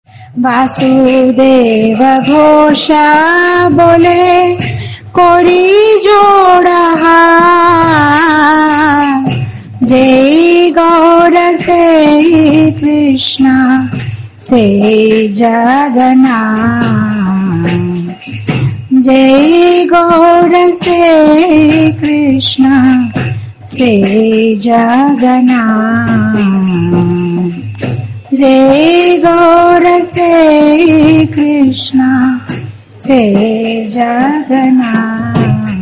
वासुदेव घोषा बोले कोरी जोड़ा जय गौर से कृष्ण से जगन्नाथ जय गौर से कृष्ण से जगन्नाथ जय गौर से कृष्ण से जगन्नाथ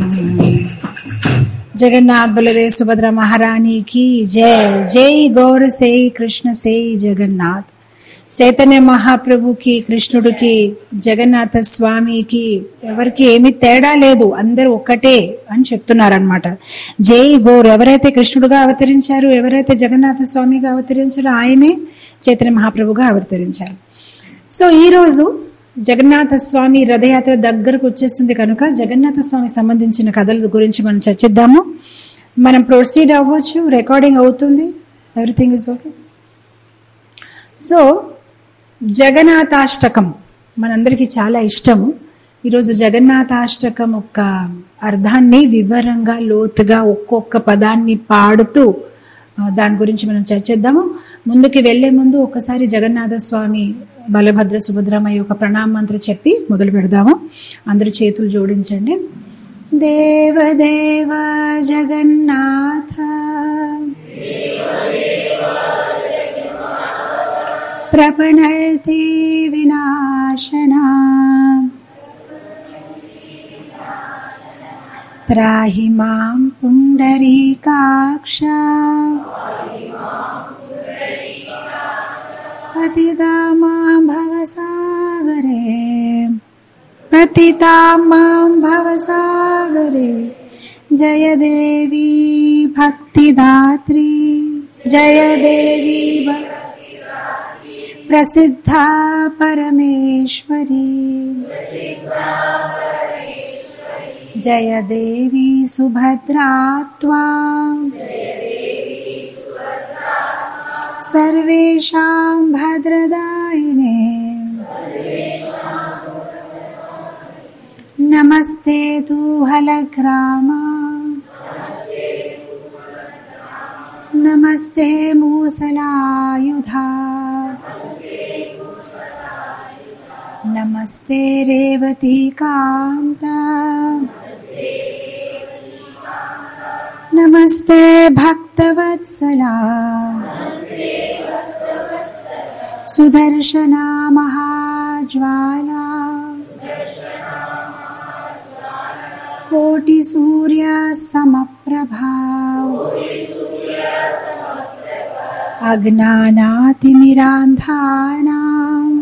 जगन्नाथ बलदेव सुभद्रा महारानी की जय जय गौर से कृष्ण से जगन्नाथ చైతన్య మహాప్రభుకి కృష్ణుడికి జగన్నాథ స్వామికి ఎవరికి ఏమి తేడా లేదు అందరూ ఒక్కటే అని చెప్తున్నారనమాట జై గోర్ ఎవరైతే కృష్ణుడుగా అవతరించారు ఎవరైతే జగన్నాథ స్వామిగా అవతరించారో ఆయనే చైతన్య మహాప్రభుగా అవతరించారు సో ఈ రోజు జగన్నాథ స్వామి రథయాత్ర దగ్గరకు వచ్చేస్తుంది కనుక జగన్నాథ స్వామి సంబంధించిన కథల గురించి మనం చర్చిద్దాము మనం ప్రొసీడ్ అవ్వచ్చు రికార్డింగ్ అవుతుంది everything is okay so Jagannathashtakam మనందరికీ చాలా ఇష్టము ఈరోజు జగన్నాథాష్టకం యొక్క అర్థాన్ని వివరంగా లోతుగా ఒక్కొక్క పదాన్ని పాడుతూ ఆ, దాని గురించి మనం చర్చిద్దాము ముందుకి వెళ్లే ముందు ఒకసారి జగన్నాథ స్వామి బలభద్ర సుభద్రమయ్య యొక్క ప్రణామ మంత్ర చెప్పి మొదలు పెడదాము అందరూ చేతులు జోడించండి దేవదేవ జగన్నాథ प्रपनर्ति विनाशना त्राहि मां पुण्डरीकाक्ष पतिता मां भवसागरे पतिता मां भवसागरे जय देवी भक्तिदात्री जय देवी भक्ति प्रसिद्धा परमेश्वरी जय देवी सुभद्रा त्वा सर्वेषां भद्रदायिने नमस्ते तु हलग्रामा नमस्ते मूसलायुधा नमस्ते रेवती कान्ता नमस्ते भक्तवत्सला सुदर्शना महाज्वाला कोटिसूर्य समप्रभा अज्ञानातिमिरान्धानाम्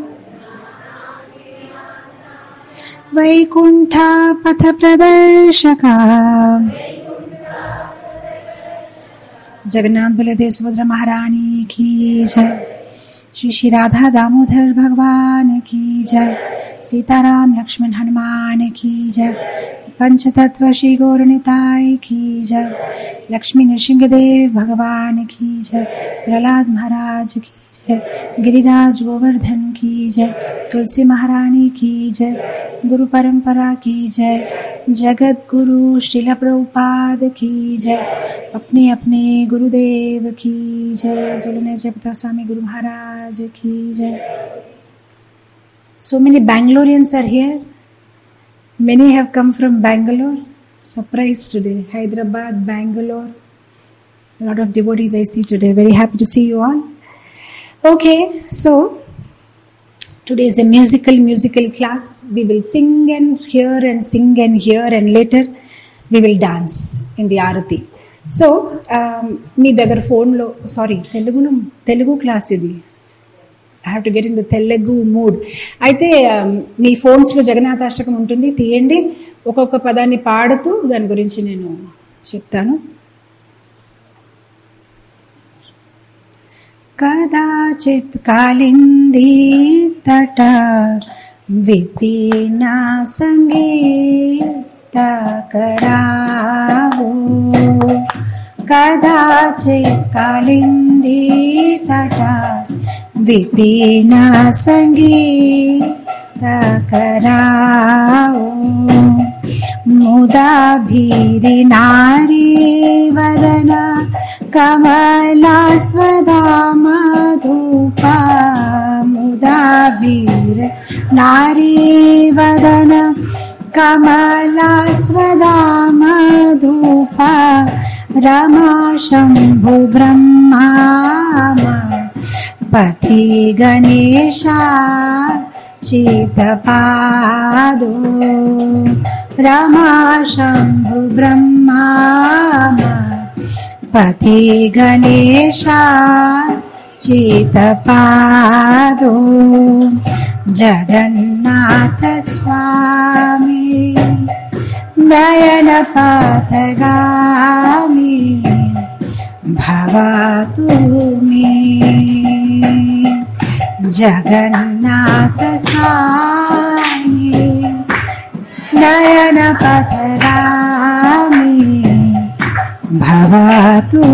वैकुण्ठपथप्रदर्शका जगन्नाथ बलदेव सुभद्रा महारानी की जय श्री श्री राधा दामोदर भगवान की जय सीताराम लक्ष्मण हनुमान की जय पंचतत्व श्री गौरनिताय की जय लक्ष्मी नृसिंहदेव भगवान की जय प्रहलाद महाराज की जय गिरिराज गोवर्धन की जय तुलसी महारानी की जय गुरु परंपरा की जय जगत गुरु श्रीला प्रभुपाद की जय अपने अपने गुरुदेव की जय जोलने जपता स्वामी गुरु महाराज की जय So many Bangaloreans are here. Many have come from Bangalore. Surprise today. Hyderabad, Bangalore. A lot of devotees I see today. Very happy to see you all. Okay, so today is a musical musical class. We will sing and hear and sing and hear and later we will dance in the Arati. So మీ దగ్గర ఫోన్లో sorry తెలుగులో Telugu class ఇది I have to get in the Telugu mood అయితే um, మీ ఫోన్స్లో జగన్నాథాష్టకం ఉంటుంది తీయండి ఒక్కొక్క పదాన్ని పాడుతూ దాని గురించి నేను చెప్తాను कदाचित् कालिन्दी तट विपिना सङ्गीतकरावो कदाचित् कालिन्दी तट विपिन सङ्गीतकराओ मुदा भीरिनारी वदन कमला स्वदा मधुपा मुदा भीर नारी वदन कमला स्वदा मधुपा रमा शम्भु ब्रह्मा पथि गणेशा शीतपादो रमा शम्भु ब्रह्मा पथि गणेशा चितपादो जगन्नाथ स्वामी नयनपथगामी भवतु मे जगन्नाथ स्वामी नयनपथगामी భవతు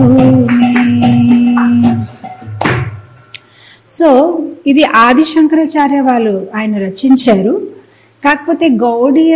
సో ఇది ఆది శంకరాచార్య వాళ్ళు ఆయన రచించారు కాకపోతే గౌడీయ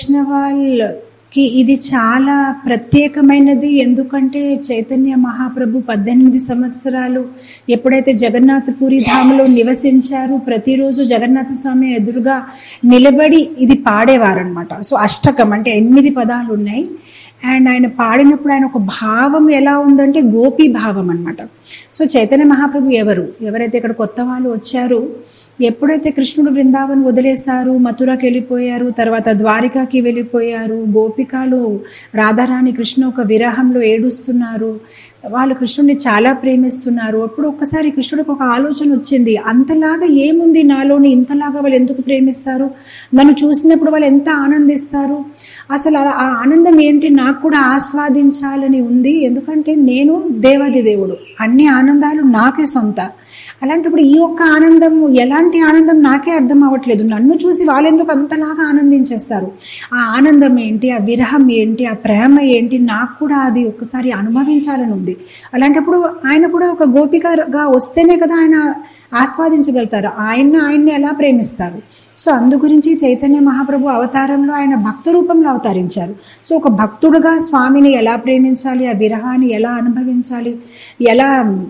వైష్ణవాళ్ళకి ఇది చాలా ప్రత్యేకమైనది ఎందుకంటే చైతన్య మహాప్రభు పద్దెనిమిది సంవత్సరాలు ఎప్పుడైతే జగన్నాథపురి ధామలో నివసించారు ప్రతిరోజు జగన్నాథ స్వామి ఎదురుగా నిలబడి ఇది పాడేవారనమాట సో అష్టకం అంటే ఎనిమిది పదాలు ఉన్నాయి అండ్ ఆయన పాడినప్పుడు ఆయన ఒక భావం ఎలా ఉందంటే గోపీ భావం అనమాట సో చైతన్య మహాప్రభు ఎవరు ఎవరైతే ఇక్కడ కొత్త వాళ్ళు వచ్చారు ఎప్పుడైతే కృష్ణుడు బృందావన్ వదిలేశారు మథురాకి వెళ్ళిపోయారు తర్వాత ద్వారికాకి వెళ్ళిపోయారు గోపికలు రాధారాణి కృష్ణ ఒక విరహంలో ఏడుస్తున్నారు వాళ్ళు కృష్ణుడిని చాలా ప్రేమిస్తున్నారు అప్పుడు ఒక్కసారి కృష్ణుడికి ఒక ఆలోచన వచ్చింది అంతలాగా ఏముంది నాలోని ఇంతలాగా వాళ్ళు ఎందుకు ప్రేమిస్తారు నన్ను చూసినప్పుడు వాళ్ళు ఎంత ఆనందిస్తారు అసలు ఆ- ఆ ఆనందం ఏంటి నాకు కూడా ఆస్వాదించాలని ఉంది ఎందుకంటే నేను దేవాది దేవుడు అన్ని ఆనందాలు నాకే సొంత అలాంటప్పుడు ఈ ఒక్క ఆనందం ఎలాంటి ఆనందం నాకే అర్థం అవ్వట్లేదు నన్ను చూసి వాళ్ళెందుకు అంతలాగా ఆనందించేస్తారు ఆ ఆనందం ఏంటి ఆ విరహం ఏంటి ఆ ప్రేమ ఏంటి నాకు కూడా అది ఒకసారి అనుభవించాలని ఉంది అలాంటప్పుడు ఆయన కూడా ఒక గోపికగా వస్తేనే కదా ఆయన ఆస్వాదించగలుగుతారు ఆయన ఆయన్ని ఎలా ప్రేమిస్తారు సో అందు గురించి చైతన్య మహాప్రభు అవతారంలో ఆయన భక్త రూపంలో అవతరించారు సో ఒక భక్తుడుగా స్వామిని ఎలా ప్రేమించాలి ఆ విరహాన్ని ఎలా అనుభవించాలి ఎలా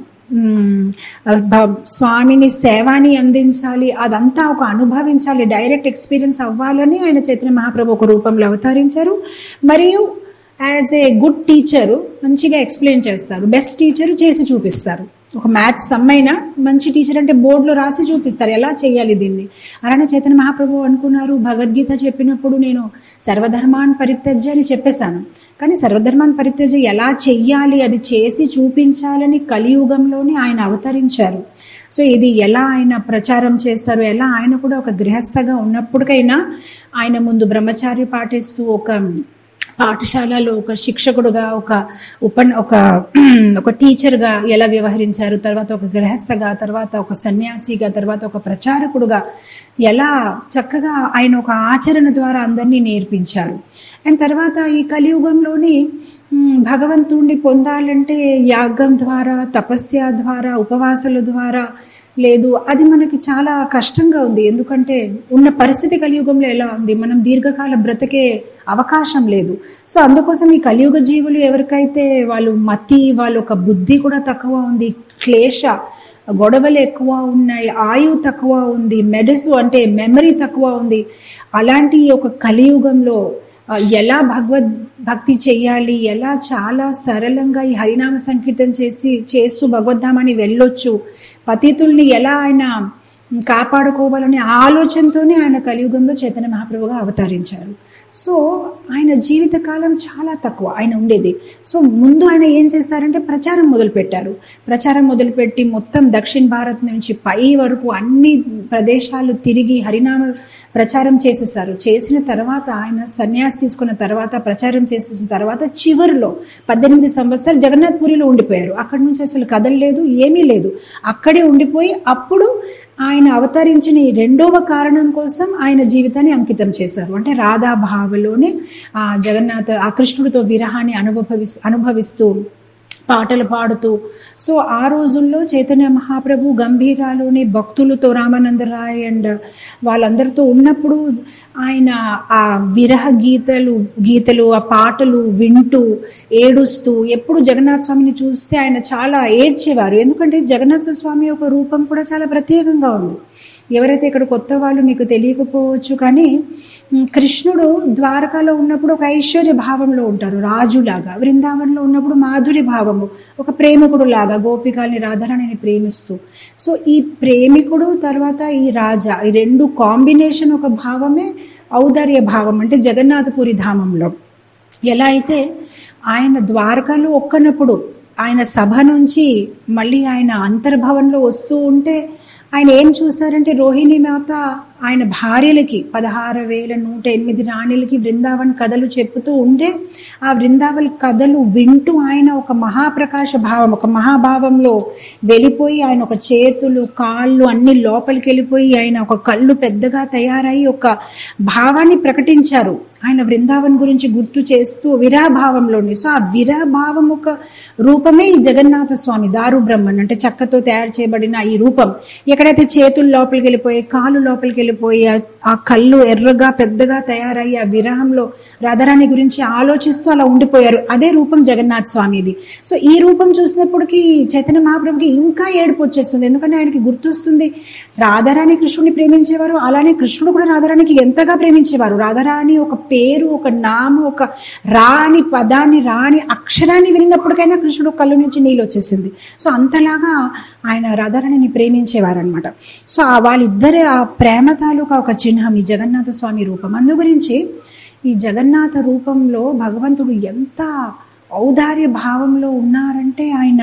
మ్మ్, భ- స్వామిని సేవాని అందించాలి అదంతా ఒక అనుభవించాలి డైరెక్ట్ ఎక్స్పీరియన్స్ అవ్వాలని ఆయన చైతన్య మహాప్రభు ఒక రూపంలో అవతరించారు మరియు యాజ్ ఏ గుడ్ టీచరు మంచిగా ఎక్స్ప్లెయిన్ చేస్తారు బెస్ట్ టీచర్ చేసి చూపిస్తారు ఒక మ్యాథ్స్ సమ్మైనా మంచి టీచర్ అంటే బోర్డులో రాసి చూపిస్తారు ఎలా చేయాలి దీన్ని అలానే చైతన్య మహాప్రభు అనుకున్నారు భగవద్గీత చెప్పినప్పుడు నేను సర్వధర్మాన్ పరిత్యజ్య అని చెప్పేశాను కానీ సర్వధర్మాన్ పరిత్యజ్య ఎలా చెయ్యాలి అది చేసి చూపించాలని కలియుగంలోనే ఆయన అవతరించారు సో ఇది ఎలా ఆయన ప్రచారం చేశారు ఎలా ఆయన కూడా ఒక గృహస్థగా ఉన్నప్పటికైనా ఆయన ముందు బ్రహ్మచారి పాటిస్తూ ఒక పాఠశాలలో ఒక శిక్షకుడుగా ఒక ఉప ఒక ఒక టీచర్గా ఎలా వ్యవహరించారు తర్వాత ఒక గృహస్థగా తర్వాత ఒక సన్యాసిగా తర్వాత ఒక ప్రచారకుడుగా ఎలా చక్కగా ఆయన ఒక ఆచరణ ద్వారా అందరినీ నేర్పించారు అండ్ తర్వాత ఈ కలియుగంలోని మ్, భగవంతుణ్ణి పొందాలంటే యాగం ద్వారా తపస్య ద్వారా ఉపవాసాల ద్వారా లేదు అది మనకి చాలా కష్టంగా ఉంది ఎందుకంటే ఉన్న పరిస్థితి కలియుగంలో ఎలా ఉంది మనం దీర్ఘకాల బ్రతికే అవకాశం లేదు సో అందుకోసం ఈ కలియుగ జీవులు ఎవరికైతే వాళ్ళు మతి వాళ్ళ ఒక బుద్ధి కూడా తక్కువ ఉంది క్లేశ గొడవలు ఎక్కువ ఉన్నాయి ఆయువు తక్కువ ఉంది మెడసు అంటే మెమరీ తక్కువ ఉంది అలాంటి ఒక కలియుగంలో ఆ, ఎలా భగవద్ భక్తి చెయ్యాలి ఎలా చాలా సరళంగా ఈ హరినామ సంకీర్తన చేసి చేస్తూ భగవద్ధామాన్ని వెళ్ళొచ్చు పతితుల్ని ఎలా ఆయన కాపాడుకోవాలనే ఆలోచనతోనే ఆయన కలియుగంలో చైతన్య మహాప్రభుగా అవతరించారు సో ఆయన జీవితకాలం చాలా తక్కువ ఆయన ఉండేది సో ముందు ఆయన ఏం చేశారంటే ప్రచారం మొదలుపెట్టారు ప్రచారం మొదలుపెట్టి మొత్తం దక్షిణ భారత్ నుంచి పై వరకు అన్ని ప్రదేశాలు తిరిగి హరినామ ప్రచారం చేసేసారు చేసిన తర్వాత ఆయన సన్యాసి తీసుకున్న తర్వాత ప్రచారం చేసేసిన తర్వాత చివరిలో పద్దెనిమిది సంవత్సరాలు జగన్నాథ్పురిలో ఉండిపోయారు అక్కడి నుంచి అసలు కదలలేదు ఏమీ లేదు అక్కడే ఉండిపోయి అప్పుడు ఆయన అవతరించిన ఈ రెండవ కారణం కోసం ఆయన జీవితాన్ని అంకితం చేశారు అంటే రాధా భావలోనే ఆ జగన్నాథ ఆ కృష్ణుడితో విరహాన్ని అనుభవి అనుభవిస్తూ పాటలు పాడుతూ సో ఆ రోజుల్లో చైతన్య మహాప్రభు గంభీరాలోని భక్తులతో రామానందరాయ్ అండ్ వాళ్ళందరితో ఉన్నప్పుడు ఆయన ఆ విరహ గీతలు గీతలు ఆ పాటలు వింటూ ఏడుస్తూ ఎప్పుడు జగన్నాథ స్వామిని చూస్తే ఆయన చాలా ఏడ్చేవారు ఎందుకంటే జగన్నాథ స్వామి యొక్క రూపం కూడా చాలా ప్రత్యేకంగా ఉంది ఎవరైతే ఇక్కడ కొత్త వాళ్ళు మీకు తెలియకపోవచ్చు కానీ ఉమ్, కృష్ణుడు ద్వారకాలో ఉన్నప్పుడు ఒక ఐశ్వర్య భావంలో ఉంటారు రాజులాగా బృందావనంలో ఉన్నప్పుడు మాధురి భావము ఒక ప్రేమికుడు లాగా గోపికల్ని రాధారాణిని ప్రేమిస్తూ సో ఈ ప్రేమికుడు తర్వాత ఈ రాజా ఈ రెండు కాంబినేషన్ ఒక భావమే ఔదార్య భావం అంటే జగన్నాథపురి ధామంలో ఎలా అయితే ఆయన ద్వారకాలో ఒక్కనప్పుడు ఆయన సభ నుంచి మళ్ళీ ఆయన అంతర్భవన్లో వస్తూ ఉంటే ఆయన ఏం చూసారంటే రోహిణి మాత ఆయన భార్యలకి పదహారు వేల నూట ఎనిమిది రాణిలకి బృందావన్ కథలు చెప్పుతూ ఉంటే ఆ బృందావన్ కథలు వింటూ ఆయన ఒక మహాప్రకాశ భావం ఒక మహాభావంలో వెళ్ళిపోయి ఆయన ఒక చేతులు కాళ్ళు అన్ని లోపలికి వెళ్ళిపోయి ఆయన ఒక కళ్ళు పెద్దగా తయారై ఒక భావాన్ని ప్రకటించారు ఆయన బృందావన్ గురించి గుర్తు చేస్తూ విరాభావంలోని సో ఆ విరాభావం ఒక రూపమే ఈ జగన్నాథ స్వామి దారు బ్రహ్మన్ అంటే చక్కతో తయారు చేయబడిన ఈ రూపం ఎక్కడైతే చేతులు లోపలికి వెళ్ళిపోయి కాళ్ళు లోపలికి వెళ్ళిపోయి ఆ- ఆ కళ్ళు ఎర్రగా పెద్దగా తయారయ్యి ఆ విరహంలో రాధారాణి గురించి ఆలోచిస్తూ అలా ఉండిపోయారు అదే రూపం జగన్నాథ స్వామిది సో ఈ రూపం చూసినప్పటికీ చైతన్య మహాప్రభుకి ఇంకా ఏడుపు వచ్చేస్తుంది ఎందుకంటే ఆయనకి గుర్తొస్తుంది రాధారాణి కృష్ణుడిని ప్రేమించేవారు అలానే కృష్ణుడు కూడా రాధారాణికి ఎంతగా ప్రేమించేవారు రాధారాణి ఒక పేరు ఒక నామం ఒక రాని పదాన్ని రాని అక్షరాన్ని విన్నప్పటికైనా కృష్ణుడు కళ్ళు నుంచి నీళ్ళు వచ్చేసింది సో అంతలాగా ఆయన రాధారాణిని ప్రేమించేవారు అనమాట సో ఆ వాళ్ళిద్దరే ఆ ప్రేమ తాలూకా ఒక చిహ్నం ఈ జగన్నాథ స్వామి రూపం అందు గురించి ఈ జగన్నాథ రూపంలో భగవంతుడు ఎంత ఔదార్య భావంలో ఉన్నారంటే ఆయన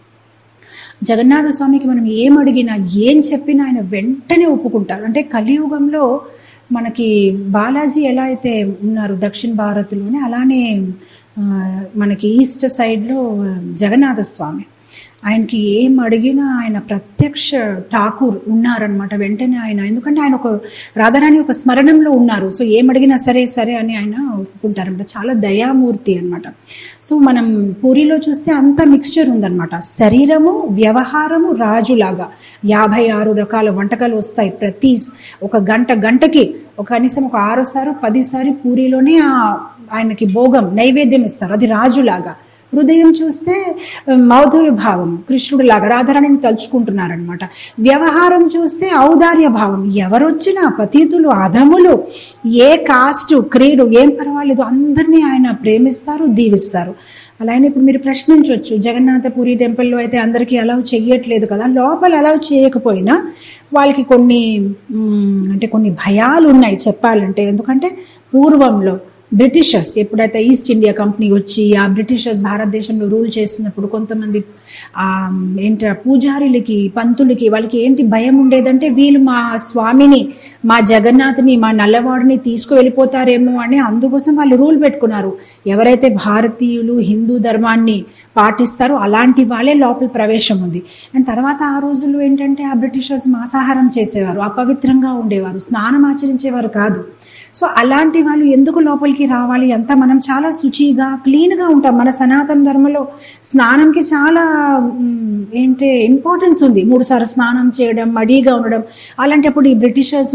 జగన్నాథ స్వామికి మనం ఏం అడిగినా ఏం చెప్పినా ఆయన వెంటనే ఒప్పుకుంటారు అంటే కలియుగంలో మనకి బాలాజీ ఎలా అయితే ఉన్నారు దక్షిణ భారత్లోనే అలానే ఆ, మనకి ఈస్ట్ సైడ్లో జగన్నాథ స్వామి ఆయనకి ఏం అడిగినా ఆయన ప్రత్యక్ష ఠాకూర్ ఉన్నారనమాట వెంటనే ఆయన ఎందుకంటే ఆయన ఒక రాధారాణి ఒక స్మరణంలో ఉన్నారు సో ఏం అడిగినా సరే సరే అని ఆయన ఒప్పుకుంటారనమాట చాలా దయామూర్తి అన్నమాట సో మనం పూరిలో చూస్తే అంత మిక్స్చర్ ఉందన్నమాట శరీరము వ్యవహారము రాజులాగా యాభై ఆరు రకాల వంటకాలు వస్తాయి ప్రతి స్- ఒక గంట గంటకి ఒక కనీసం ఒక ఆరోసారి పదిసారి పూరిలోనే ఆ ఆయనకి భోగం నైవేద్యం ఇస్తారు అది రాజులాగా హృదయం చూస్తే మౌధుర్య భావం కృష్ణుడు లాగా రాధారాణిని తలుచుకుంటున్నారనమాట వ్యవహారం చూస్తే ఔదార్య భావం ఎవరొచ్చినా పతీతులు అధములు ఏ కాస్ట్ క్రీడు ఏం పర్వాలేదు అందరినీ ఆయన ప్రేమిస్తారు దీవిస్తారు అలానే ఇప్పుడు మీరు ప్రశ్నించవచ్చు జగన్నాథపురి టెంపుల్లో అయితే అందరికీ అలౌ చెయ్యట్లేదు కదా లోపల అలౌ చేయకపోయినా వాళ్ళకి కొన్ని మ్, అంటే కొన్ని భయాలు ఉన్నాయి చెప్పాలంటే ఎందుకంటే పూర్వంలో బ్రిటిషర్స్ ఎప్పుడైతే ఈస్ట్ ఇండియా కంపెనీ వచ్చి ఆ బ్రిటిషర్స్ భారతదేశంలో రూల్ చేసినప్పుడు కొంతమంది ఆ ఏంట పూజారులకి పంతులకి వాళ్ళకి ఏంటి భయం ఉండేదంటే వీళ్ళు మా స్వామిని మా జగన్నాథ్ని మా నల్లవాడిని తీసుకు వెళ్ళిపోతారేమో అని అందుకోసం వాళ్ళు రూల్ పెట్టుకున్నారు ఎవరైతే భారతీయులు హిందూ ధర్మాన్ని పాటిస్తారో అలాంటి వాళ్ళే లోపల ప్రవేశం ఉంది అండ్ తర్వాత ఆ రోజుల్లో ఏంటంటే ఆ బ్రిటిషర్స్ మాంసాహారం చేసేవారు అపవిత్రంగా ఉండేవారు స్నానం ఆచరించేవారు కాదు సో అలాంటి వాళ్ళు ఎందుకు లోపలికి రావాలి అంతా మనం చాలా శుచిగా క్లీన్గా ఉంటాం మన సనాతన ధర్మలో స్నానంకి చాలా మ్, ఏంటి ఇంపార్టెన్స్ ఉంది మూడు సార్లు స్నానం చేయడం మడిగా ఉండడం అలాంటప్పుడు ఈ బ్రిటిషర్స్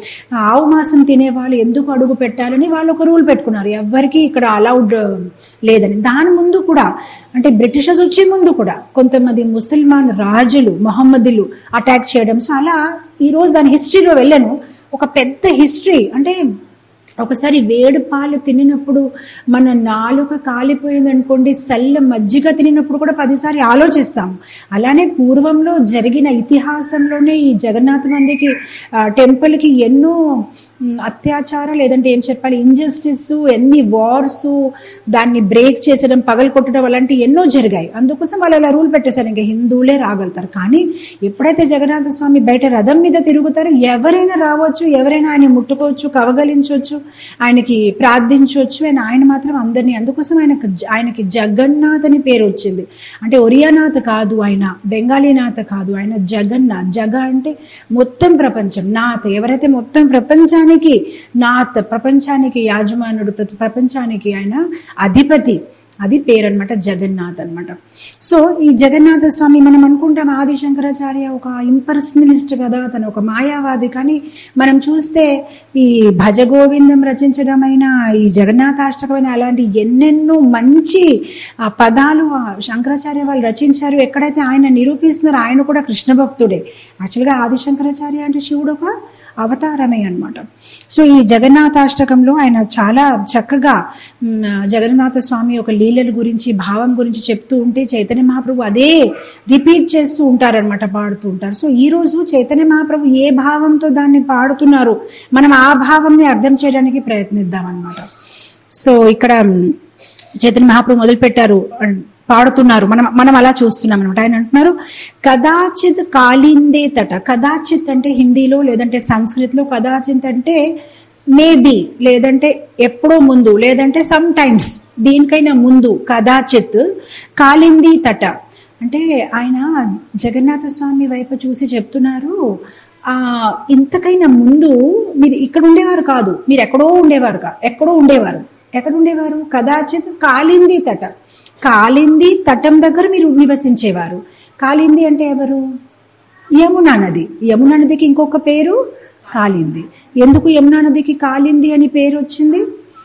ఆవు మాంసం తినే వాళ్ళు ఎందుకు అడుగు పెట్టాలని వాళ్ళు ఒక రూల్ పెట్టుకున్నారు ఎవరికి ఇక్కడ అలౌడ్ లేదని దాని ముందు కూడా అంటే బ్రిటిషర్స్ వచ్చే ముందు కూడా కొంతమంది ముసల్మాన్ రాజులు మొహమ్మదులు అటాక్ చేయడం సో అలా ఈరోజు దాని హిస్టరీలో వెళ్ళాను ఒక పెద్ద హిస్టరీ అంటే ఒకసారి వేడి పాలు తినినప్పుడు మన నాలుక కాలిపోయింది అనుకోండి సల్ల మజ్జిగ తినినప్పుడు కూడా పదిసారి ఆలోచిస్తాం అలానే పూర్వంలో జరిగిన ఇతిహాసంలోనే ఈ జగన్నాథ మందికి ఆ, టెంపుల్కి ఎన్నో మ్, అత్యాచారం లేదంటే ఏం చెప్పాలి ఇంజస్టిస్ ఎన్ని వార్స్ దాన్ని బ్రేక్ చేసడం పగలు కొట్టడం అలాంటి ఎన్నో జరిగాయి అందుకోసం వాళ్ళు అలా రూల్ పెట్టేశారు ఇంకా హిందువులే రాగలుగుతారు కానీ ఎప్పుడైతే జగన్నాథ స్వామి బయట రథం మీద తిరుగుతారో ఎవరైనా రావచ్చు ఎవరైనా ఆయన ముట్టుకోవచ్చు కవగలించవచ్చు ఆయనకి ప్రార్థించవచ్చు అండ్ ఆయన మాత్రం అందరినీ అందుకోసం ఆయనకు ఆయనకి జగన్నాథ్ అని పేరు వచ్చింది అంటే ఒరియానాథ్ కాదు ఆయన బెంగాలీనాథ్ కాదు ఆయన జగన్నాథ్ జగ అంటే మొత్తం ప్రపంచం నాథ్ ఎవరైతే మొత్తం ప్రపంచానికి నాథ్ ప్రపంచానికి యాజమానుడు ప్రతి ప్రపంచానికి ఆయన అధిపతి అది పేరు అనమాట జగన్నాథ్ అనమాట సో ఈ జగన్నాథ స్వామి మనం అనుకుంటాం ఆది శంకరాచార్య ఒక ఇంపర్సనలిస్ట్ కదా తను ఒక మాయావాది కానీ మనం చూస్తే ఈ భజగోవిందం రచించడమైన ఈ జగన్నాథాష్టకమైన అలాంటి ఎన్నెన్నో మంచి ఆ పదాలు ఆ శంకరాచార్య వాళ్ళు రచించారు ఎక్కడైతే ఆయన నిరూపిస్తున్నారో ఆయన కూడా కృష్ణ భక్తుడే యాక్చువల్గా ఆది శంకరాచార్య అంటే శివుడు ఒక అవతారమే అన్నమాట సో ఈ జగన్నాథాష్టకంలో ఆయన చాలా చక్కగా మ్, జగన్నాథ స్వామి యొక్క లీలల గురించి భావం గురించి చెప్తూ ఉంటే చైతన్య మహాప్రభు అదే రిపీట్ చేస్తూ ఉంటారనమాట పాడుతూ ఉంటారు సో ఈ రోజు చైతన్య మహాప్రభు ఏ భావంతో దాన్ని పాడుతున్నారు మనం ఆ భావంని అర్థం చేయడానికి ప్రయత్నిద్దాం అనమాట సో ఇక్కడ మ్, చైతన్య మహాప్రభు మొదలు పెట్టారు పాడుతున్నారు మనం మనం అలా చూస్తున్నాం అనమాట ఆయన అంటున్నారు కదాచిత్ కాలిందే తట కదాచిత్ అంటే హిందీలో లేదంటే సంస్కృతిలో కదాచిత్ అంటే మేబీ లేదంటే ఎప్పుడో ముందు లేదంటే సమ్ టైమ్స్ దీనికైనా ముందు కదాచిత్ కాలింది తట అంటే ఆయన జగన్నాథ స్వామి వైపు చూసి చెప్తున్నారు ఆ ఇంతకైనా ముందు మీరు ఇక్కడ ఉండేవారు కాదు మీరు ఎక్కడో ఉండేవారు కా ఎక్కడో ఉండేవారు ఎక్కడ ఉండేవారు కదాచిత్ కాలింది తట కాలింది తటం దగ్గర మీరు నివసించేవారు కాలింది అంటే ఎవరు యమునా నది యమునా నదికి ఇంకొక పేరు కాలింది ఎందుకు యమునా నదికి కాలింది అని పేరు వచ్చింది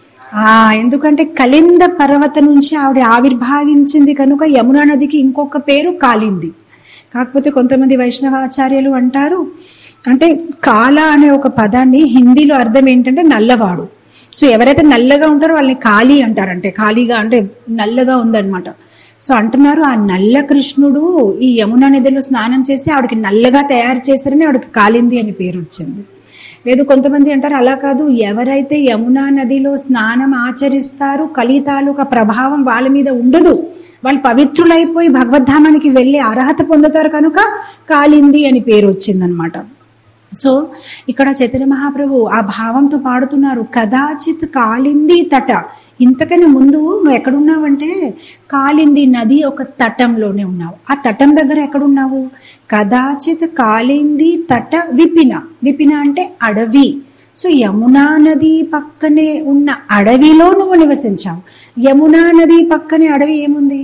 ఆ ఎందుకంటే కలింద పర్వత నుంచి ఆవిడ ఆవిర్భావించింది కనుక యమునా నదికి ఇంకొక పేరు కాలింది కాకపోతే కొంతమంది వైష్ణవాచార్యులు అంటారు అంటే కాల అనే ఒక పదాన్ని హిందీలో అర్థం ఏంటంటే నల్లవాడు సో ఎవరైతే నల్లగా ఉంటారో వాళ్ళని ఖాళీ అంటారంటే ఖాళీగా అంటే నల్లగా ఉందన్నమాట సో అంటున్నారు ఆ నల్ల కృష్ణుడు ఈ యమునా నదిలో స్నానం చేసి ఆవిడకి నల్లగా తయారు చేశారని ఆవిడకి కాలింది అని పేరు వచ్చింది లేదు కొంతమంది అంటారు అలా కాదు ఎవరైతే యమునా నదిలో స్నానం ఆచరిస్తారో కలి తాలూకా ప్రభావం వాళ్ళ మీద ఉండదు వాళ్ళు పవిత్రులైపోయి భగవద్ధామానికి వెళ్ళి అర్హత పొందుతారు కనుక కాలింది అని పేరు వచ్చిందనమాట సో ఇక్కడ చైతన్య మహాప్రభు ఆ భావంతో పాడుతున్నారు కదాచిత్ కాలింది తట ఇంతకన్నా ముందు నువ్వు ఎక్కడున్నావంటే కాలింది నది ఒక తటంలోనే ఉన్నావు ఆ తటం దగ్గర ఎక్కడున్నావు కదాచిత్ కాలింది తట విపిన విపిన అంటే అడవి సో యమునా నది పక్కనే ఉన్న అడవిలో నువ్వు నివసించావు యమునా నది పక్కనే అడవి ఏముంది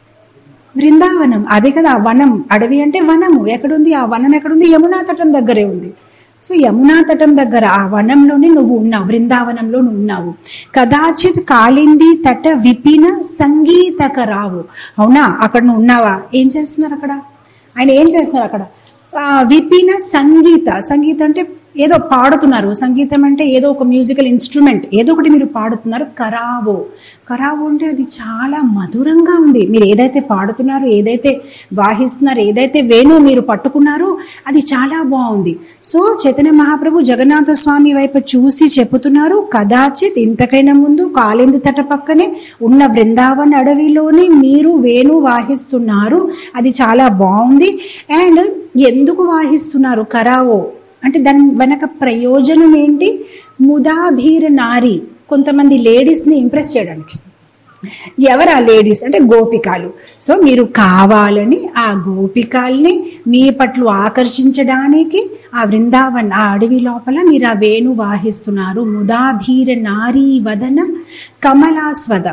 బృందావనం అదే కదా ఆ వనం అడవి అంటే వనము ఎక్కడుంది ఆ వనం ఎక్కడుంది యమునా తటం దగ్గరే ఉంది సో యమునా తటం దగ్గర ఆ వనంలోనే నువ్వు ఉన్నావు బృందావనంలో నువ్వు ఉన్నావు కదాచిత్ కాలింది తట విపిన సంగీతక రావు అవునా అక్కడ నువ్వు ఉన్నావా ఏం చేస్తున్నారు అక్కడ ఆయన ఏం చేస్తున్నారు అక్కడ ఆ, విపిన సంగీత సంగీత అంటే ఏదో పాడుతున్నారు సంగీతం అంటే ఏదో ఒక మ్యూజికల్ ఇన్స్ట్రుమెంట్ ఏదో ఒకటి మీరు పాడుతున్నారు కరావో కరావో అంటే అది చాలా మధురంగా ఉంది మీరు ఏదైతే పాడుతున్నారో ఏదైతే వాహిస్తున్నారో ఏదైతే వేణు మీరు పట్టుకున్నారో అది చాలా బాగుంది సో చైతన్య మహాప్రభు జగన్నాథ స్వామి వైపు చూసి చెప్పుతున్నారు కదాచిత్ ఇంతకైనా ముందు కాలింది తట పక్కనే ఉన్న బృందావన్ అడవిలోనే మీరు వేణు వాహిస్తున్నారు అది చాలా బాగుంది అండ్ ఎందుకు వాహిస్తున్నారు కరావో అంటే దాని వెనక ప్రయోజనం ఏంటి ముదాభీర నారి కొంతమంది లేడీస్ని ఇంప్రెస్ చేయడానికి ఎవరు ఆ లేడీస్ అంటే గోపికాలు సో మీరు కావాలని ఆ గోపికాల్ని మీ పట్ల ఆకర్షించడానికి ఆ బృందావన్ ఆ అడవి లోపల మీరు ఆ వేణు వాహిస్తున్నారు ముదాభీర నారీ వదన కమలాస్వద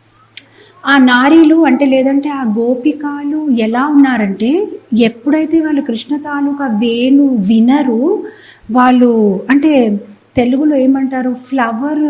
ఆ నారీలు అంటే లేదంటే ఆ గోపికాలు ఎలా ఉన్నారంటే ఎప్పుడైతే వాళ్ళు కృష్ణ తాలూకా వేణు వినరు వాళ్ళు అంటే తెలుగులో ఏమంటారు ఫ్లవర్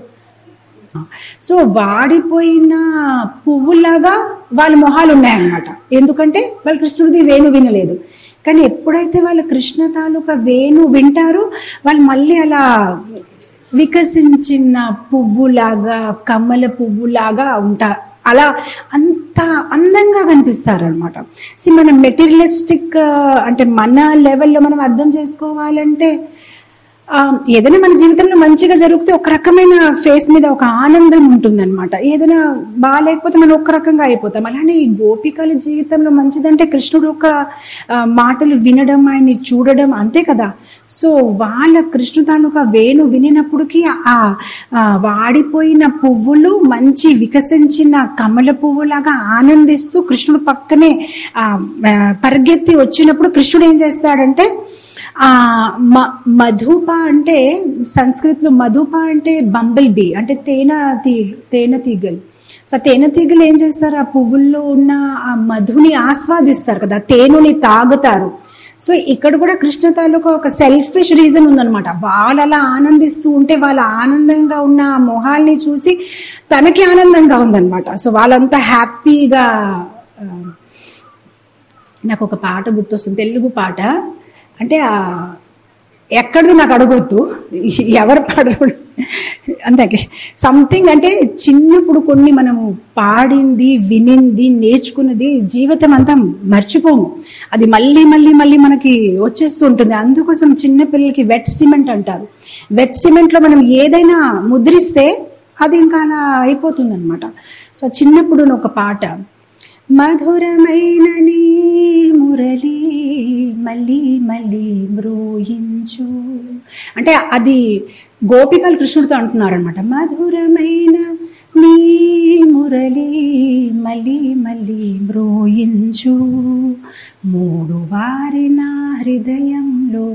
సో వాడిపోయిన పువ్వులాగా వాళ్ళ మొహాలు ఉన్నాయన్నమాట ఎందుకంటే వాళ్ళు కృష్ణుడిది వేణు వినలేదు కానీ ఎప్పుడైతే వాళ్ళు కృష్ణ తాలూకా వేణు వింటారో వాళ్ళు మళ్ళీ అలా వికసించిన పువ్వులాగా కమ్మల పువ్వులాగా ఉంటా అలా అంత అందంగా కనిపిస్తారనమాట సో మనం మెటీరియలిస్టిక్ అంటే మన లెవెల్లో మనం అర్థం చేసుకోవాలంటే ఆ, ఏదైనా మన జీవితంలో మంచిగా జరిగితే ఒక రకమైన ఫేస్ మీద ఒక ఆనందం ఉంటుందన్నమాట ఏదైనా బాగాలేకపోతే మనం ఒక రకంగా అయిపోతాం అలానే ఈ గోపికల జీవితంలో మంచిదంటే కృష్ణుడు ఒక ఆ, మాటలు వినడం ఆయన్ని చూడడం అంతే కదా సో వాళ్ళ కృష్ణు తాలూకా వేణు వినినప్పటికీ ఆ ఆ, వాడిపోయిన పువ్వులు మంచి వికసించిన కమల పువ్వులాగా ఆనందిస్తూ కృష్ణుడు పక్కనే ఆ, ఆ, పరిగెత్తి వచ్చినప్పుడు కృష్ణుడు ఏం చేస్తాడంటే ఆ మ మధుప అంటే సంస్కృతిలో మధుప అంటే బంబల్ బీ అంటే తేనె తీ తేనె తీగలు సో తేనెటీగలు ఏం చేస్తారు ఆ పువ్వుల్లో ఉన్న ఆ మధుని ఆస్వాదిస్తారు కదా తేనెని తాగుతారు సో ఇక్కడ కూడా కృష్ణ తాలూకా ఒక సెల్ఫిష్ రీజన్ ఉందన్నమాట వాళ్ళు అలా ఆనందిస్తూ ఉంటే వాళ్ళ ఆనందంగా ఉన్న ఆ మొహాల్ని చూసి తనకి ఆనందంగా ఉందన్నమాట సో వాళ్ళంతా హ్యాపీగా ఆ, నాకు ఒక పాట గుర్తొస్తుంది తెలుగు పాట అంటే ఆ ఎక్కడిది నాకు అడగొద్దు ఎవరు పాడరు అంతే సంథింగ్ అంటే చిన్నప్పుడు కొన్ని మనము పాడింది వినింది నేర్చుకున్నది జీవితం అంతా మర్చిపోము అది మళ్ళీ మళ్ళీ మళ్ళీ మనకి వచ్చేస్తూ ఉంటుంది అందుకోసం చిన్న పిల్లలకి వెట్ సిమెంట్ అంటారు వెట్ సిమెంట్లో మనం ఏదైనా ముద్రిస్తే అది ఇంకా అలా అయిపోతుంది అనమాట సో చిన్నప్పుడు ఒక పాట మధురమైన నీ మురళి మళ్ళీ మళ్ళీ మ్రోయించు అంటే అది గోపికలు కృష్ణుడితో అంటున్నారనమాట మధురమైన నీ మురళి మళ్ళీ మళ్ళీ మ్రోయించు మూడు వారిన హృదయంలో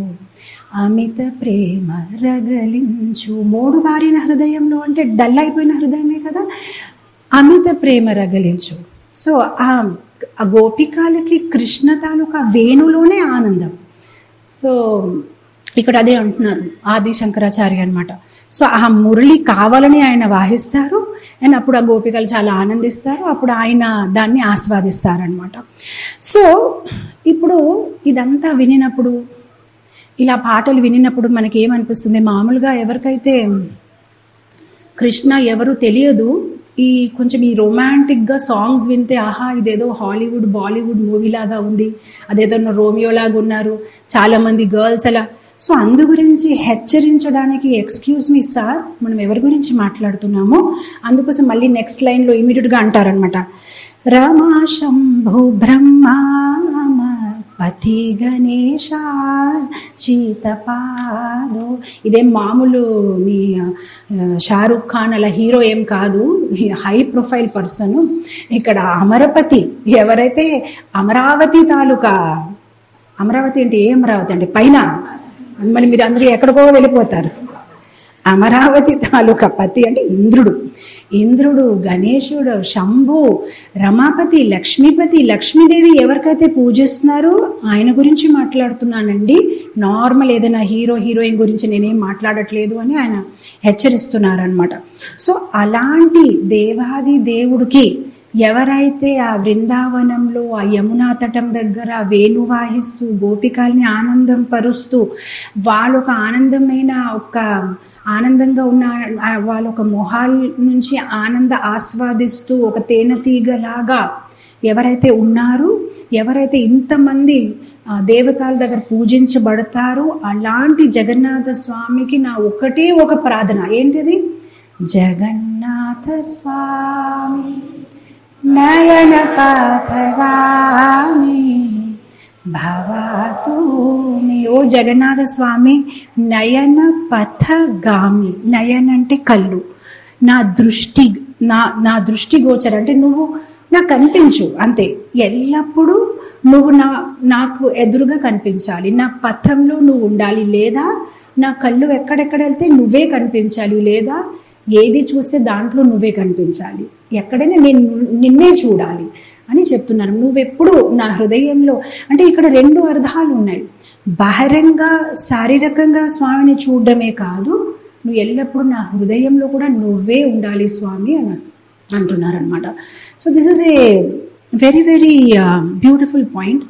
అమిత ప్రేమ రగలించు మూడు వారిన హృదయంలో అంటే డల్ అయిపోయిన హృదయమే కదా అమిత ప్రేమ రగలించు సో ఆ ఆ గోపికాలకి కృష్ణ తాలూకా వేణులోనే ఆనందం సో ఇక్కడ అదే అంటున్నారు ఆది శంకరాచార్య అనమాట సో ఆ మురళి కావాలని ఆయన వాహిస్తారు అండ్ అప్పుడు ఆ గోపికలు చాలా ఆనందిస్తారు అప్పుడు ఆయన దాన్ని ఆస్వాదిస్తారనమాట సో ఇప్పుడు ఇదంతా వినినప్పుడు ఇలా పాటలు వినినప్పుడు మనకి ఏమనిపిస్తుంది మామూలుగా ఎవరికైతే కృష్ణ ఎవరు తెలియదు ఈ కొంచెం ఈ రొమాంటిక్గా సాంగ్స్ వింటే ఆహా ఇదేదో హాలీవుడ్ బాలీవుడ్ మూవీ లాగా ఉంది అదేదో రోమియో లాగా ఉన్నారు చాలా మంది గర్ల్స్ అలా సో అందు గురించి హెచ్చరించడానికి ఎక్స్క్యూజ్ మీ సార్ మనం ఎవరి గురించి మాట్లాడుతున్నామో అందుకోసం మళ్ళీ నెక్స్ట్ లైన్లో ఇమీడియట్గా అంటారనమాట రమా శంభు బ్రహ్మామ పతి గణేశ చీతపాదో ఇదేం మామూలు మీ ఆ, షారుఖ్ ఖాన్ అలా హీరో ఏం కాదు హై ప్రొఫైల్ పర్సన్ ఇక్కడ అమరపతి ఎవరైతే అమరావతి తాలూకా అమరావతి అంటే ఏ అమరావతి అంటే పైన మళ్ళీ మీరు అందరూ ఎక్కడికో వెళ్ళిపోతారు అమరావతి తాలూకా పతి అంటే ఇంద్రుడు ఇంద్రుడు గణేశుడు శంభు రమాపతి లక్ష్మీపతి లక్ష్మీదేవి ఎవరికైతే పూజిస్తున్నారో ఆయన గురించి మాట్లాడుతున్నానండి నార్మల్ ఏదైనా హీరో హీరోయిన్ గురించి నేనేం మాట్లాడట్లేదు అని ఆయన హెచ్చరిస్తున్నారనమాట సో అలాంటి దేవాది దేవుడికి ఎవరైతే ఆ బృందావనంలో ఆ యమునా తటం దగ్గర వేణు వాయిస్తూ గోపికల్ని ఆనందం పరుస్తూ వాళ్ళ ఒక ఆనందమైన ఒక ఆనందంగా ఉన్న ఆ వాళ్ళ ఒక మొహాల నుంచి ఆనంద ఆస్వాదిస్తూ ఒక తేనెతీగలాగా ఎవరైతే ఉన్నారో ఎవరైతే ఇంతమంది ఆ, దేవతల దగ్గర పూజించబడతారో అలాంటి జగన్నాథ స్వామికి నా ఒకటే ఒక ప్రార్థన ఏంటిది జగన్నాథ స్వామి నయన పాథగామి భవతు మే ఓ జగన్నాథ స్వామి నయన పథగామి నయన అంటే కళ్ళు నా దృష్టి నా నా దృష్టి గోచర అంటే నువ్వు నాకు కనిపించు అంతే ఎల్లప్పుడూ నువ్వు నా నాకు ఎదురుగా కనిపించాలి నా పథంలో నువ్వు ఉండాలి లేదా నా కళ్ళు ఎక్కడెక్కడ వెళ్తే నువ్వే కనిపించాలి లేదా ఏది చూస్తే దాంట్లో నువ్వే కనిపించాలి ఎక్కడైనా నేను నిన్నే చూడాలి అని చెప్తున్నారు నువ్వెప్పుడు నా హృదయంలో అంటే ఇక్కడ రెండు అర్థాలు ఉన్నాయి బహిరంగ శారీరకంగా స్వామిని చూడడమే కాదు నువ్వు ఎల్లప్పుడూ నా హృదయంలో కూడా నువ్వే ఉండాలి స్వామి అని అంటున్నారనమాట so this is a very very beautiful point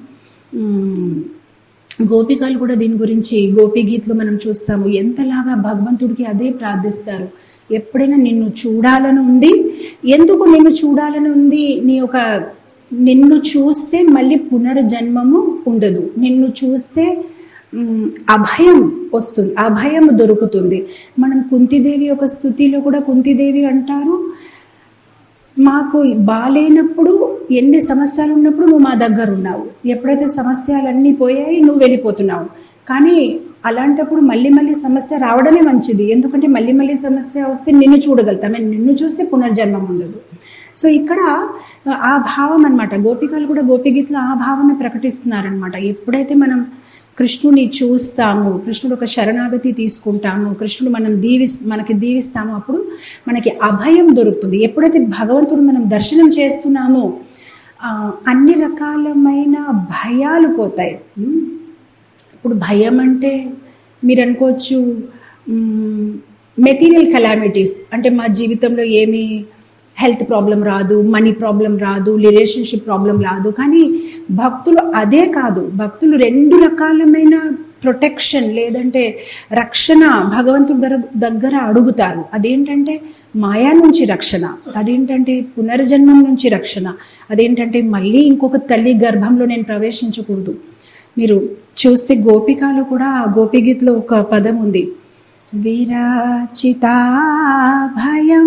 గోపికలు కూడా దీని గురించి గోపి గీత్లో మనం చూస్తాము ఎంతలాగా భగవంతుడికి అదే ప్రార్థిస్తారు ఎప్పుడైనా నిన్ను చూడాలని ఉంది ఎందుకు నిన్ను చూడాలని ఉంది నీ ఒక నిన్ను చూస్తే మళ్ళీ పునర్జన్మము ఉండదు నిన్ను చూస్తే మ్, అభయం వస్తుంది అభయం దొరుకుతుంది మనం కుంతిదేవి యొక్క స్థుతిలో కూడా కుంతిదేవి అంటారు మాకు బాలేనప్పుడు ఎన్ని సమస్యలు ఉన్నప్పుడు నువ్వు మా దగ్గర ఉన్నావు ఎప్పుడైతే సమస్యలన్నీ పోయాయి నువ్వు వెళ్ళిపోతున్నావు కానీ అలాంటప్పుడు మళ్ళీ మళ్ళీ సమస్య రావడమే మంచిది ఎందుకంటే మళ్ళీ మళ్ళీ సమస్య వస్తే నిన్ను చూడగలుగుతాం మేము నిన్ను చూస్తే పునర్జన్మం ఉండదు సో ఇక్కడ ఆ భావం అన్నమాట గోపికలు కూడా గోపిగీతలో ఆ భావాన్ని ప్రకటిస్తున్నారనమాట ఎప్పుడైతే మనం కృష్ణుని చూస్తాము కృష్ణుడు ఒక శరణాగతి తీసుకుంటాము కృష్ణుడు మనం దీవి మనకి దీవిస్తాము అప్పుడు మనకి అభయం దొరుకుతుంది ఎప్పుడైతే భగవంతుడు మనం దర్శనం చేస్తున్నామో ఆ, అన్ని రకాలమైన భయాలు పోతాయి ఉమ్. ఇప్పుడు భయం అంటే మీరు అనుకోవచ్చు మెటీరియల్ కెలామిటీస్ అంటే మా జీవితంలో ఏమి హెల్త్ ప్రాబ్లం రాదు మనీ ప్రాబ్లం రాదు రిలేషన్షిప్ ప్రాబ్లం రాదు కానీ భక్తులు అదే కాదు భక్తులు రెండు రకాలమైన ప్రొటెక్షన్ లేదంటే రక్షణ భగవంతుడి దగ్గర దగ్గర అడుగుతారు అదేంటంటే మాయా నుంచి రక్షణ అదేంటంటే పునర్జన్మం నుంచి రక్షణ అదేంటంటే మళ్ళీ ఇంకొక తల్లి గర్భంలో నేను ప్రవేశించకూడదు మీరు చూస్తే గోపికలు కూడా గోపిగీతలో ఒక పదం ఉంది విరచితా భయం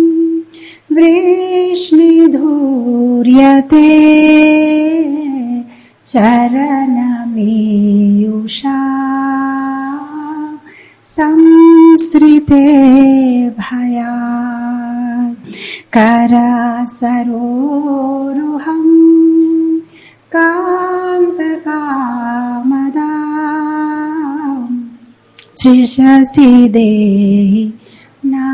వృష్ణిధూర్యతే చరణమీయుషా సంశ్రితే భయా करसरोरुहं कान्तकामदा सृशसि देहि ना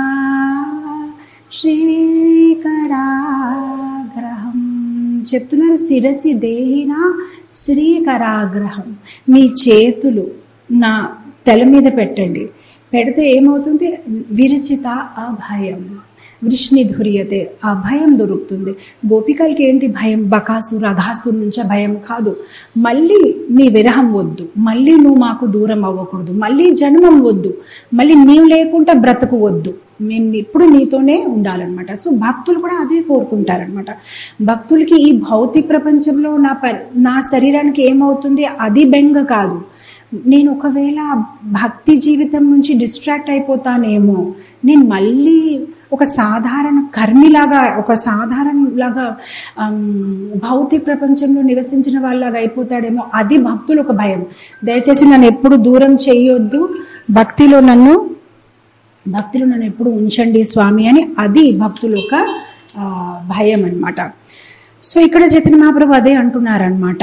శ్రీకరాగ్రహం చెప్తున్నారు శిరసి దేహిన శ్రీకరాగ్రహం మీ చేతులు నా తల మీద పెట్టండి పెడితే ఏమవుతుంది విరచిత అభయం వృష్ణిధుర్యతే ఆ భయం దొరుకుతుంది గోపికలకి ఏంటి భయం బకాసు రఘాసు నుంచి భయం కాదు మళ్ళీ నీ విరహం వద్దు మళ్ళీ నువ్వు మాకు దూరం అవ్వకూడదు మళ్ళీ జన్మం వద్దు మళ్ళీ నీవు లేకుండా బ్రతుకు వద్దు మేము ఇప్పుడు నీతోనే ఉండాలన్నమాట సో భక్తులు కూడా అదే కోరుకుంటారనమాట భక్తులకి ఈ భౌతిక ప్రపంచంలో నా ప నా శరీరానికి ఏమవుతుంది అది బెంగ కాదు నేను ఒకవేళ భక్తి జీవితం నుంచి డిస్ట్రాక్ట్ అయిపోతానేమో నేను మళ్ళీ ఒక సాధారణ కర్మిలాగా ఒక సాధారణలాగా భౌతిక ప్రపంచంలో నివసించిన వాళ్ళలాగా అయిపోతాడేమో అది భక్తులు ఒక భయం దయచేసి నన్ను ఎప్పుడు దూరం చేయొద్దు భక్తిలో నన్ను భక్తులు నన్ను ఎప్పుడు ఉంచండి స్వామి అని అది భక్తులు ఒక ఆ, భయం అన్నమాట సో ఇక్కడ చైతన్య మహాప్రభు అదే అంటున్నారనమాట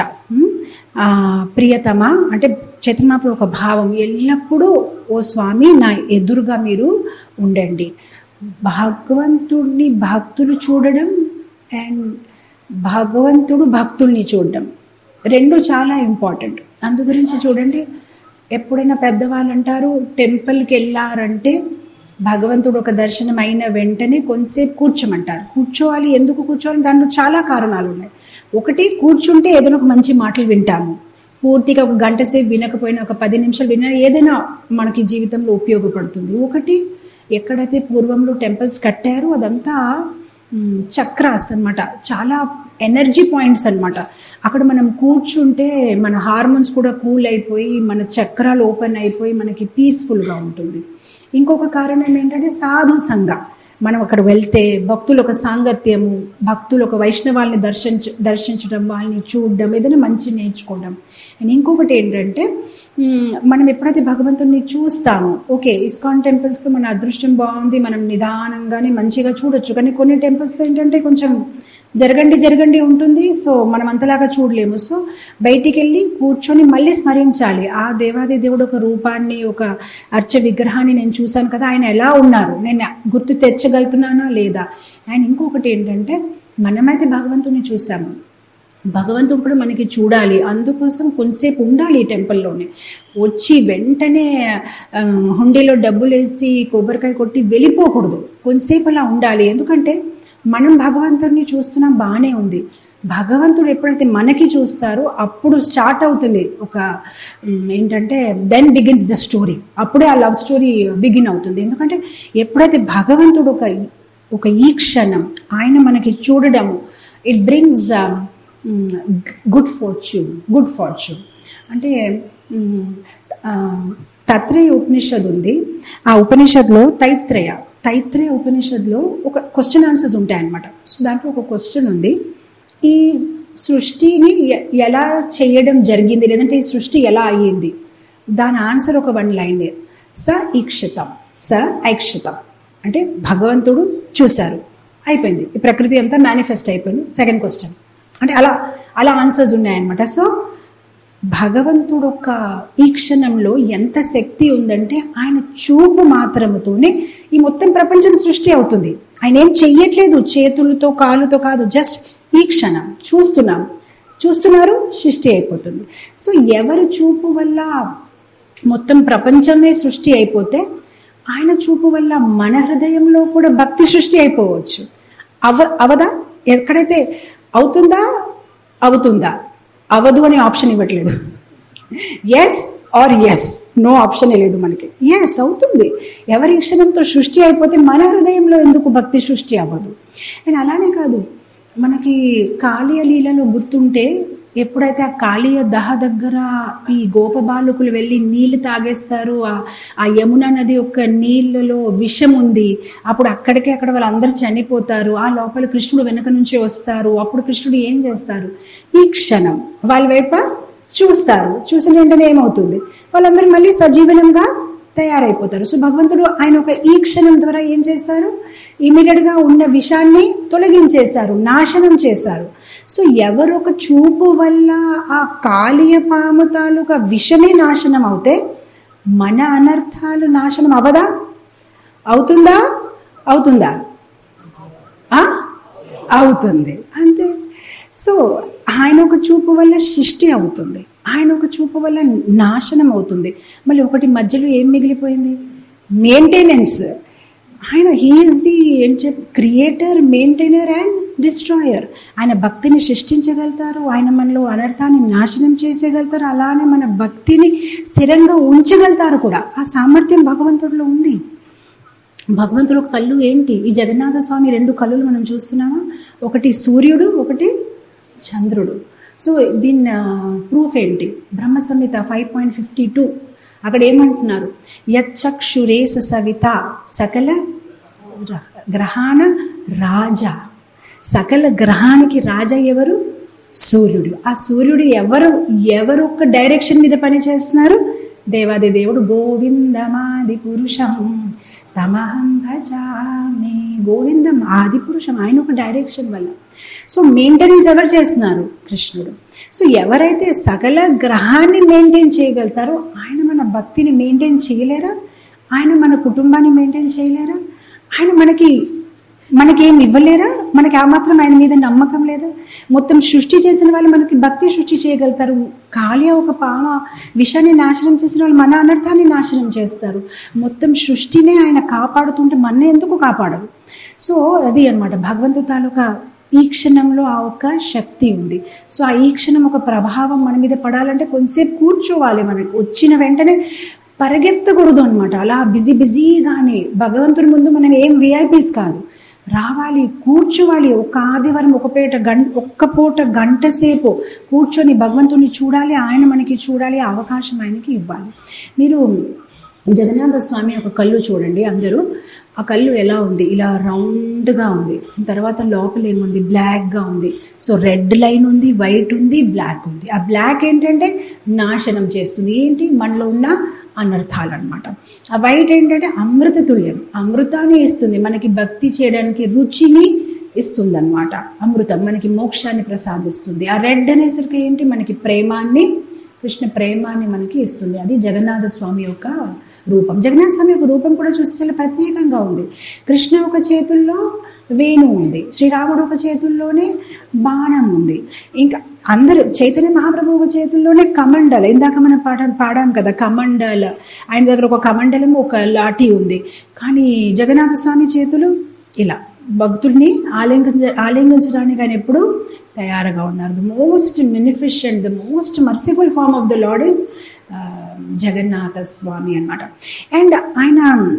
ప్రియతమ అంటే చైతన్య మహాప్రభు ఒక భావం ఎల్లప్పుడూ ఓ స్వామి నా ఎదురుగా మీరు ఉండండి భగవంతుడిని భక్తులు చూడడం అండ్ భగవంతుడు భక్తుల్ని చూడడం రెండు చాలా ఇంపార్టెంట్ అందు గురించి చూడండి ఎప్పుడైనా పెద్దవాళ్ళు అంటారు టెంపుల్కి వెళ్ళారంటే భగవంతుడు ఒక దర్శనం అయిన వెంటనే కొంతసేపు కూర్చోమంటారు కూర్చోవాలి ఎందుకు కూర్చోవాలి దాంట్లో చాలా కారణాలు ఉన్నాయి ఒకటి కూర్చుంటే ఏదైనా ఒక మంచి మాటలు వింటాము పూర్తిగా ఒక గంట సేపు వినకపోయినా ఒక పది నిమిషాలు వినా ఏదైనా మనకి జీవితంలో ఉపయోగపడుతుంది ఒకటి ఎక్కడైతే పూర్వంలో టెంపుల్స్ కట్టారో అదంతా మ్, చక్రాస్ అన్నమాట చాలా ఎనర్జీ పాయింట్స్ అన్నమాట అక్కడ మనం కూర్చుంటే మన హార్మోన్స్ కూడా కూల్ అయిపోయి మన చక్రాలు ఓపెన్ అయిపోయి మనకి పీస్ఫుల్గా ఉంటుంది ఇంకొక కారణం ఏంటంటే సాధు సంఘ మనం అక్కడ వెళ్తే భక్తులు ఒక సాంగత్యము భక్తులు ఒక వైష్ణవాల్ని దర్శించ దర్శించడం వాళ్ళని చూడడం ఏదైనా మంచి నేర్చుకోవడం అండ్ ఇంకొకటి ఏంటంటే మ్, మనం ఎప్పుడైతే భగవంతుడిని చూస్తామో ఓకే ఇస్కాన్ టెంపుల్స్లో మన అదృష్టం బాగుంది మనం నిదానంగానే మంచిగా చూడొచ్చు కానీ కొన్ని టెంపుల్స్లో ఏంటంటే కొంచెం జరగండి జరగండి ఉంటుంది సో మనం అంతలాగా చూడలేము సో బయటికి వెళ్ళి కూర్చొని మళ్ళీ స్మరించాలి ఆ దేవాది దేవుడు ఒక రూపాన్ని ఒక అర్చ విగ్రహాన్ని నేను చూశాను కదా ఆయన ఎలా ఉన్నారు నేను గుర్తు తెచ్చగలుగుతున్నానా లేదా అండ్ ఇంకొకటి ఏంటంటే మనమైతే భగవంతుని చూసాము భగవంతుడు కూడా మనకి చూడాలి అందుకోసం కొంతసేపు ఉండాలి ఈ టెంపుల్లోనే వచ్చి వెంటనే ఆ, హుండీలో డబ్బులు వేసి కొబ్బరికాయ కొట్టి వెళ్ళిపోకూడదు కొంతసేపు అలా ఉండాలి ఎందుకంటే మనం భగవంతుడిని చూస్తున్నాం బాగానే ఉంది భగవంతుడు ఎప్పుడైతే మనకి చూస్తారో అప్పుడు స్టార్ట్ అవుతుంది ఒక ఉమ్, ఏంటంటే దెన్ బిగిన్స్ ద స్టోరీ అప్పుడే ఆ లవ్ స్టోరీ బిగిన్ అవుతుంది ఎందుకంటే ఎప్పుడైతే భగవంతుడు ఒక ఒక ఈ క్షణం ఆయన మనకి చూడడము it brings good fortune good fortune అంటే మ్, ఆ, తత్రేయ ఉపనిషద్ ఉంది ఆ ఉపనిషత్లో తైత్రేయ తైత్రేయ ఉపనిషత్లో ఒక క్వశ్చన్ ఆన్సర్స్ ఉంటాయన్నమాట సో దాంట్లో ఒక క్వశ్చన్ ఉంది ఈ సృష్టిని ఎ- ఎలా చేయడం జరిగింది లేదంటే ఈ సృష్టి ఎలా అయ్యింది దాని ఆన్సర్ ఒక వన్ లైన్ స ఈక్షితం స ఐక్షితం అంటే భగవంతుడు చూశారు అయిపోయింది ఈ ప్రకృతి అంతా మేనిఫెస్ట్ అయిపోయింది సెకండ్ క్వశ్చన్ అంటే అలా అలా ఆన్సర్స్ ఉన్నాయన్నమాట సో భగవంతుడు ఒక ఈ క్షణంలో ఎంత శక్తి ఉందంటే ఆయన చూపు మాత్రముతోనే ఈ మొత్తం ప్రపంచం సృష్టి అవుతుంది ఆయన ఏం చెయ్యట్లేదు చేతులతో కాలుతో కాదు జస్ట్ ఈ క్షణం చూస్తున్నాం చూస్తున్నారు సృష్టి అయిపోతుంది సో ఎవరు చూపు వల్ల మొత్తం ప్రపంచమే సృష్టి అయిపోతే ఆయన చూపు వల్ల మన హృదయంలో కూడా భక్తి సృష్టి అయిపోవచ్చు అవ అవదా ఎక్కడైతే అవుతుందా అవుతుందా అవదు అనే ఆప్షన్ ఇవ్వట్లేదు yes or yes no option లేదు మనకి ఎస్ అవుతుంది ఎవరి క్షణంతో సృష్టి అయిపోతే మన హృదయంలో ఎందుకు భక్తి సృష్టి అవ్వదు అండ్ అలానే కాదు మనకి కాళీయ లీలలో గుర్తుంటే ఎప్పుడైతే ఆ కాళీయ దహ దగ్గర ఈ గోప బాలకులు వెళ్ళి నీళ్లు తాగేస్తారు ఆ- ఆ యమున నది యొక్క నీళ్ళలో విషం ఉంది అప్పుడు అక్కడికే అక్కడ వాళ్ళందరూ చనిపోతారు ఆ లోపల కృష్ణుడు వెనక నుంచి వస్తారు అప్పుడు కృష్ణుడు ఏం చేస్తారు ఈ క్షణం వాళ్ళ వైపు చూస్తారు చూసిన వెంటనే ఏమవుతుంది వాళ్ళందరూ మళ్ళీ సజీవనంగా తయారైపోతారు సో భగవంతుడు ఆయన ఒక ఈ క్షణం ద్వారా ఏం చేశారు ఇమీడియట్ గా ఉన్న విషాన్ని తొలగించేశారు నాశనం చేశారు సో ఎవరు ఒక చూపు వల్ల ఆ కాళీయ పాము తాలూకా విషమే నాశనం అవుతే మన అనర్థాలు నాశనం అవదా అవుతుందా అవుతుందా ఆ? అవుతుంది అంతే సో ఆయన ఒక చూపు వల్ల సృష్టి అవుతుంది ఆయన ఒక చూపు వల్ల నాశనం అవుతుంది మళ్ళీ ఒకటి మధ్యలో ఏం మిగిలిపోయింది మెయింటెనెన్స్ ఆయన హీఈస్ ది ఏం చెప్ క్రియేటర్ మెయింటైనర్ అండ్ డిస్ట్రాయర్ ఆయన భక్తిని సృష్టించగలుగుతారు ఆయన మనలో అనర్థాన్ని నాశనం చేసేయగలుగుతారు అలానే మన భక్తిని స్థిరంగా ఉంచగలుగుతారు కూడా ఆ సామర్థ్యం భగవంతుడిలో ఉంది భగవంతుడు కళ్ళు ఏంటి ఈ జగన్నాథ స్వామి రెండు కళ్ళు మనం చూస్తున్నామా ఒకటి సూర్యుడు ఒకటి చంద్రుడు సో దీని ప్రూఫ్ ఏంటి Brahma Samhita five point fifty two అక్కడ ఏమంటున్నారు యచ్చక్షురేస సవిత సకల గ్ర- గ్రహాణ రాజా సకల గ్రహానికి రాజా ఎవరు సూర్యుడు ఆ సూర్యుడు ఎవరు ఎవరు ఒక డైరెక్షన్ మీద పని చేస్తున్నారు దేవాది దేవుడు గోవిందమాది పురుషం తమహం భజామి గోవిందం ఆది పురుషం ఆయన ఒక డైరెక్షన్ వల్ల సో మెయింటెనెన్స్ ఎవరు చేస్తున్నారు కృష్ణుడు సో ఎవరైతే సకల గ్రహాన్ని మెయింటైన్ చేయగలుగుతారో ఆయన మన భక్తిని మెయింటైన్ చేయలేరా ఆయన మన కుటుంబాన్ని మెయింటైన్ చేయలేరా ఆయన మనకి మనకి ఏం ఇవ్వలేరా మనకి ఆ మాత్రం ఆయన మీద నమ్మకం లేదా మొత్తం సృష్టి చేసిన వాళ్ళు మనకి భక్తి సృష్టి చేయగలుగుతారు ఖాళీ ఒక పామ విషాన్ని నాశనం చేసిన వాళ్ళు మన అనర్థాన్ని నాశనం చేస్తారు మొత్తం సృష్టినే ఆయన కాపాడుతుంటే మన ఎందుకు కాపాడరు సో అది అన్నమాట భగవంతుడు తాలూకా ఈ క్షణంలో ఆ ఒక శక్తి ఉంది సో ఆ ఈ క్షణం ఒక ప్రభావం మన మీద పడాలంటే కొంతసేపు కూర్చోవాలి మనకు వచ్చిన వెంటనే పరిగెత్తకూడదు అనమాట అలా బిజీ బిజీగానే భగవంతుడి ముందు మనం ఏం విఐపీస్ కాదు రావాలి కూర్చోవాలి ఒక ఆదివారం ఒక పేట గంట ఒక్క పూట గంట సేపు కూర్చొని భగవంతుని చూడాలి ఆయన మనకి చూడాలి ఆ అవకాశం ఆయనకి ఇవ్వాలి మీరు జగన్నాథ స్వామి ఒక కళ్ళు చూడండి అందరూ ఆ కళ్ళు ఎలా ఉంది ఇలా రౌండ్గా ఉంది తర్వాత లోపల ఏముంది బ్లాక్గా ఉంది సో రెడ్ లైన్ ఉంది వైట్ ఉంది బ్లాక్ ఉంది ఆ బ్లాక్ ఏంటంటే నాశనం చేస్తుంది ఏంటి మనలో ఉన్న అనర్థాలు అనమాట ఆ వైట్ ఏంటంటే అమృత తుల్యం అమృతాన్ని ఇస్తుంది మనకి భక్తి చేయడానికి రుచిని ఇస్తుంది అనమాట అమృతం మనకి మోక్షాన్ని ప్రసాదిస్తుంది ఆ రెడ్ అనేసరికి ఏంటి మనకి ప్రేమాన్ని కృష్ణ ప్రేమాన్ని మనకి ఇస్తుంది అది జగన్నాథ స్వామి యొక్క రూపం జగన్నాథ స్వామి యొక్క రూపం కూడా చూస్తే చాలా ప్రత్యేకంగా ఉంది కృష్ణ ఒక చేతుల్లో వేణు ఉంది శ్రీరాముడు ఒక చేతుల్లోనే బాణం ఉంది ఇంకా అందరూ చైతన్య మహాప్రభు ఒక చేతుల్లోనే కమండల ఇందాక మనం పాట పాడాం కదా కమండల ఆయన దగ్గర ఒక కమండలం ఒక లాఠీ ఉంది కానీ జగన్నాథ స్వామి చేతులు ఇలా భక్తుల్ని ఆలింగించ ఆలింగించడానికి ఆయన ఎప్పుడు తయారుగా ఉన్నారు the most beneficent the most merciful form of the Lord is Jagannatha Swami అన్నమాట అండ్ ఆయన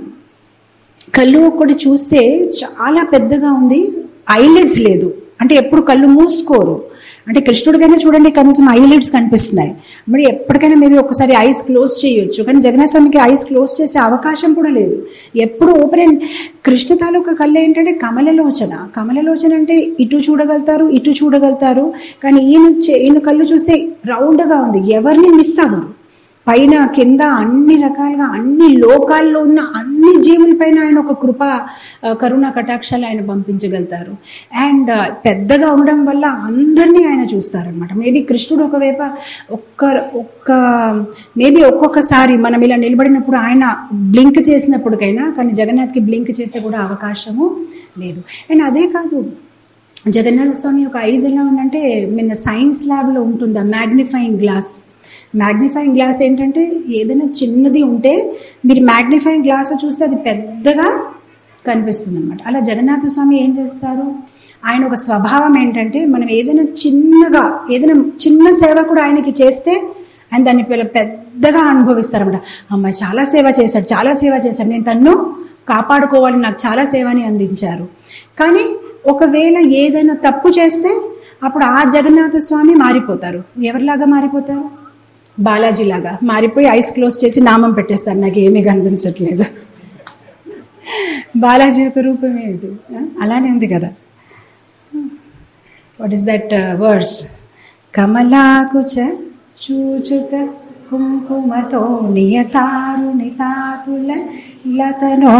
కళ్ళు ఒకటి చూస్తే చాలా పెద్దగా ఉంది ఐలిడ్స్ లేదు అంటే ఎప్పుడు కళ్ళు మూసుకోరు అంటే కృష్ణుడికైనా చూడండి కనీసం ఐలిడ్స్ కనిపిస్తున్నాయి మరి ఎప్పటికైనా మేబీ ఒకసారి ఐస్ క్లోజ్ చేయొచ్చు కానీ జగన్నాథ స్వామికి ఐస్ క్లోజ్ చేసే అవకాశం కూడా లేదు ఎప్పుడు ఓపెన్ అండ్ కృష్ణ తాలూకా కళ్ళు ఏంటంటే కమలలోచన కమలలోచన అంటే ఇటు చూడగలుగుతారు ఇటు చూడగలుగుతారు కానీ ఈయన చే- ఈయన కళ్ళు చూస్తే రౌండ్గా ఉంది ఎవరిని మిస్ అవ్వరు పైన కింద అన్ని రకాలుగా అన్ని లోకాల్లో ఉన్న అన్ని జీవులపైన ఆయన ఒక కృప ఆ, కరుణ కటాక్షాలు ఆయన పంపించగలుగుతారు అండ్ పెద్దగా ఉండడం వల్ల అందరినీ ఆయన చూస్తారనమాట మేబీ కృష్ణుడు ఒకవైపు ఒక్క ఒక్క మేబీ ఒక్కొక్కసారి మనం ఇలా నిలబడినప్పుడు ఆయన బ్లింక్ చేసినప్పటికైనా కానీ జగన్నాథ్కి బ్లింక్ చేసే కూడా అవకాశము లేదు అండ్ అదే కాదు జగన్నాథ స్వామి యొక్క ఐజ్ ఎలా ఉందంటే నిన్న సైన్స్ ల్యాబ్లో ఉంటుంది ఆ మ్యాగ్నిఫైయింగ్ గ్లాస్ మ్యాగ్నిఫైయింగ్ గ్లాస్ ఏంటంటే ఏదైనా చిన్నది ఉంటే మీరు మ్యాగ్నిఫైయింగ్ గ్లాస్ చూస్తే అది పెద్దగా కనిపిస్తుంది అనమాట అలా జగన్నాథ స్వామి ఏం చేస్తారు ఆయన ఒక స్వభావం ఏంటంటే మనం ఏదైనా చిన్నగా ఏదైనా చిన్న సేవ కూడా ఆయనకి చేస్తే ఆయన దాన్ని పిల్ల- పెద్దగా అనుభవిస్తారన్నమాట అమ్మాయి చాలా సేవ చేశాడు చాలా సేవ చేశాడు నేను తన్ను కాపాడుకోవాలి నాకు చాలా సేవని అందించారు కానీ ఒకవేళ ఏదైనా తప్పు చేస్తే అప్పుడు ఆ జగన్నాథ స్వామి మారిపోతారు ఎవరిలాగా మారిపోతారు బాలాజీ లాగా మారిపోయి ఐస్ క్లోజ్ చేసి నామం పెట్టేస్తారు నాకు ఏమీ కనిపించట్లేదు బాలాజీ యొక్క రూపం ఏమిటి ఆ? అలానే ఉంది కదా వాట్ ఈస్ దట్ వర్డ్స్ కమలాకుచ చూచుక కుంకుమతో నియతారు నితాతుల లతనో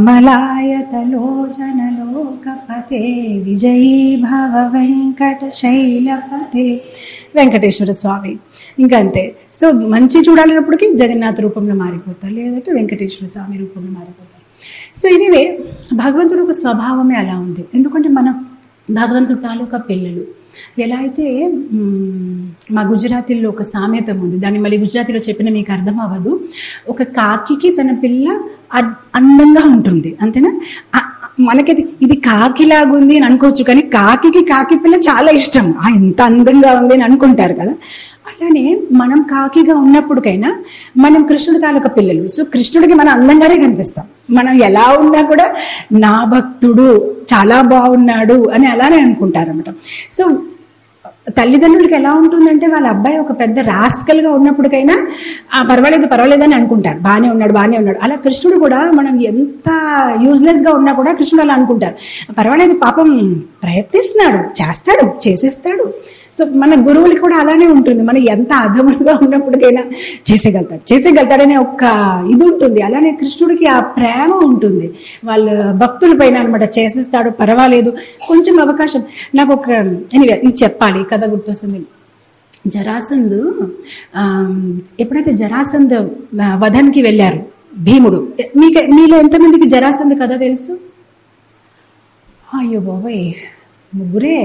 కమలాయతలోచనలోకపతే విజయీ భవ వెంకట శైలపతే వెంకటేశ్వర స్వామి ఇంకా అంతే సో మంచి చూడాలన్నప్పటికీ జగన్నాథ్ రూపంలో మారిపోతారు లేదంటే వెంకటేశ్వర స్వామి రూపంలో మారిపోతారు సో ఇదివే భగవంతుడు ఒక స్వభావమే అలా ఉంది ఎందుకంటే మనం భగవంతుడు తాలూకా పిల్లలు ఎలా అయితే మ్మ్, మా గుజరాతీలో ఒక సామెతం ఉంది దాన్ని మళ్ళీ గుజరాతీలో చెప్పిన మీకు అర్థం అవ్వదు ఒక కాకికి తన పిల్ల అద్- అందంగా ఉంటుంది అంతేనా ఆ- మనకి ఇది- ఇది కాకిలాగుంది అని అనుకోవచ్చు కానీ కాకికి కాకి పిల్ల చాలా ఇష్టం ఆ ఎంత అందంగా ఉంది అని అనుకుంటారు కదా అలానే మనం కాకిగా ఉన్నప్పటికైనా మనం కృష్ణుడి తాలూకా పిల్లలు సో కృష్ణుడికి మనం అందంగానే కనిపిస్తాం మనం ఎలా ఉన్నా కూడా నా భక్తుడు చాలా బాగున్నాడు అని అలానే అనుకుంటారన్నమాట సో తల్లిదండ్రులకి ఎలా ఉంటుందంటే వాళ్ళ అబ్బాయి ఒక పెద్ద రాస్కల్గా ఉన్నప్పటికైనా ఆ పర్వాలేదు పర్వాలేదు అని అనుకుంటారు బాగానే ఉన్నాడు బాగానే ఉన్నాడు అలా కృష్ణుడు కూడా మనం ఎంత యూజ్లెస్గా ఉన్నా కూడా కృష్ణుడు అలా అనుకుంటారు పర్వాలేదు పాపం ప్రయత్నిస్తున్నాడు చేస్తాడు చేసేస్తాడు సో మన గురువులకి కూడా అలానే ఉంటుంది మనం ఎంత అధములుగా ఉన్నప్పటికైనా చేసేయగలుగుతాడు చేసేయగలుగుతాడనే ఒక ఇది ఉంటుంది అలానే కృష్ణుడికి ఆ ప్రేమ ఉంటుంది వాళ్ళ భక్తుల పైన అనమాట చేసేస్తాడు పర్వాలేదు కొంచెం అవకాశం నాకు ఒక ఎనివే ఇది చెప్పాలి కథ గుర్తొస్తుంది జరాసంధు ఆమ్, ఎప్పుడైతే జరాసంధ్ ఆ, వధన్కి వెళ్ళారు భీముడు మీకు మీలో ఎంతమందికి జరాసంధ్ కథ తెలుసు అయ్యో బాబాయ్ ముగ్గురే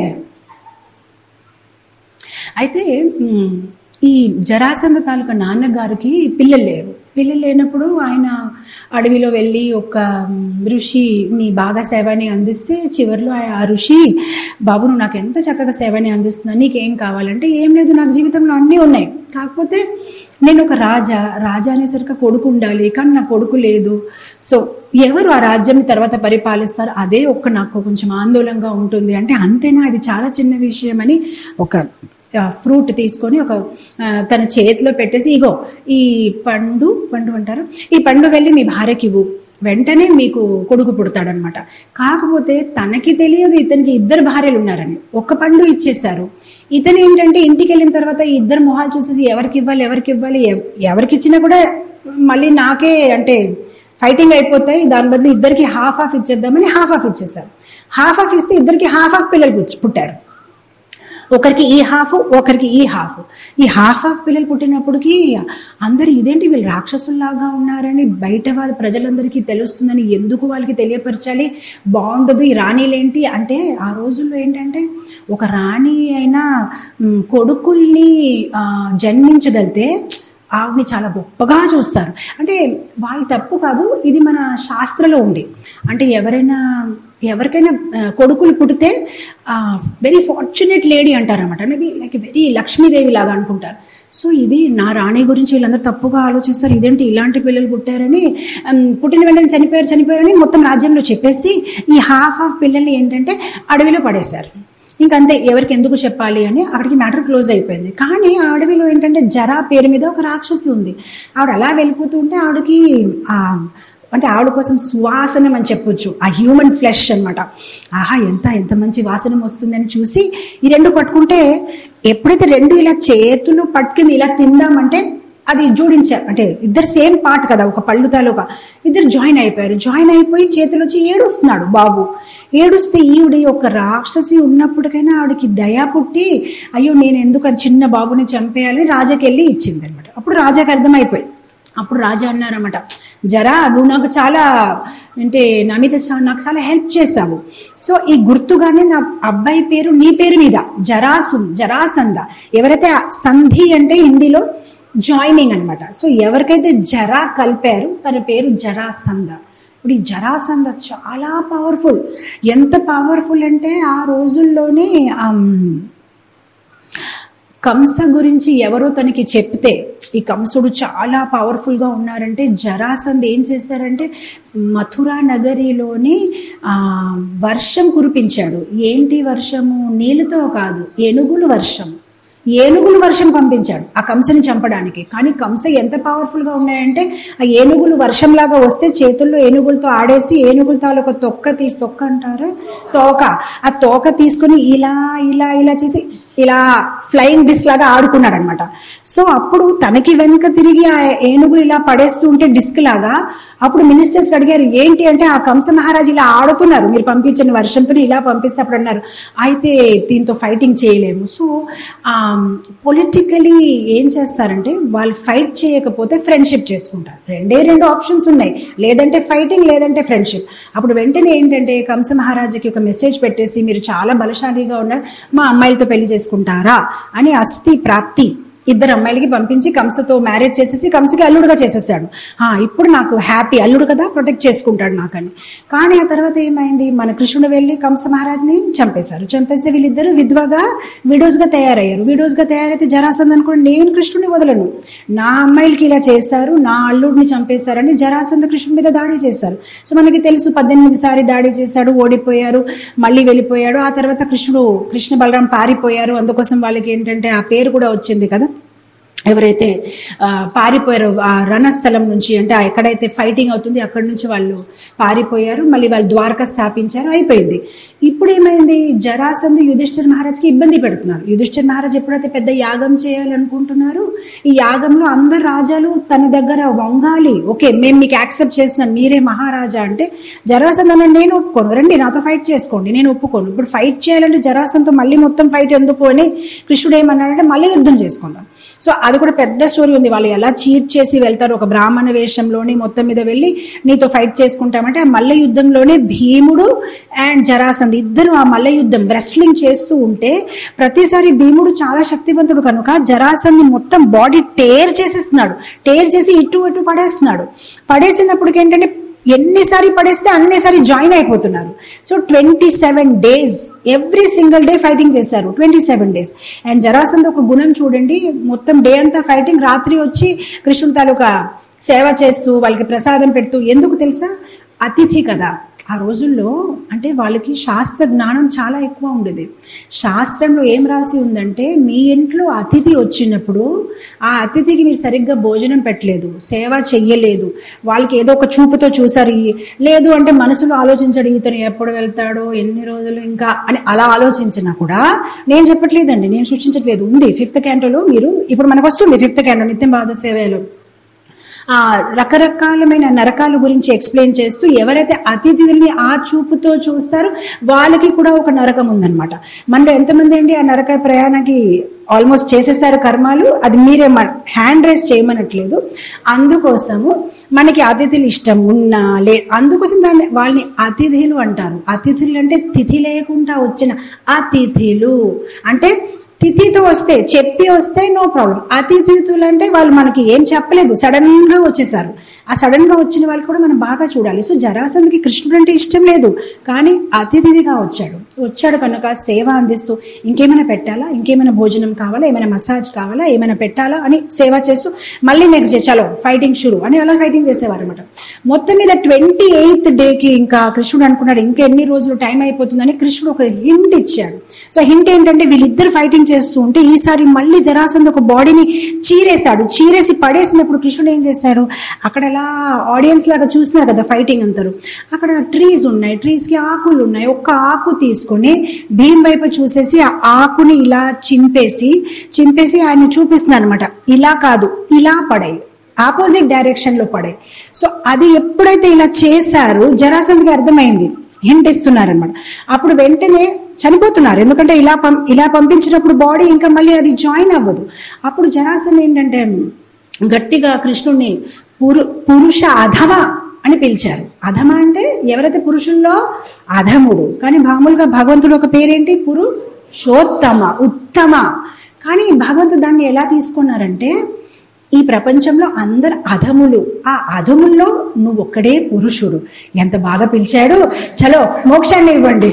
అయితే మ్, ఈ జరాసంధ తాలూకా నాన్నగారికి పిల్లలు లేరు పిల్లలు లేనప్పుడు ఆయన అడవిలో వెళ్ళి ఒక మ్, ఋషిని బాగా సేవని అందిస్తే చివరిలో ఆ- ఆ ఋషి బాబు నువ్వు నాకు ఎంత చక్కగా సేవని అందిస్తున్నా నీకేం కావాలంటే ఏం లేదు నాకు జీవితంలో అన్నీ ఉన్నాయి కాకపోతే నేను ఒక రాజా రాజా అనేసరికి కొడుకు ఉండాలి కానీ నా కొడుకు లేదు సో ఎవరు ఆ రాజ్యం తర్వాత పరిపాలిస్తారు అదే ఒక్క నాకు కొంచెం ఆందోళనగా ఉంటుంది అంటే అంతేనా అది చాలా చిన్న విషయం అని ఒక ఫ్రూట్ తీసుకొని ఒక ఆ, తన చేతిలో పెట్టేసి ఇగో ఈ పండు పండు అంటారు ఈ పండు వెళ్ళి మీ భార్యకి ఇవ్వు వెంటనే మీకు కొడుకు పుడతాడనమాట కాకపోతే తనకి తెలియదు ఇతనికి ఇద్దరు భార్యలు ఉన్నారని ఒక్క పండు ఇచ్చేశారు ఇతను ఏంటంటే ఇంటికి వెళ్ళిన తర్వాత ఈ ఇద్దరు మొహాలు చూసేసి ఎవరికి ఇవ్వాలి ఎవరికి ఇవ్వాలి ఎవ్- ఎవరికి ఇచ్చినా కూడా మళ్ళీ నాకే అంటే ఫైటింగ్ అయిపోతాయి దాని బదులు ఇద్దరికి హాఫ్ హాఫ్ ఇచ్చేద్దామని హాఫ్ హాఫ్ ఇచ్చేసారు హాఫ్ హాఫ్ ఇస్తే ఇద్దరికి హాఫ్ హాఫ్ పిల్లలు పుట్టి- పుట్టారు ఒకరికి ఈ హాఫ్ ఒకరికి ఈ హాఫ్ ఈ హాఫ్ హాఫ్ పిల్లలు పుట్టినప్పటికీ అందరు ఇదేంటి వీళ్ళు రాక్షసుల్లాగా ఉన్నారని బయట వాళ్ళ ప్రజలందరికీ తెలుస్తుందని ఎందుకు వాళ్ళకి తెలియపరచాలి బాగుండదు ఈ రాణిలేంటి అంటే ఆ రోజుల్లో ఏంటంటే ఒక రాణి అయినా మ్, కొడుకుల్ని ఆ, జన్మించగలితే ఆవిడని చాలా గొప్పగా చూస్తారు అంటే వాళ్ళ తప్పు కాదు ఇది మన శాస్త్రంలో ఉంది అంటే ఎవరైనా ఎవరికైనా ఆ, కొడుకులు పుడితే వెరీ ఫార్చునేట్ లేడీ అంటారనమాట మేబీ లైక్ వెరీ లక్ష్మీదేవి లాగా అనుకుంటారు సో ఇది నా రాణి గురించి వీళ్ళందరూ తప్పుగా ఆలోచిస్తారు ఇదేంటి ఇలాంటి పిల్లలు పుట్టారని ఉమ్, పుట్టిన వెంటనే చనిపోయారు చనిపోయారని మొత్తం రాజ్యంలో చెప్పేసి ఈ హాఫ్ హాఫ్ పిల్లల్ని ఏంటంటే అడవిలో పడేశారు ఇంకంతే ఎవరికి ఎందుకు చెప్పాలి అని అక్కడికి మ్యాటర్ క్లోజ్ అయిపోయింది కానీ ఆ అడవిలో ఏంటంటే జరా పేరు మీద ఒక రాక్షసి ఉంది ఆవిడ అలా వెళ్ళిపోతూ ఉంటే ఆవిడకి ఆ అంటే ఆవిడ కోసం సువాసనం అని చెప్పొచ్చు ఆ హ్యూమన్ ఫ్లెష్ అన్నమాట ఆహా ఎంత ఎంత మంచి వాసనం వస్తుందని చూసి ఈ రెండు పట్టుకుంటే ఎప్పుడైతే రెండు ఇలా చేతులు పట్టుకుని ఇలా తిందామంటే అది జోడించారు అంటే ఇద్దరు సేమ్ పార్ట్ కదా ఒక పళ్ళు తాలూక ఇద్దరు జాయిన్ అయిపోయారు జాయిన్ అయిపోయి చేతులు వచ్చి ఏడుస్తున్నాడు బాబు ఏడుస్తే ఈవిడ ఒక రాక్షసి ఉన్నప్పటికైనా ఆవిడకి దయ పుట్టి అయ్యో నేను ఎందుకు ఆ చిన్న బాబుని చంపేయాలని రాజాకి వెళ్ళి ఇచ్చింది అనమాట అప్పుడు రాజాకి అర్థమైపోయింది అప్పుడు రాజా అన్నారన్నమాట జరా నువ్వు నాకు చాలా అంటే నా మీద చా- నాకు చాలా హెల్ప్ చేశావు సో ఈ గుర్తుగానే నా అబ్బాయి పేరు నీ పేరు మీద జరాసు జరాసంద ఎవరైతే ఆ సంధి అంటే హిందీలో జాయినింగ్ అన్నమాట సో ఎవరికైతే జరా కలిపారు తన పేరు జరాసంద ఇప్పుడు ఈ జరాసంద చాలా పవర్ఫుల్ ఎంత పవర్ఫుల్ అంటే ఆ రోజుల్లోనే ఆమ్, కంస గురించి ఎవరో తనకి చెప్తే ఈ కంసుడు చాలా పవర్ఫుల్గా ఉన్నారంటే జరాసంద్ ఏం చేశారంటే మథురా నగరిలోని ఆ, వర్షం కురిపించాడు ఏంటి వర్షము నీళ్ళతో కాదు ఏనుగులు వర్షం ఏనుగులు వర్షం పంపించాడు ఆ కంసని చంపడానికి కానీ కంస ఎంత పవర్ఫుల్గా ఉన్నాయంటే ఆ ఏనుగులు వర్షంలాగా వస్తే చేతుల్లో ఏనుగులతో ఆడేసి ఏనుగుల తాలూకా తొక్క తీసి తొక్క అంటారు తోక ఆ తోక తీసుకొని ఇలా ఇలా ఇలా చేసి ఇలా ఫ్లయింగ్ డిస్క్ లాగా ఆడుకున్నాడు అనమాట సో అప్పుడు తనకి వెనుక తిరిగి ఆ ఏనుగులు ఇలా పడేస్తూ ఉంటే డిస్క్ లాగా అప్పుడు మినిస్టర్స్ అడిగారు ఏంటి అంటే ఆ కంస మహారాజు ఇలా ఆడుతున్నారు మీరు పంపించిన వర్షంతో ఇలా పంపిస్తే అప్పుడు అన్నారు అయితే దీంతో ఫైటింగ్ చేయలేము సో పొలిటికలీ ఏం చేస్తారంటే వాళ్ళు ఫైట్ చేయకపోతే ఫ్రెండ్షిప్ చేసుకుంటారు రెండే రెండు ఆప్షన్స్ ఉన్నాయి లేదంటే ఫైటింగ్ లేదంటే ఫ్రెండ్షిప్ అప్పుడు వెంటనే ఏంటంటే కంస మహారాజుకి ఒక మెసేజ్ పెట్టేసి మీరు చాలా బలశాలిగా ఉన్నారు మా అమ్మాయిలతో పెళ్లి చేసుకుంటారా అని అస్థి ప్రాప్తి ఇద్దరు అమ్మాయిలకి పంపించి కంసతో మ్యారేజ్ చేసేసి కంసకి అల్లుడుగా చేసేసాడు ఆ, ఇప్పుడు నాకు హ్యాపీ అల్లుడు కదా ప్రొటెక్ట్ చేసుకుంటాడు నాకని కానీ ఆ తర్వాత ఏమైంది మన కృష్ణుడు వెళ్ళి కంస మహారాజ్ని చంపేశారు చంపేస్తే వీళ్ళిద్దరు విధవగా విడోస్గా తయారయ్యారు విడోస్గా తయారైతే జరాసంద్ అనుకోండి నేను కృష్ణుని వదలను నా అమ్మాయిలకి ఇలా చేశారు నా అల్లుడిని చంపేశారని జరాసంద కృష్ణుడి మీద దాడి చేశారు సో మనకి తెలుసు పద్దెనిమిది సారి దాడి చేశాడు ఓడిపోయారు మళ్ళీ వెళ్ళిపోయాడు ఆ తర్వాత కృష్ణుడు కృష్ణ బలరాం పారిపోయారు అందుకోసం వాళ్ళకి ఏంటంటే ఆ పేరు కూడా వచ్చింది కదా ఎవరైతే ఆ, పారిపోయారో ఆ రణస్థలం నుంచి అంటే ఆ ఎక్కడైతే ఫైటింగ్ అవుతుంది అక్కడి నుంచి వాళ్ళు పారిపోయారు మళ్ళీ వాళ్ళు ద్వారక స్థాపించారు అయిపోయింది ఇప్పుడు ఏమైంది జరాసంధ్ యుధిష్ఠిర్ మహారాజ్కి ఇబ్బంది పెడుతున్నారు యుధిష్ఠిర్ మహారాజ్ ఎప్పుడైతే పెద్ద యాగం చేయాలనుకుంటున్నారు ఈ యాగంలో అందరు రాజాలు తన దగ్గర వంగాలి ఓకే మేము మీకు యాక్సెప్ట్ చేస్తున్నాం మీరే మహారాజా అంటే జరాసంధ్ అన్న నేను ఒప్పుకోను రండి నాతో ఫైట్ చేసుకోండి నేను ఒప్పుకోను ఇప్పుడు ఫైట్ చేయాలంటే జరాసంతో మళ్ళీ మొత్తం ఫైట్ ఎందుకు అని కృష్ణుడు ఏమన్నాడంటే మళ్ళీ యుద్ధం చేసుకుందాం సో అది కూడా పెద్ద స్టోరీ ఉంది వాళ్ళు ఎలా చీట్ చేసి వెళ్తారు ఒక బ్రాహ్మణ వేషంలోని మొత్తం మీద వెళ్ళి నీతో ఫైట్ చేసుకుంటామంటే ఆ మల్ల యుద్ధంలోనే భీముడు అండ్ జరాసంద్ ఇద్దరు ఆ మల్ల యుద్ధం రెస్లింగ్ చేస్తూ ఉంటే ప్రతిసారి భీముడు చాలా శక్తివంతుడు కనుక జరాసంద్ మొత్తం బాడీ టేర్ చేసేస్తున్నాడు టేర్ చేసి ఇటు ఇటు పడేస్తున్నాడు పడేసినప్పటికి ఏంటంటే ఎన్నిసారి పడేస్తే అన్నిసారి జాయిన్ అయిపోతున్నారు so twenty seven days every single day fighting చేశారు twenty seven days and Jarasandh ఒక గుణం చూడండి మొత్తం డే అంతా ఫైటింగ్ రాత్రి వచ్చి కృష్ణుడి తాలూకా సేవ చేస్తూ వాళ్ళకి ప్రసాదం పెడుతూ ఎందుకు తెలుసా అతిథి కదా ఆ రోజుల్లో అంటే వాళ్ళకి శాస్త్ర జ్ఞానం చాలా ఎక్కువ ఉండేది శాస్త్రంలో ఏం రాసి ఉందంటే మీ ఇంట్లో అతిథి వచ్చినప్పుడు ఆ అతిథికి మీరు సరిగ్గా భోజనం పెట్టలేదు సేవ చెయ్యలేదు వాళ్ళకి ఏదో ఒక చూపుతో చూసారు ఈ- లేదు అంటే మనసులో ఆలోచించాడు ఇతను ఎప్పుడు వెళ్తాడో ఎన్ని రోజులు ఇంకా అని అలా ఆలోచించినా కూడా నేను చెప్పట్లేదండి నేను సూచించట్లేదు ఉంది ఫిఫ్త్ క్యాంటోలో మీరు ఇప్పుడు మనకు వస్తుంది ఫిఫ్త్ క్యాంటో నిత్యం బాధ సేవలో ఆ రకరకాలమైన నరకాల గురించి ఎక్స్ప్లెయిన్ చేస్తూ ఎవరైతే అతిథుల్ని ఆ చూపుతో చూస్తారో వాళ్ళకి కూడా ఒక నరకం ఉందన్నమాట మనలో ఎంతమంది అండి ఆ నరక ప్రయాణానికి ఆల్మోస్ట్ చేసేసారు కర్మాలు అది మీరే హ్యాండ్ రైస్ చేయమనట్లేదు అందుకోసము మనకి అతిథులు ఇష్టం ఉన్నా లే అందుకోసం దాన్ని వాళ్ళని అతిథులు అంటారు అతిథులు అంటే తిథి లేకుండా వచ్చిన అతిథులు అంటే తిథితో వస్తే చెప్పి వస్తే నో ప్రాబ్లం అతిథితులు అంటే వాళ్ళు మనకి ఏం చెప్పలేదు సడన్ గా వచ్చేసారు ఆ సడన్ గా వచ్చిన వాళ్ళు కూడా మనం బాగా చూడాలి సో జరాసంద్కి కృష్ణుడు అంటే ఇష్టం లేదు కానీ అతిథిగా వచ్చాడు వచ్చాడు కనుక సేవ అందిస్తూ ఇంకేమైనా పెట్టాలా ఇంకేమైనా భోజనం కావాలా ఏమైనా మసాజ్ కావాలా ఏమైనా పెట్టాలా అని సేవ చేస్తూ మళ్ళీ నెక్స్ట్ డే చలో ఫైటింగ్ షురు అని అలా ఫైటింగ్ చేసేవారు అనమాట మొత్తం మీద ట్వంటీ ఎయిత్ డేకి ఇంకా కృష్ణుడు అనుకున్నాడు ఇంకా ఎన్ని రోజులు టైం అయిపోతుందని కృష్ణుడు ఒక హింట్ ఇచ్చాడు సో హింట్ ఏంటంటే వీళ్ళిద్దరు ఫైటింగ్ చేస్తూ ఉంటే ఈసారి మళ్ళీ జరాసంద్ ఒక బాడీని చీరేశాడు చీరేసి పడేసినప్పుడు కృష్ణుడు ఏం చేశాడు అక్కడ అలా ఆడియన్స్ లాగా చూస్తున్నారు కదా ఫైటింగ్ అంటారు అక్కడ ట్రీస్ ఉన్నాయి ట్రీస్ కి ఆకులు ఉన్నాయి ఒక్క ఆకు తీసుకొని తీసుకొని భీమ్ వైపు చూసేసి ఆ ఆకుని ఇలా చింపేసి చింపేసి ఆయన చూపిస్తున్నారు అనమాట ఇలా కాదు ఇలా పడాయి ఆపోజిట్ డైరెక్షన్ లో పడాయి సో అది ఎప్పుడైతే ఇలా చేశారు జరాసంధ్కి అర్థమైంది హింట్ ఇస్తున్నారనమాట అప్పుడు వెంటనే చనిపోతున్నారు ఎందుకంటే ఇలా పం ఇలా పంపించినప్పుడు బాడీ ఇంకా మళ్ళీ అది జాయిన్ అవ్వదు అప్పుడు జరాసంధ్ ఏంటంటే గట్టిగా కృష్ణుడిని పురు పురుష అధమ అని పిలిచారు అధమ అంటే ఎవరైతే పురుషుల్లో అధముడు కానీ మామూలుగా భగవంతుడు ఒక పేరేంటి పురుషోత్తమ ఉత్తమ కానీ భగవంతుడు దాన్ని ఎలా తీసుకున్నారంటే ఈ ప్రపంచంలో అందరు అధములు ఆ అధముల్లో నువ్వు ఒక్కడే పురుషుడు ఎంత బాగా పిలిచాడు చలో మోక్షాన్ని ఇవ్వండి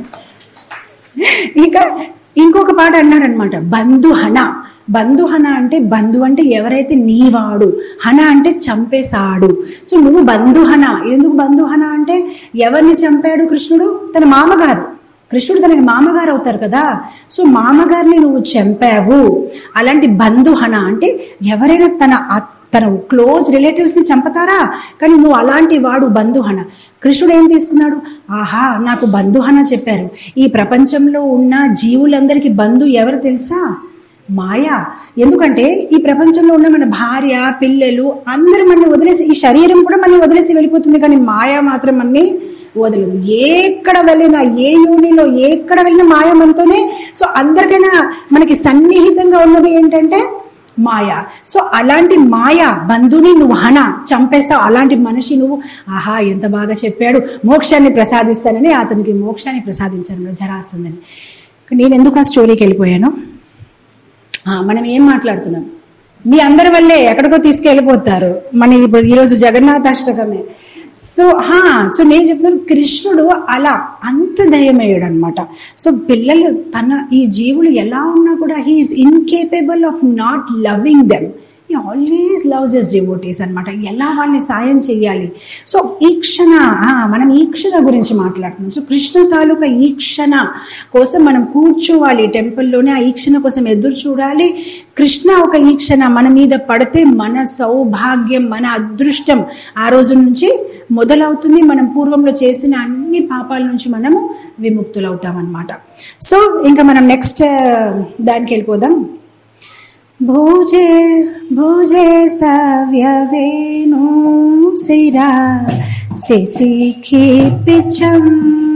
ఇంకా ఇంకొక పాట అన్నారనమాట బంధుహన బంధుహన అంటే బంధు అంటే ఎవరైతే నీవాడు హన అంటే చంపేశాడు సో నువ్వు బంధుహన ఎందుకు బంధుహన అంటే ఎవరిని చంపాడు కృష్ణుడు తన మామగారు కృష్ణుడు తనకి మామగారు అవుతారు కదా సో మామగారిని నువ్వు చంపావు అలాంటి బంధుహన అంటే ఎవరైనా తన అత్- తన క్లోజ్ రిలేటివ్స్ ని చంపుతారా కానీ నువ్వు అలాంటి వాడు బంధుహన కృష్ణుడు ఏం తీసుకున్నాడు ఆహా నాకు బంధుహన చెప్పారు ఈ ప్రపంచంలో ఉన్న జీవులందరికీ బంధు ఎవరు తెలుసా మాయ ఎందుకంటే ఈ ప్రపంచంలో ఉన్న మన భార్య పిల్లలు అందరూ మనల్ని వదిలేసి ఈ శరీరం కూడా మనల్ని వదిలేసి వెళ్ళిపోతుంది కానీ మాయ మాత్రం మనని వదలదు ఎక్కడ వెళ్ళినా ఏ యూనిలో ఎక్కడ వెళ్ళినా మాయ మనతోనే సో అందరికైనా మనకి సన్నిహితంగా ఉన్నది ఏంటంటే మాయ సో అలాంటి మాయ బంధుని నువ్వు హన చంపేస్తావు అలాంటి మనిషి నువ్వు ఆహా ఎంత బాగా చెప్పాడు మోక్షాన్ని ప్రసాదిస్తానని అతనికి మోక్షాన్ని ప్రసాదించాను జరాసిందని నేను ఎందుకు ఆ స్టోరీకి వెళ్ళిపోయాను ఆ, మనం ఏం మాట్లాడుతున్నాం మీ అందరి వల్లే ఎక్కడికో తీసుకెళ్ళిపోతారు మన ఇప్పుడు ఈరోజు జగన్నాథ అష్టకమే సో హా సో నేను చెప్తున్నాను కృష్ణుడు అలా అంత దయమయ్యాడు అనమాట సో పిల్లలు తన ఈ జీవులు ఎలా ఉన్నా కూడా he is incapable of not loving them ఈ ఆల్వేస్ లవ్స్ ఎస్ డివోటీస్ అనమాట ఎలా వాళ్ళని సాయం చేయాలి సో ఈక్షణ ఆ, మనం ఈక్షణ గురించి మాట్లాడుతున్నాం సో కృష్ణ తాలూకా ఈక్షణ కోసం మనం కూర్చోవాలి టెంపుల్లోనే ఆ ఈక్షణ కోసం ఎదురు చూడాలి కృష్ణ ఒక ఈక్షణ మన మీద పడితే మన సౌభాగ్యం మన అదృష్టం ఆ రోజు నుంచి మొదలవుతుంది మనం పూర్వంలో చేసిన అన్ని పాపాల నుంచి మనము విముక్తులవుతాం అనమాట సో ఇంకా మనం నెక్స్ట్ దానికి వెళ్ళిపోదాం భుజే భుజే సవ్యవేణు శిరా శిశిఖి పిచ్చం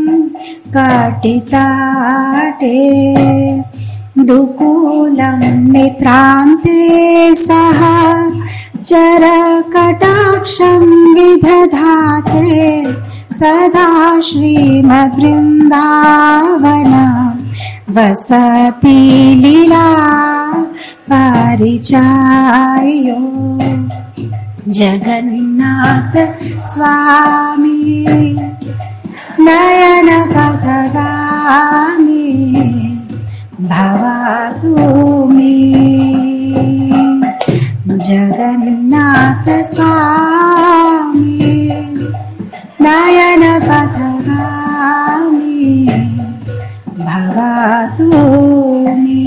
కటితాటే దుకూలం నేత్రాంతే సహ చరకటాక్షం విదధాతే సదా శ్రీమద్వృందావన వసతి లీలా పరిచాయో జగన్నాథ స్వామి నయన పథగామి భవతు మే జగన్నాథ స్వామి నయన పథగామి భవతు మే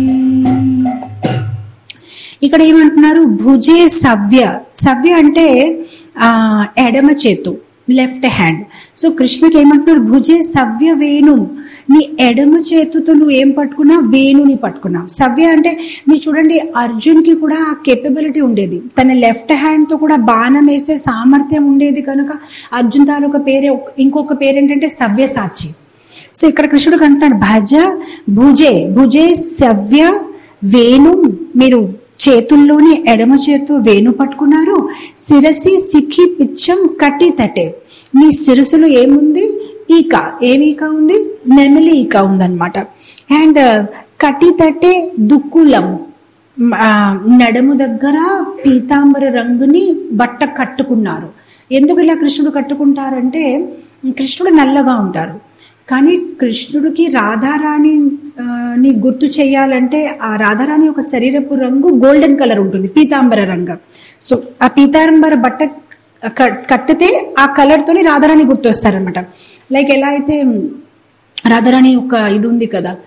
ఇక్కడ ఏమంటున్నారు భుజే సవ్య సవ్య అంటే ఆ ఎడమ చేతు లెఫ్ట్ హ్యాండ్ సో కృష్ణకి ఏమంటున్నారు భుజే సవ్య వేణు నీ ఎడమ చేతుతో నువ్వు ఏం పట్టుకున్నా వేణుని పట్టుకున్నావు సవ్య అంటే మీరు చూడండి అర్జున్కి కూడా ఆ కెపబిలిటీ ఉండేది తన లెఫ్ట్ హ్యాండ్ తో కూడా బాణం వేసే సామర్థ్యం ఉండేది కనుక అర్జున్ తాలూకా పేరే ఇంకొక పేరు ఏంటంటే సవ్యసాచి సో ఇక్కడ కృష్ణుడు అంటున్నాడు భజ భుజే భుజే సవ్య వేణు మీరు చేతుల్లోని ఎడమ చేతు వేణు పట్టుకున్నారు శిరసి సిక్కి పిచ్చం కట్టి తటే మీ శిరసులో ఏముంది ఈక ఏమి ఈక ఉంది నెమిలి ఈక ఉందన్నమాట అండ్ కట్టి తట్టే దుక్కులం ఆ, నడుము దగ్గర పీతాంబర రంగుని బట్ట కట్టుకున్నారు ఎందుకు ఇలా కృష్ణుడు కట్టుకుంటారంటే కృష్ణుడు నల్లగా ఉంటారు కానీ కృష్ణుడికి రాధారాణి ఆ, ని గుర్తు చేయాలంటే ఆ రాధారాణి యొక్క శరీరపు రంగు గోల్డెన్ కలర్ ఉంటుంది పీతాంబర రంగు సో ఆ పీతాంబర బట్ట క- కట్టితే ఆ కలర్ తోని రాధారాణి గుర్తొస్తారనమాట లైక్ ఎలా అయితే రాధారాణి యొక్క ఇది ఉంది కదా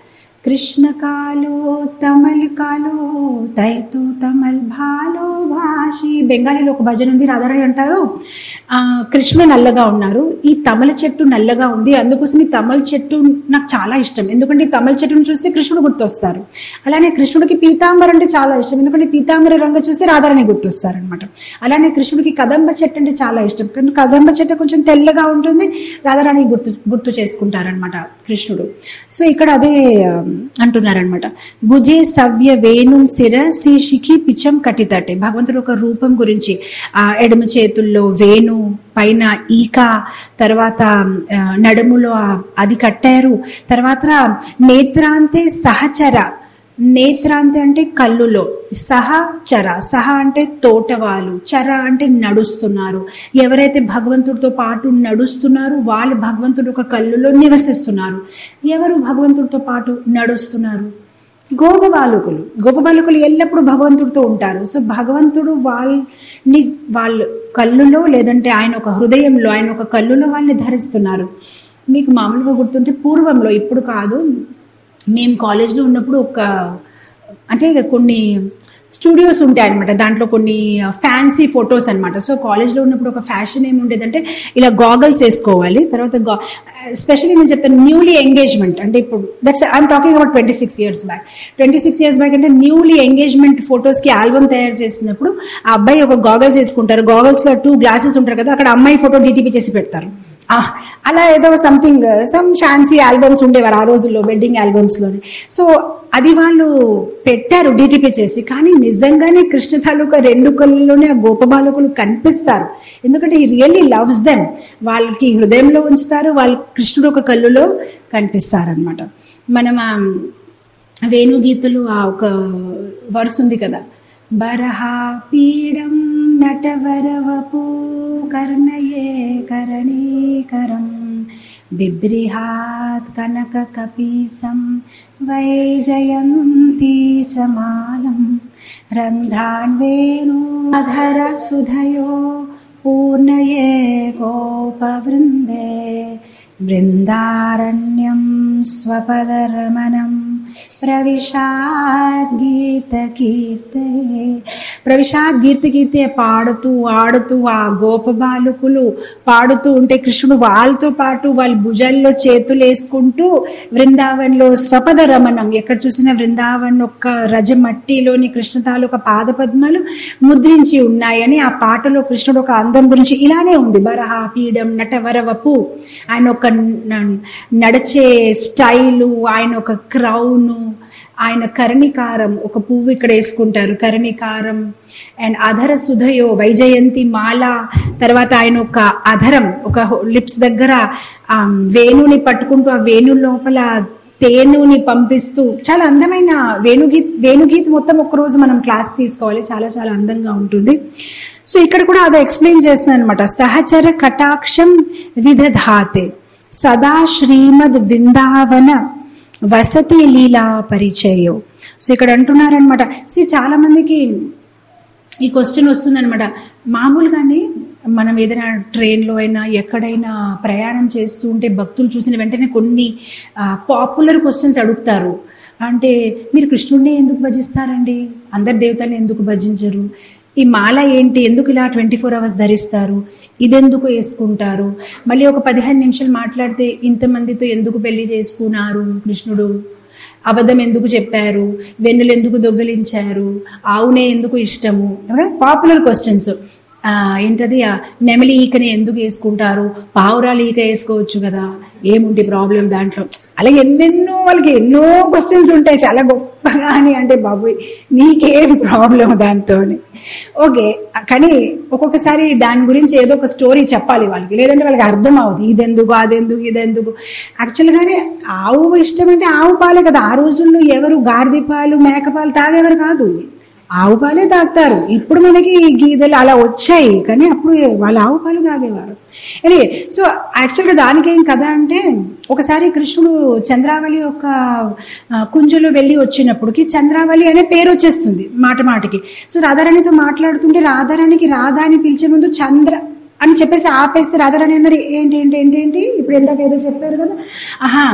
కృష్ణ కాలో తమల్ కాలో తైతు తమల్ భాలో భాషి బెంగాలీలో ఒక భజన ఉంది రాధారాణి అంటారు ఆ, కృష్ణ నల్లగా ఉన్నారు ఈ తమల చెట్టు నల్లగా ఉంది అందుకోసం ఈ తమల చెట్టు నాకు చాలా ఇష్టం ఎందుకంటే ఈ తమల చెట్టును చూస్తే కృష్ణుడు గుర్తొస్తారు అలానే కృష్ణుడికి పీతాంబర అంటే చాలా ఇష్టం ఎందుకంటే పీతాంబర రంగు చూస్తే రాధారాణి గుర్తొస్తారు అనమాట అలానే కృష్ణుడికి కదంబ చెట్టు అంటే చాలా ఇష్టం కానీ కదంబ చెట్టు కొంచెం తెల్లగా ఉంటుంది రాధారాణి గుర్తు గుర్తు చేసుకుంటారనమాట కృష్ణుడు సో ఇక్కడ అదే ఆ, అంటున్నారనమాట భుజే సవ్య వేణు శిర శీర్షికి పిచ్చం కటితటే భగవంతుడు ఒక రూపం గురించి ఆ ఎడమ చేతుల్లో వేణు పైన ఈక తర్వాత ఆ, నడుములో ఆ అది కట్టారు తర్వాత నేత్రాంతే సహచర నేత్రాంతి అంటే కళ్ళులో సహచర సహ అంటే తోటవాలు చర అంటే నడుస్తున్నారు ఎవరైతే భగవంతుడితో పాటు నడుస్తున్నారు వాళ్ళు భగవంతుడు ఒక కళ్ళులో నివసిస్తున్నారు ఎవరు భగవంతుడితో పాటు నడుస్తున్నారు గోప బాలకులు గోప బాలకులు ఎల్లప్పుడూ భగవంతుడితో ఉంటారు సో భగవంతుడు వాళ్ళని వాళ్ళ కళ్ళులో లేదంటే ఆయన ఒక హృదయంలో ఆయన ఒక కళ్ళులో వాళ్ళని ధరిస్తున్నారు మీకు మామూలుగా గుర్తుంటే పూర్వంలో ఇప్పుడు కాదు మేము కాలేజ్లో ఉన్నప్పుడు ఒక అంటే కొన్ని స్టూడియోస్ ఉంటాయి అనమాట దాంట్లో కొన్ని ఫ్యాన్సీ ఫొటోస్ అనమాట సో కాలేజ్లో ఉన్నప్పుడు ఒక ఫ్యాషన్ ఏమి ఉండేదంటే ఇలా గాగల్స్ వేసుకోవాలి తర్వాత స్పెషల్లీ నేను చెప్తాను న్యూలీ ఎంగేజ్మెంట్ అంటే ఇప్పుడు that's I'm talking about twenty six years back twenty six years back అంటే న్యూలీ ఎంగేజ్మెంట్ ఫొటోస్కి ఆల్బమ్ తయారు చేసినప్పుడు ఆ అబ్బాయి ఒక గాగల్స్ వేసుకుంటారు గాగల్స్లో టూ గ్లాసెస్ ఉంటారు కదా అక్కడ అమ్మాయి ఫోటో డిటిపి చేసి పెడతారు ఆ, అలా ఏదో సంథింగ్ సమ్ ఫ్యాన్సీ ఆల్బమ్స్ ఉండేవారు ఆ రోజుల్లో వెడ్డింగ్ ఆల్బమ్స్లోని సో అది వాళ్ళు పెట్టారు డిటిపి చేసి కానీ నిజంగానే కృష్ణ తాలూకా రెండు కళ్ళలోనే ఆ గోపబాలకులు కనిపిస్తారు ఎందుకంటే ఈ రియల్లీ లవ్స్ దెమ్ వాళ్ళకి హృదయంలో ఉంచుతారు వాళ్ళు కృష్ణుడు ఒక కళ్ళులో కనిపిస్తారు అనమాట మనం ఆ వేణుగీతలు ఆ ఒక వరుస ఉంది కదా బరహా పీడం నటవరవపు కర్ణయే కరణీకరం బిభ్రిహాత్ కనక కపీసం వైజయంతి చ మాలం రంధ్రాన్ వేణుధర సుధయో పూర్ణయే గోపవృందే బృందారణ్యం స్వపదరమణం ప్రవిశాద్ గీత కీర్తే ప్రవిశాద్ గీత కీర్తే పాడుతూ ఆడుతూ ఆ గోప బాలుకులు పాడుతూ ఉంటే కృష్ణుడు వాళ్ళతో పాటు వాళ్ళ భుజాల్లో చేతులు వేసుకుంటూ బృందావన్లో స్వపద రమణం ఎక్కడ చూసినా బృందావన్ ఒక్క రజ మట్టిలోని కృష్ణ తాలూకా పాద పద్మాలు ముద్రించి ఉన్నాయని ఆ పాటలో కృష్ణుడు ఒక అందం గురించి ఇలానే ఉంది బరహ పీడం నటవరవపు ఆయన ఒక న- నడిచే స్టైలు ఆయన ఒక క్రౌను ఆయన కరణికారం ఒక పువ్వు ఇక్కడ వేసుకుంటారు కరణికారం అండ్ అధర సుధయో వైజయంతి మాల తర్వాత ఆయన ఒక అధరం ఒక లిప్స్ దగ్గర ఆ వేణుని పట్టుకుంటూ ఆ వేణు లోపల తేనుని పంపిస్తూ చాలా అందమైన వేణుగీత్ వేణుగీత్ మొత్తం ఒక్కరోజు మనం క్లాస్ తీసుకోవాలి చాలా చాలా అందంగా ఉంటుంది సో ఇక్కడ కూడా అది ఎక్స్ప్లెయిన్ చేస్తున్నాను అనమాట సహచర కటాక్షం విదధాతే సదా శ్రీమద్ బృందావన వసతి లీలా పరిచయో సో ఇక్కడ అంటున్నారనమాట సి చాలా మందికి ఈ క్వశ్చన్ వస్తుందన్నమాట మామూలుగానే మనం ఏదైనా ట్రైన్లో అయినా ఎక్కడైనా ప్రయాణం చేస్తూ ఉంటే భక్తులు చూసిన వెంటనే కొన్ని పాపులర్ క్వశ్చన్స్ అడుగుతారు అంటే మీరు కృష్ణుడిని ఎందుకు భజిస్తారండి అందరి దేవతల్ని ఎందుకు భజించరు ఈ మాల ఏంటి ఎందుకు ఇలా ట్వంటీ ఫోర్ అవర్స్ ధరిస్తారు ఇదెందుకు వేసుకుంటారు మళ్ళీ ఒక పదిహేను నిమిషాలు మాట్లాడితే ఇంతమందితో ఎందుకు పెళ్లి చేసుకున్నారు కృష్ణుడు అబద్ధం ఎందుకు చెప్పారు వెన్నులు ఎందుకు దొంగలించారు ఆవునే ఎందుకు ఇష్టము పాపులర్ క్వశ్చన్స్ ఏంటది ఆ నెమలి ఈకని ఎందుకు వేసుకుంటారు పావురాలు ఈక వేసుకోవచ్చు కదా ఏముంటి ప్రాబ్లం దాంట్లో అలాగే ఎన్నెన్నో వాళ్ళకి ఎన్నో క్వశ్చన్స్ ఉంటాయి చాలా గొప్పగా అని అంటే బాబు నీకేం ప్రాబ్లం దాంతో ఓకే కానీ ఒక్కొక్కసారి దాని గురించి ఏదో ఒక స్టోరీ చెప్పాలి వాళ్ళకి లేదంటే వాళ్ళకి అర్థం అవుతుంది ఇదెందుకు అదెందుకు ఇదెందుకు యాక్చువల్గానే ఆవు ఇష్టం అంటే ఆవు పాలే కదా ఆ రోజుల్లో ఎవరు గార్ది పాలు మేక పాలు తాగేవారు కాదు ఆవు పాలే తాగుతారు ఇప్పుడు మనకి ఈ గీదలు అలా వచ్చాయి కానీ అప్పుడు వాళ్ళు ఆవు పాలు తాగేవారు ఎనివే సో యాక్చువల్గా దానికి ఏం కథ అంటే ఒకసారి కృష్ణుడు చంద్రావళి యొక్క ఆ, కుంజలో వెళ్ళి వచ్చినప్పటికి చంద్రావళి అనే పేరు వచ్చేస్తుంది మాట మాటకి సో రాధారాణితో మాట్లాడుతుంటే రాధారాణికి రాధా అని పిలిచే ముందు చంద్ర అని చెప్పేసి ఆపేస్తే రాధారాణి అన్నారు ఏంటి ఏంటి ఏంటి ఏంటి ఇప్పుడు ఎందాక ఏదో చెప్పారు కదా ఆహా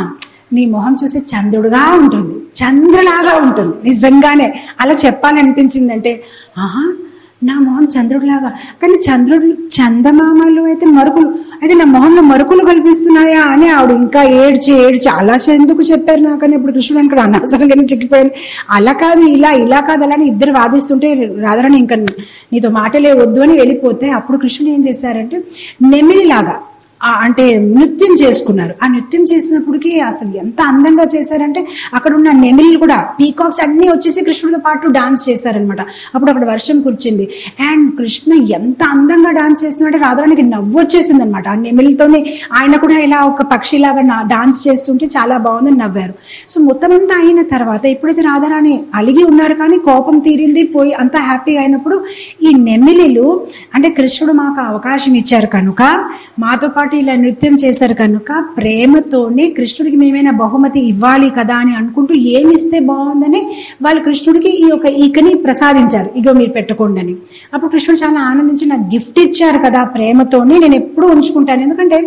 నీ మొహం చూస్తే చంద్రుడుగా ఉంటుంది చంద్రులాగా ఉంటుంది నిజంగానే అలా చెప్పాలనిపించిందంటే ఆహా నా మొహం చంద్రుడిలాగా కానీ చంద్రుడు చందమామలు అయితే మరుకులు అయితే నా మొహంలో మరుకులు కల్పిస్తున్నాయా అని ఆవిడ ఇంకా ఏడ్చి ఏడ్చి అలా ఎందుకు చెప్పారు నాకని ఇప్పుడు కృష్ణుడు అక్కడ అనవసరంగానే చిక్కిపోయాను అలా కాదు ఇలా ఇలా కాదు అలా అని ఇద్దరు వాదిస్తుంటే రాధారాణి ఇంకా నీతో మాటలే వద్దు అని వెళ్ళిపోతే అప్పుడు కృష్ణుడు ఏం చేశారంటే నెమిలిలాగా ఆ అంటే నృత్యం చేసుకున్నారు ఆ నృత్యం చేసినప్పటికీ అసలు ఎంత అందంగా చేశారంటే అక్కడ ఉన్న నెమిలి కూడా పీకాక్స్ అన్ని వచ్చేసి కృష్ణుడితో పాటు డాన్స్ చేశారనమాట అప్పుడు అక్కడ వర్షం కురిచింది అండ్ కృష్ణ ఎంత అందంగా డాన్స్ చేస్తున్నాడంటే రాధారానికి నవ్వు వచ్చేసింది అనమాట ఆ నెమిలితోనే ఆయన కూడా ఇలా ఒక పక్షిలాగా డాన్స్ చేస్తుంటే చాలా బాగుందని నవ్వారు సో మొత్తం అంతా అయిన తర్వాత ఎప్పుడైతే రాధారాణి అలిగి ఉన్నారు కానీ కోపం తీరింది పోయి అంతా హ్యాపీగా అయినప్పుడు ఈ నెమిలిలు అంటే కృష్ణుడు మాకు అవకాశం ఇచ్చారు కనుక మాతో పాటు ఇలా నృత్యం చేశారు కనుక ప్రేమతోనే కృష్ణుడికి మేమైనా బహుమతి ఇవ్వాలి కదా అని అనుకుంటూ ఏమిస్తే బాగుందని వాళ్ళు కృష్ణుడికి ఈ యొక్క ఈకని ప్రసాదించారు ఇగో మీరు పెట్టుకోండి అని అప్పుడు కృష్ణుడు చాలా ఆనందించి నాకు గిఫ్ట్ ఇచ్చారు కదా ప్రేమతోనే నేను ఎప్పుడూ ఉంచుకుంటాను ఎందుకంటే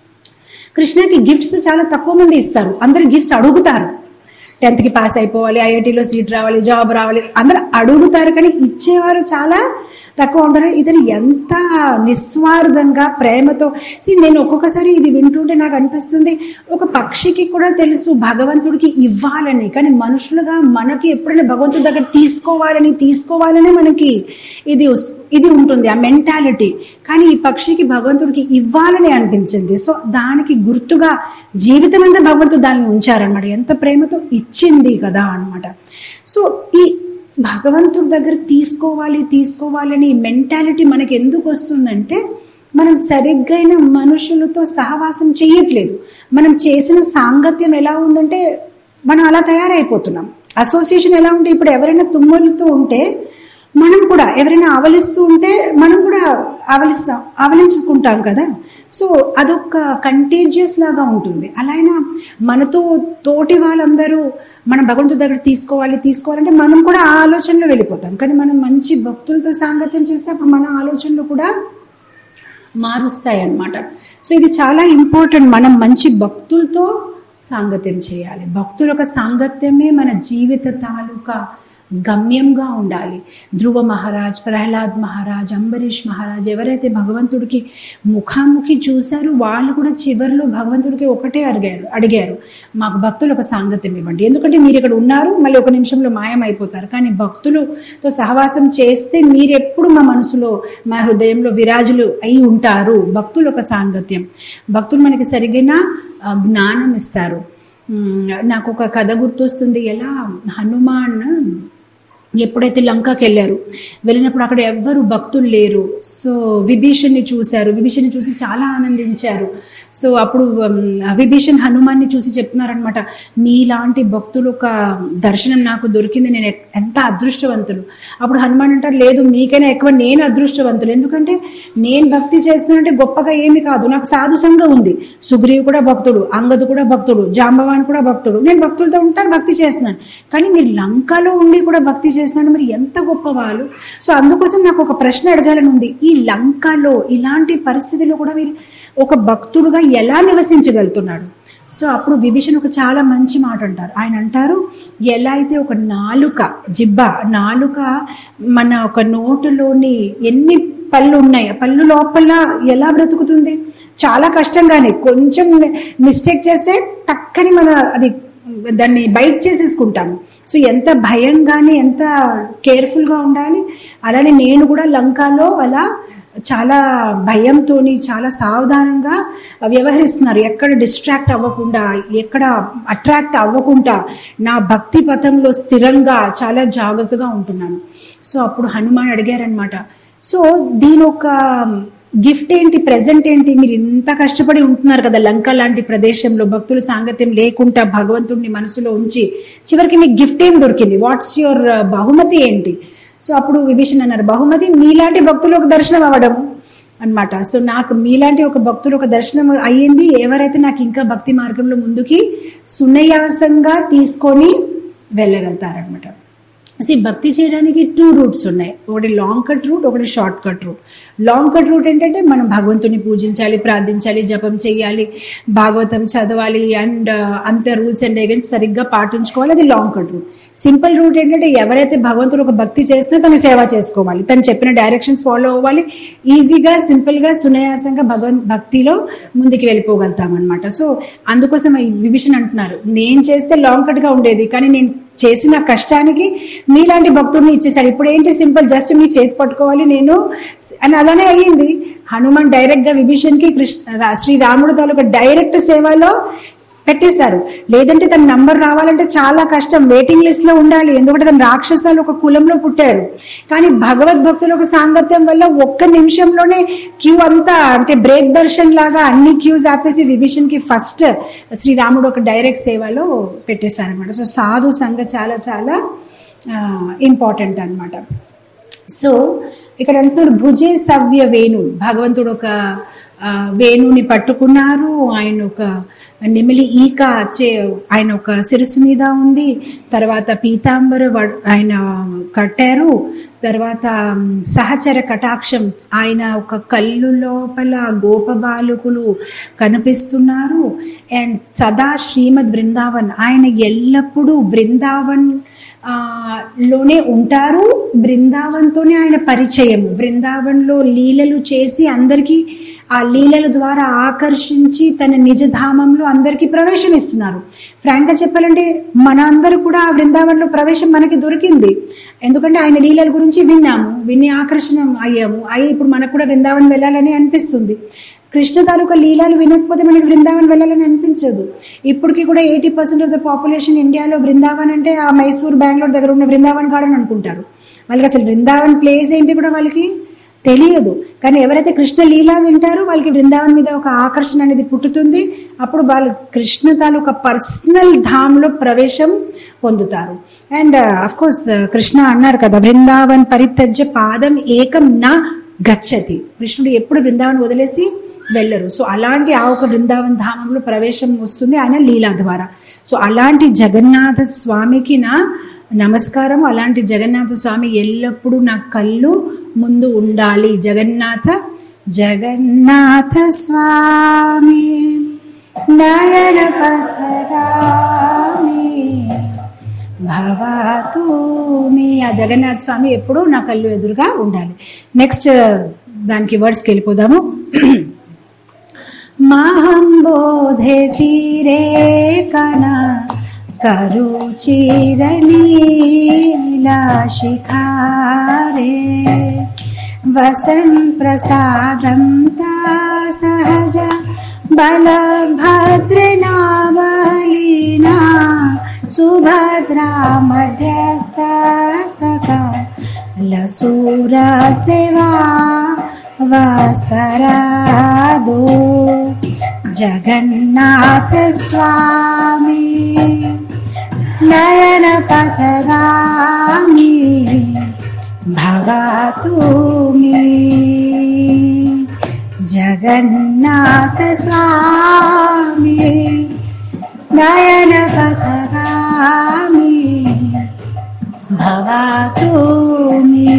కృష్ణకి గిఫ్ట్స్ చాలా తక్కువ మంది ఇస్తారు అందరు గిఫ్ట్స్ అడుగుతారు టెన్త్కి పాస్ అయిపోవాలి ఐఐటీలో సీట్ రావాలి జాబ్ రావాలి అందరు అడుగుతారు కానీ ఇచ్చేవారు చాలా తక్కువ ఉంటారు ఇతను ఎంత నిస్వార్థంగా ప్రేమతో సి నేను ఒక్కొక్కసారి ఇది వింటుంటే నాకు అనిపిస్తుంది ఒక పక్షికి కూడా తెలుసు భగవంతుడికి ఇవ్వాలని కానీ మనుషులుగా మనకి ఎప్పుడైనా భగవంతుడి దగ్గర తీసుకోవాలని తీసుకోవాలనే మనకి ఇది ఉస్- ఇది ఉంటుంది ఆ మెంటాలిటీ కానీ ఈ పక్షికి భగవంతుడికి ఇవ్వాలని అనిపించింది సో దానికి గుర్తుగా జీవితం అంతా భగవంతుడు దాన్ని ఉంచారనమాట ఎంత ప్రేమతో ఇచ్చింది కదా అన్నమాట సో ఈ భగవంతుడి దగ్గర తీసుకోవాలి తీసుకోవాలని మెంటాలిటీ మనకి ఎందుకు వస్తుందంటే మనం సరిగ్గైన మనుషులతో సహవాసం చేయట్లేదు మనం చేసిన సాంగత్యం ఎలా ఉందంటే మనం అలా తయారైపోతున్నాం అసోసియేషన్ ఎలా ఉంటే ఇప్పుడు ఎవరైనా తుమ్ములతో ఉంటే మనం కూడా ఎవరైనా ఆవలిస్తూ ఉంటే మనం కూడా ఆవలిస్తాం ఆవలించుకుంటాం కదా సో అదొక కంటేజియస్ లాగా ఉంటుంది అలా అయినా మనతో తోటి వాళ్ళందరూ మన భగవంతుడి దగ్గర తీసుకోవాలి తీసుకోవాలంటే మనం కూడా ఆ ఆలోచనలో వెళ్ళిపోతాం కానీ మనం మంచి భక్తులతో సాంగత్యం చేస్తే అప్పుడు మన ఆలోచనలు కూడా మారుస్తాయి అన్నమాట సో ఇది చాలా ఇంపార్టెంట్ మనం మంచి భక్తులతో సాంగత్యం చేయాలి భక్తుల యొక్క సాంగత్యమే మన జీవిత తాలూకా గమ్యంగా ఉండాలి ధ్రువ మహారాజ్ ప్రహ్లాద్ మహారాజ్ అంబరీష్ మహారాజ్ ఎవరైతే భగవంతుడికి ముఖాముఖి చూశారో వాళ్ళు కూడా చివరిలో భగవంతుడికి ఒకటే అడిగారు అడిగారు మాకు భక్తులు ఒక సాంగత్యం ఇవ్వండి ఎందుకంటే మీరు ఇక్కడ ఉన్నారు మళ్ళీ ఒక నిమిషంలో మాయమైపోతారు కానీ భక్తులతో సహవాసం చేస్తే మీరు ఎప్పుడు మా మనసులో మా హృదయంలో విరాజులు అయి ఉంటారు భక్తులు ఒక సాంగత్యం భక్తులు మనకి సరిగిన ఆ, జ్ఞానం ఇస్తారు మ్, నాకు ఒక కథ గుర్తొస్తుంది ఎలా హనుమాన్ ఎప్పుడైతే లంకకి వెళ్ళారు వెళ్ళినప్పుడు అక్కడ ఎవ్వరు భక్తులు లేరు సో విభీషణ్ని చూశారు విభీషణ్ని చూసి చాలా ఆనందించారు సో అప్పుడు ఉమ్, విభీషణ్ హనుమాన్ని చూసి చెప్తున్నారనమాట మీలాంటి భక్తులు ఒక దర్శనం నాకు దొరికింది నేను ఎక్- ఎంత అదృష్టవంతులు అప్పుడు హనుమాన్ అంటారు లేదు మీకైనా ఎక్కువ నేను అదృష్టవంతులు ఎందుకంటే నేను భక్తి చేస్తున్నానంటే గొప్పగా ఏమి కాదు నాకు సాధు సంఘం ఉంది సుగ్రీవ్ కూడా భక్తుడు అంగదు కూడా భక్తుడు జాంబవాన్ కూడా భక్తుడు నేను భక్తులతో ఉంటాను భక్తి చేస్తున్నాను కానీ మీరు లంకలో ఉండి కూడా భక్తి చేస్తున్నాను మరి ఎంత గొప్ప వాళ్ళు సో అందుకోసం నాకు ఒక ప్రశ్న అడగాలని ఉంది ఈ లంకలో ఇలాంటి పరిస్థితిలో కూడా మీరు ఒక భక్తుడుగా ఎలా నివసించగలుగుతున్నాడు సో అప్పుడు విభీషణ్ ఒక చాలా మంచి మాట అంటారు ఆయన అంటారు ఎలా అయితే ఒక నాలుక జిబ్బ నాలుక మన ఒక నోటులోని ఎన్ని పళ్ళు ఉన్నాయి ఆ పళ్ళు లోపల ఎలా బ్రతుకుతుంది చాలా కష్టంగానే కొంచెం మిస్టేక్ చేస్తే టక్కని మన అది దాన్ని బైట్ చేసేసుకుంటాము సో ఎంత భయంగానే ఎంత కేర్ఫుల్గా ఉండాలి అలానే నేను కూడా లంకలో అలా చాలా భయంతోని చాలా సావధానంగా వ్యవహరిస్తున్నారు ఎక్కడ డిస్ట్రాక్ట్ అవ్వకుండా ఎక్కడ అట్రాక్ట్ అవ్వకుండా నా భక్తి పథంలో స్థిరంగా చాలా జాగ్రత్తగా ఉంటున్నాను సో అప్పుడు హనుమాన్ అడిగారనమాట సో దీని ఒక గిఫ్ట్ ఏంటి ప్రెజెంట్ ఏంటి మీరు ఇంత కష్టపడి ఉంటున్నారు కదా లంక లాంటి ప్రదేశంలో భక్తుల సాంగత్యం లేకుండా భగవంతుడిని మనసులో ఉంచి చివరికి మీకు గిఫ్ట్ ఏం దొరికింది వాట్స్ యువర్ బహుమతి ఏంటి సో అప్పుడు విభీషణ్ అన్నారు బహుమతి మీలాంటి భక్తులు ఒక దర్శనం అవ్వడం అన్నమాట సో నాకు మీలాంటి ఒక భక్తులు ఒక దర్శనం అయ్యింది ఎవరైతే నాకు ఇంకా భక్తి మార్గంలో ముందుకి సునయాసంగా తీసుకొని వెళ్ళగలుగుతారనమాట See, భక్తి చేయడానికి టూ రూట్స్ ఉన్నాయి ఒకటి లాంగ్ కట్ రూట్ ఒకటి short cut route long cut route ఏంటంటే మనం భగవంతుని పూజించాలి ప్రార్థించాలి జపం చేయాలి భాగవతం చదవాలి అండ్ అంత రూల్స్ అండ్ రెగ్యులేషన్స్ సరిగ్గా పాటించుకోవాలి అది long cut route simple route ఏంటంటే ఎవరైతే భగవంతుడు ఒక భక్తి చేసినా తన సేవ చేసుకోవాలి తను చెప్పిన డైరెక్షన్స్ ఫాలో అవ్వాలి ఈజీగా సింపుల్గా సునాయాసంగా భగవన్ భక్తిలో ముందుకు వెళ్ళిపోగలుగుతాం అనమాట సో అందుకోసం ఈ విభీషణ్ అంటున్నారు నేను చేస్తే లాంగ్ కట్గా ఉండేది కానీ నేను చేసిన కష్టానికి మీలాంటి భక్తుడిని ఇచ్చేసాడు ఇప్పుడు ఏంటి సింపుల్ జస్ట్ మీ చేతి పట్టుకోవాలి నేను అని అలానే అయ్యింది హనుమాన్ డైరెక్ట్ గా విభీషణ్కి కృష్ణ రా- శ్రీరాముడు తాలూకా డైరెక్ట్ సేవలో పెట్టేశారు లేదంటే తన నంబర్ రావాలంటే చాలా కష్టం వెయిటింగ్ లిస్ట్ లో ఉండాలి ఎందుకంటే తన రాక్షసాలు ఒక కులంలో పుట్టారు కానీ భగవద్భక్తుల ఒక సాంగత్యం వల్ల ఒక్క నిమిషంలోనే క్యూ అంతా అంటే బ్రేక్ దర్శన్ లాగా అన్ని క్యూస్ ఆపేసి విభీషణ్ కి ఫస్ట్ శ్రీరాముడు ఒక డైరెక్ట్ సేవలో పెట్టేశారనమాట సో సాధు సంఘ చాలా చాలా ఇంపార్టెంట్ అన్నమాట సో ఇక్కడ అంటున్నారు భుజే సవ్య వేణు భగవంతుడు ఒక ఆ, వేణుని పట్టుకున్నారు ఆయన ఒక నెమిలి ఈక చే ఆయన ఒక శిరస్సు మీద ఉంది తర్వాత పీతాంబర వ- ఆయన కట్టారు తర్వాత మ్, సహచర కటాక్షం ఆయన ఒక కళ్ళు లోపల గోప బాలుకులు కనిపిస్తున్నారు అండ్ సదా శ్రీమద్ బృందావన్ ఆయన ఎల్లప్పుడూ బృందావన్ ఆ, లోనే ఉంటారు బృందావన్తోనే ఆయన పరిచయం బృందావన్లో లీలలు చేసి అందరికీ ఆ లీలల ద్వారా ఆకర్షించి తన నిజధామంలో అందరికీ ప్రవేశం ఇస్తున్నారు ఫ్రాంక్గా చెప్పాలంటే మన అందరూ కూడా ఆ బృందావన్లో ప్రవేశం మనకి దొరికింది ఎందుకంటే ఆయన లీలల గురించి విన్నాము విని ఆకర్షణ అయ్యాము అయ్యి ఇప్పుడు మనకు కూడా బృందావన్ వెళ్ళాలని అనిపిస్తుంది కృష్ణ తాలూకా లీలాలు వినకపోతే మనకి బృందావన్ వెళ్ళాలని అనిపించదు ఇప్పటికీ కూడా eighty percent of the population ఇండియాలో బృందావన్ అంటే ఆ మైసూర్ బెంగళూరు దగ్గర ఉన్న బృందావన్ గార్డెన్ అనుకుంటారు వాళ్ళకి అసలు బృందావన్ ప్లేస్ ఏంటి కూడా వాళ్ళకి తెలియదు కానీ ఎవరైతే కృష్ణ లీలా వింటారో వాళ్ళకి బృందావన్ మీద ఒక ఆకర్షణ అనేది పుట్టుతుంది అప్పుడు వాళ్ళు కృష్ణ తాలూకా పర్సనల్ ధామ్లో ప్రవేశం పొందుతారు అండ్ అఫ్ కోర్స్ కృష్ణ అన్నారు కదా బృందావన్ పరిత్యజ్య పాదం ఏకం నా గచ్చతి కృష్ణుడు ఎప్పుడు బృందావన్ వదిలేసి వెళ్ళరు సో అలాంటి ఆ ఒక బృందావన్ ధామంలో ప్రవేశం వస్తుంది ఆయన లీలా ద్వారా సో అలాంటి జగన్నాథ స్వామికి నా నమస్కారం అలాంటి జగన్నాథ స్వామి ఎల్లప్పుడూ నా కళ్ళు ముందు ఉండాలి జగన్నాథ జగన్నాథ స్వామి నయన పథగామి భవతు మీ ఆ జగన్నాథ స్వామి ఎప్పుడూ నా కళ్ళు ఎదురుగా ఉండాలి నెక్స్ట్ దానికి వర్డ్స్కి వెళ్ళిపోదాము మాంబోధే తీరే కణ కరుచిరణీలా శిఖారే వసన్ ప్రసాదం తా సహజ బలభద్రనావలీనా సుభద్రా మధ్యస్థ సకలసూర సేవా వసరాదో జగన్నాథ స్వామి నయన పథగామి భవతు మీ జగన్నాథ స్వామి నయన పథగామి భవతు మీ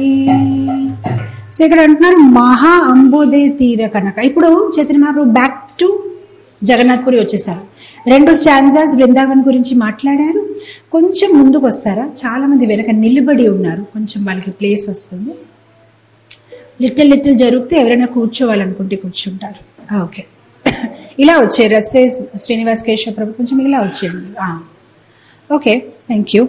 సో ఇక్కడ అంటున్నారు మహా అంబోదే తీర కనుక ఇప్పుడు చైతన్య మహాప్రభు బ్యాక్ టు జగన్నాథ్పురి వచ్చేసారు రెండు స్టాన్జాస్ బృందావన్ గురించి మాట్లాడారు కొంచెం ముందుకు వస్తారా చాలా మంది వెనక నిలబడి ఉన్నారు కొంచెం వాళ్ళకి ప్లేస్ వస్తుంది లిటిల్ లిటిల్ జరిగితే ఎవరైనా కూర్చోవాలనుకుంటే కూర్చుంటారు ఓకే ఇలా వచ్చాయి రస్సే శ్రీనివాస్ కేశవ ప్రభు కొంచెం ఇలా వచ్చేయండి ఆ. ఓకే థ్యాంక్ యూ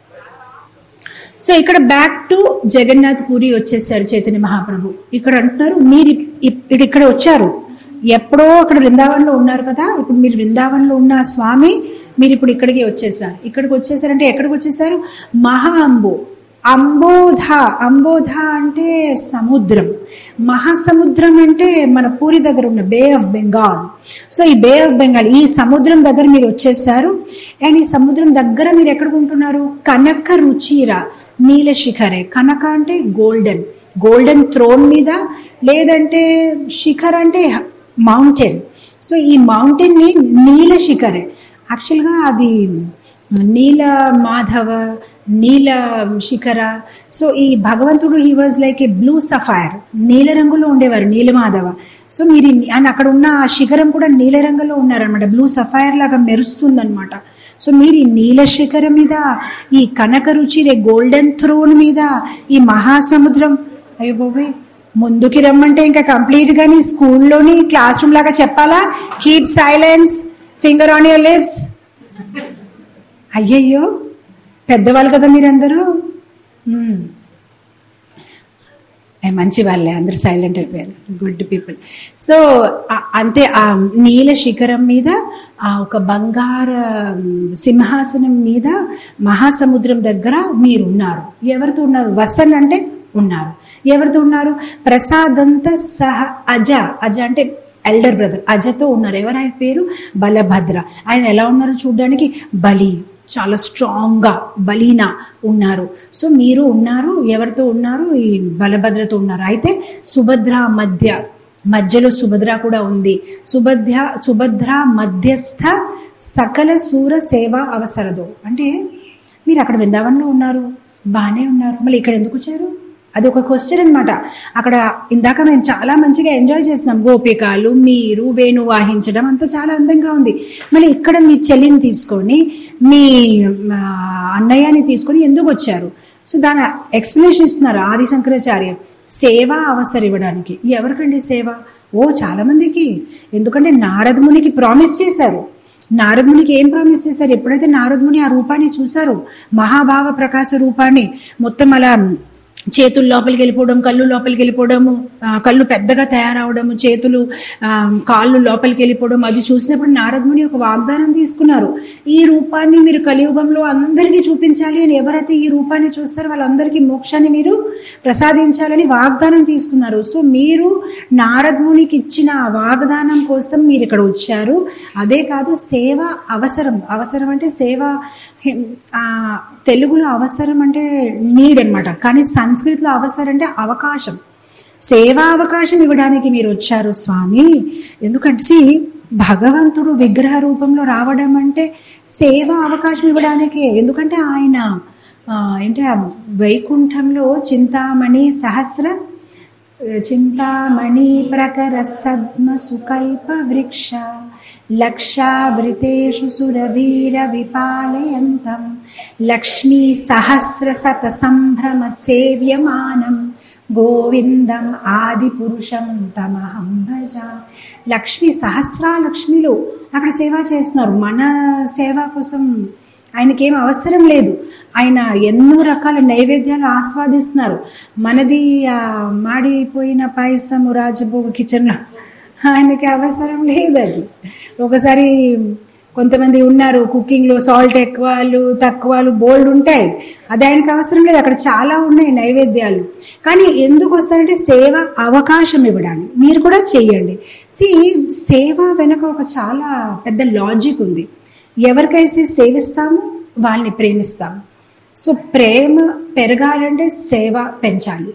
సో ఇక్కడ బ్యాక్ టు జగన్నాథ్ పూరి వచ్చేసారు చైతన్య మహాప్రభు ఇక్కడ అంటున్నారు మీరు ఇప్- ఇప్పుడు ఇక్కడ వచ్చారు ఎప్పుడో అక్కడ బృందావనంలో ఉన్నారు కదా ఇప్పుడు మీరు బృందావనంలో ఉన్న ఆ స్వామి మీరు ఇప్పుడు ఇక్కడికి వచ్చేసారు ఇక్కడికి వచ్చేసారంటే ఎక్కడికి వచ్చేసారు మహా అంబో అంబోధ అంబోధ అంటే సముద్రం మహాసముద్రం అంటే మన పూరి దగ్గర ఉన్న బే ఆఫ్ బెంగాల్ సో ఈ బే ఆఫ్ బెంగాల్ ఈ సముద్రం దగ్గర మీరు వచ్చేసారు అండ్ ఈ సముద్రం దగ్గర మీరు ఎక్కడ ఉంటున్నారు కనక రుచిర నీల శిఖరే కనక అంటే గోల్డెన్ గోల్డెన్ థ్రోన్ మీద లేదంటే శిఖర్ అంటే మౌంటైన్ సో ఈ మౌంటైన్ ని నీల శిఖరే యాక్చువల్గా అది నీల మాధవ నీల శిఖర సో ఈ భగవంతుడు he was like a blue sapphire నీల రంగులో ఉండేవారు నీలమాధవ సో మీరు ఈ- ఆయన అక్కడ ఉన్న ఆ శిఖరం కూడా నీల రంగులో ఉన్నారనమాట బ్లూ సఫైర్ లాగా మెరుస్తుందన్నమాట సో మీరు ఈ నీల శిఖరం మీద ఈ కనక రుచి గోల్డెన్ థ్రోన్ మీద ఈ మహాసముద్రం అయ్యో బాబోయ్ ముందుకి రమ్మంటే ఇంకా కంప్లీట్ గాని స్కూల్లోని క్లాస్ రూమ్ లాగా చెప్పాలా keep silence finger on your lips అయ్యయ్యో పెద్దవాళ్ళు కదా మీరందరూ మ్మ్. ఏ, మంచి వాళ్ళే అందరు సైలెంట్ అయిపోయారు గుడ్ పీపుల్ సో ఆ- అంతే ఆ నీల శిఖరం మీద ఆ ఒక బంగార మ్, సింహాసనం మీద మహాసముద్రం దగ్గర మీరు ఉన్నారు ఎవరితో ఉన్నారు వసన్ అంటే ఉన్నారు ఎవరితో ఉన్నారు ప్రసాదంత సహ అజ అజ అంటే ఎల్డర్ బ్రదర్ అజతో ఉన్నారు ఎవరు ఆయన పేరు బలభద్ర ఆయన ఎలా ఉన్నారు చూడడానికి బలి చాలా స్ట్రాంగ్గా బలీనా ఉన్నారు సో మీరు ఉన్నారు ఎవరితో ఉన్నారు ఈ బలభద్రతో ఉన్నారు అయితే సుభద్ర మధ్య మధ్యలో సుభద్ర కూడా ఉంది సుభద్ర సుభద్ర మధ్యస్థ సకల సూర సేవ అవసరదు అంటే మీరు అక్కడ బృందావనంలో ఉన్నారు బాగానే ఉన్నారు మళ్ళీ ఇక్కడ ఎందుకు వచ్చారు అది ఒక క్వశ్చన్ అన్నమాట అక్కడ ఇందాక మేము చాలా మంచిగా ఎంజాయ్ చేసినాం గోపికాలు మీరు వేణు వాహించడం అంతా చాలా అందంగా ఉంది మళ్ళీ ఇక్కడ మీ చెల్లిని తీసుకొని మీ ఆ, అన్నయ్యని తీసుకొని ఎందుకు వచ్చారు సో దాని ఎక్స్ప్లెనేషన్ ఇస్తున్నారు ఆది శంకరాచార్య సేవ అవసరం ఇవ్వడానికి ఎవరికండి సేవ ఓ చాలా మందికి ఎందుకంటే నారదమునికి ప్రామిస్ చేశారు నారదమునికి ఏం ప్రామిస్ చేశారు ఎప్పుడైతే నారదముని ఆ రూపాన్ని చూశారు మహాభావ ప్రకాశ రూపాన్ని మొత్తం అలా చేతులు లోపలికి వెళ్ళిపోవడం కళ్ళు లోపలికి వెళ్ళిపోవడము ఆ, కళ్ళు పెద్దగా తయారవడము చేతులు ఆ, కాళ్ళు లోపలికి వెళ్ళిపోవడం అది చూసినప్పుడు నారదముని ఒక వాగ్దానం తీసుకున్నారు ఈ రూపాన్ని మీరు కలియుగంలో అందరికీ చూపించాలి అని ఎవరైతే ఈ రూపాన్ని చూస్తారో వాళ్ళందరికీ మోక్షాన్ని మీరు ప్రసాదించాలని వాగ్దానం తీసుకున్నారు సో మీరు నారదమునికి ఇచ్చిన ఆ వాగ్దానం కోసం మీరు ఇక్కడ వచ్చారు అదే కాదు సేవ అవసరం అవసరం అంటే సేవ హిం- ఆ, తెలుగులో అవసరం అంటే నీడ్ అన్నమాట కానీ సంస్కృతిలో అవసరం అంటే అవకాశం సేవా అవకాశం ఇవ్వడానికి మీరు వచ్చారు స్వామి ఎందుకంటే see, భగవంతుడు విగ్రహ రూపంలో రావడం అంటే సేవా అవకాశం ఇవ్వడానికే ఎందుకంటే ఆయన ఆ, ఏంటి ఆ వైకుంఠంలో చింతామణి సహస్ర చింతామణి ప్రకర సద్మ సుకల్ప వృక్ష లక్షావృతేషు సురవీర విపాలయంతం లక్ష్మీ సహస్ర శత సంభ్రమ సేవ్యమానం గోవిందం ఆది పురుషం తమహం భజ లక్ష్మి సహస్రా లక్ష్మిలు అక్కడ సేవ చేస్తున్నారు మన సేవ కోసం ఆయనకేం అవసరం లేదు ఆయన ఎన్నో రకాల నైవేద్యాలు ఆస్వాదిస్తున్నారు మనది ఆ మాడిపోయిన పాయసము రాజభోగ కిచెన్లో ఆయనకి అవసరం లేదు అది ఒకసారి కొంతమంది ఉన్నారు కుకింగ్లో సాల్ట్ ఎక్కువలు తక్కువలు బోల్డ్ ఉంటాయి అది ఆయనకు అవసరం లేదు అక్కడ చాలా ఉన్నాయి నైవేద్యాలు కానీ ఎందుకు వస్తారంటే సేవ అవకాశం ఇవ్వడానికి మీరు కూడా చేయండి సి సేవ వెనక ఒక చాలా పెద్ద లాజిక్ ఉంది ఎవరికైతే సేవిస్తామో వాళ్ళని ప్రేమిస్తాము సో ప్రేమ పెరగాలంటే సేవ పెంచాలి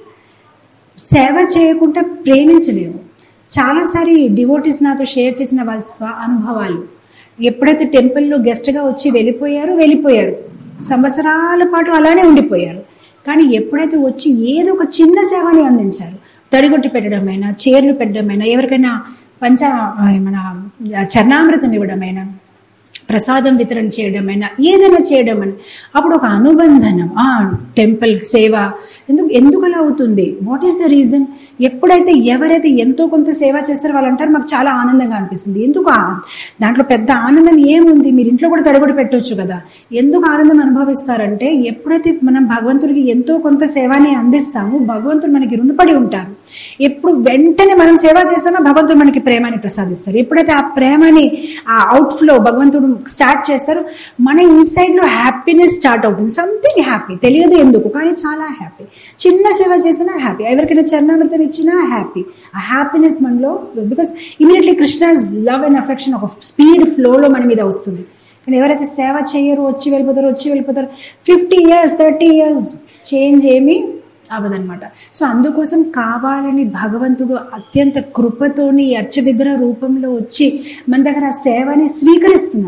సేవ చేయకుండా ప్రేమించలేము చాలాసారి డివోటీస్ నాతో షేర్ చేసిన వాళ్ళ స్వ అనుభవాలు ఎప్పుడైతే టెంపుల్లో గెస్ట్గా వచ్చి వెళ్ళిపోయారో వెళ్ళిపోయారు సంవత్సరాల పాటు అలానే ఉండిపోయారు కానీ ఎప్పుడైతే వచ్చి ఏదో ఒక చిన్న సేవని అందించారు తడిగొట్టి పెట్టడమైనా చీరలు పెట్టడమైనా ఎవరికైనా పంచ ఆ, మన చర్ణామృతం ఇవ్వడమైనా ప్రసాదం వితరణ చేయడమైనా ఏదైనా చేయడమని అప్పుడు ఒక అనుబంధనం ఆ టెంపుల్ సేవ ఎందుకు ఎందుకు అలా అవుతుంది వాట్ ఈస్ ద రీజన్ ఎప్పుడైతే ఎవరైతే ఎంతో కొంత సేవ చేస్తారో వాళ్ళు అంటారు మాకు చాలా ఆనందంగా అనిపిస్తుంది ఎందుకు ఆ- దాంట్లో పెద్ద ఆనందం ఏముంది మీరు ఇంట్లో కూడా తడబడి పెట్టొచ్చు కదా ఎందుకు ఆనందం అనుభవిస్తారంటే ఎప్పుడైతే మనం భగవంతుడికి ఎంతో కొంత సేవని అందిస్తామో భగవంతుడు మనకి రుణపడి ఉంటారు ఎప్పుడు వెంటనే మనం సేవ చేస్తామో భగవంతుడు మనకి ప్రేమని ప్రసాదిస్తారు ఎప్పుడైతే ఆ ప్రేమని ఆ అవుట్ఫ్లో భగవంతుడు స్టార్ట్ చేస్తారు మన ఇన్సైడ్ లో హ్యాపీనెస్ స్టార్ట్ అవుతుంది సంథింగ్ హ్యాపీ తెలియదు ఎందుకు కానీ చాలా హ్యాపీ చిన్న సేవ చేసినా హ్యాపీ ఎవరికైనా చరణామృతం ఇచ్చినా హ్యాపీ ఆ హ్యాపీనెస్ మనలో because immediately Krishna's love and affection ఒక స్పీడ్ ఫ్లోలో మన మీద వస్తుంది కానీ ఎవరైతే సేవ చేయరు వచ్చి వెళ్ళిపోతారు వచ్చి వెళ్ళిపోతారు fifty years thirty years change ఏమీ అవదనమాట సో అందుకోసం కావాలని భగవంతుడు అత్యంత కృపతోని ఈ అర్చ విగ్రహ రూపంలో వచ్చి మన దగ్గర ఆ సేవని స్వీకరిస్తున్నారు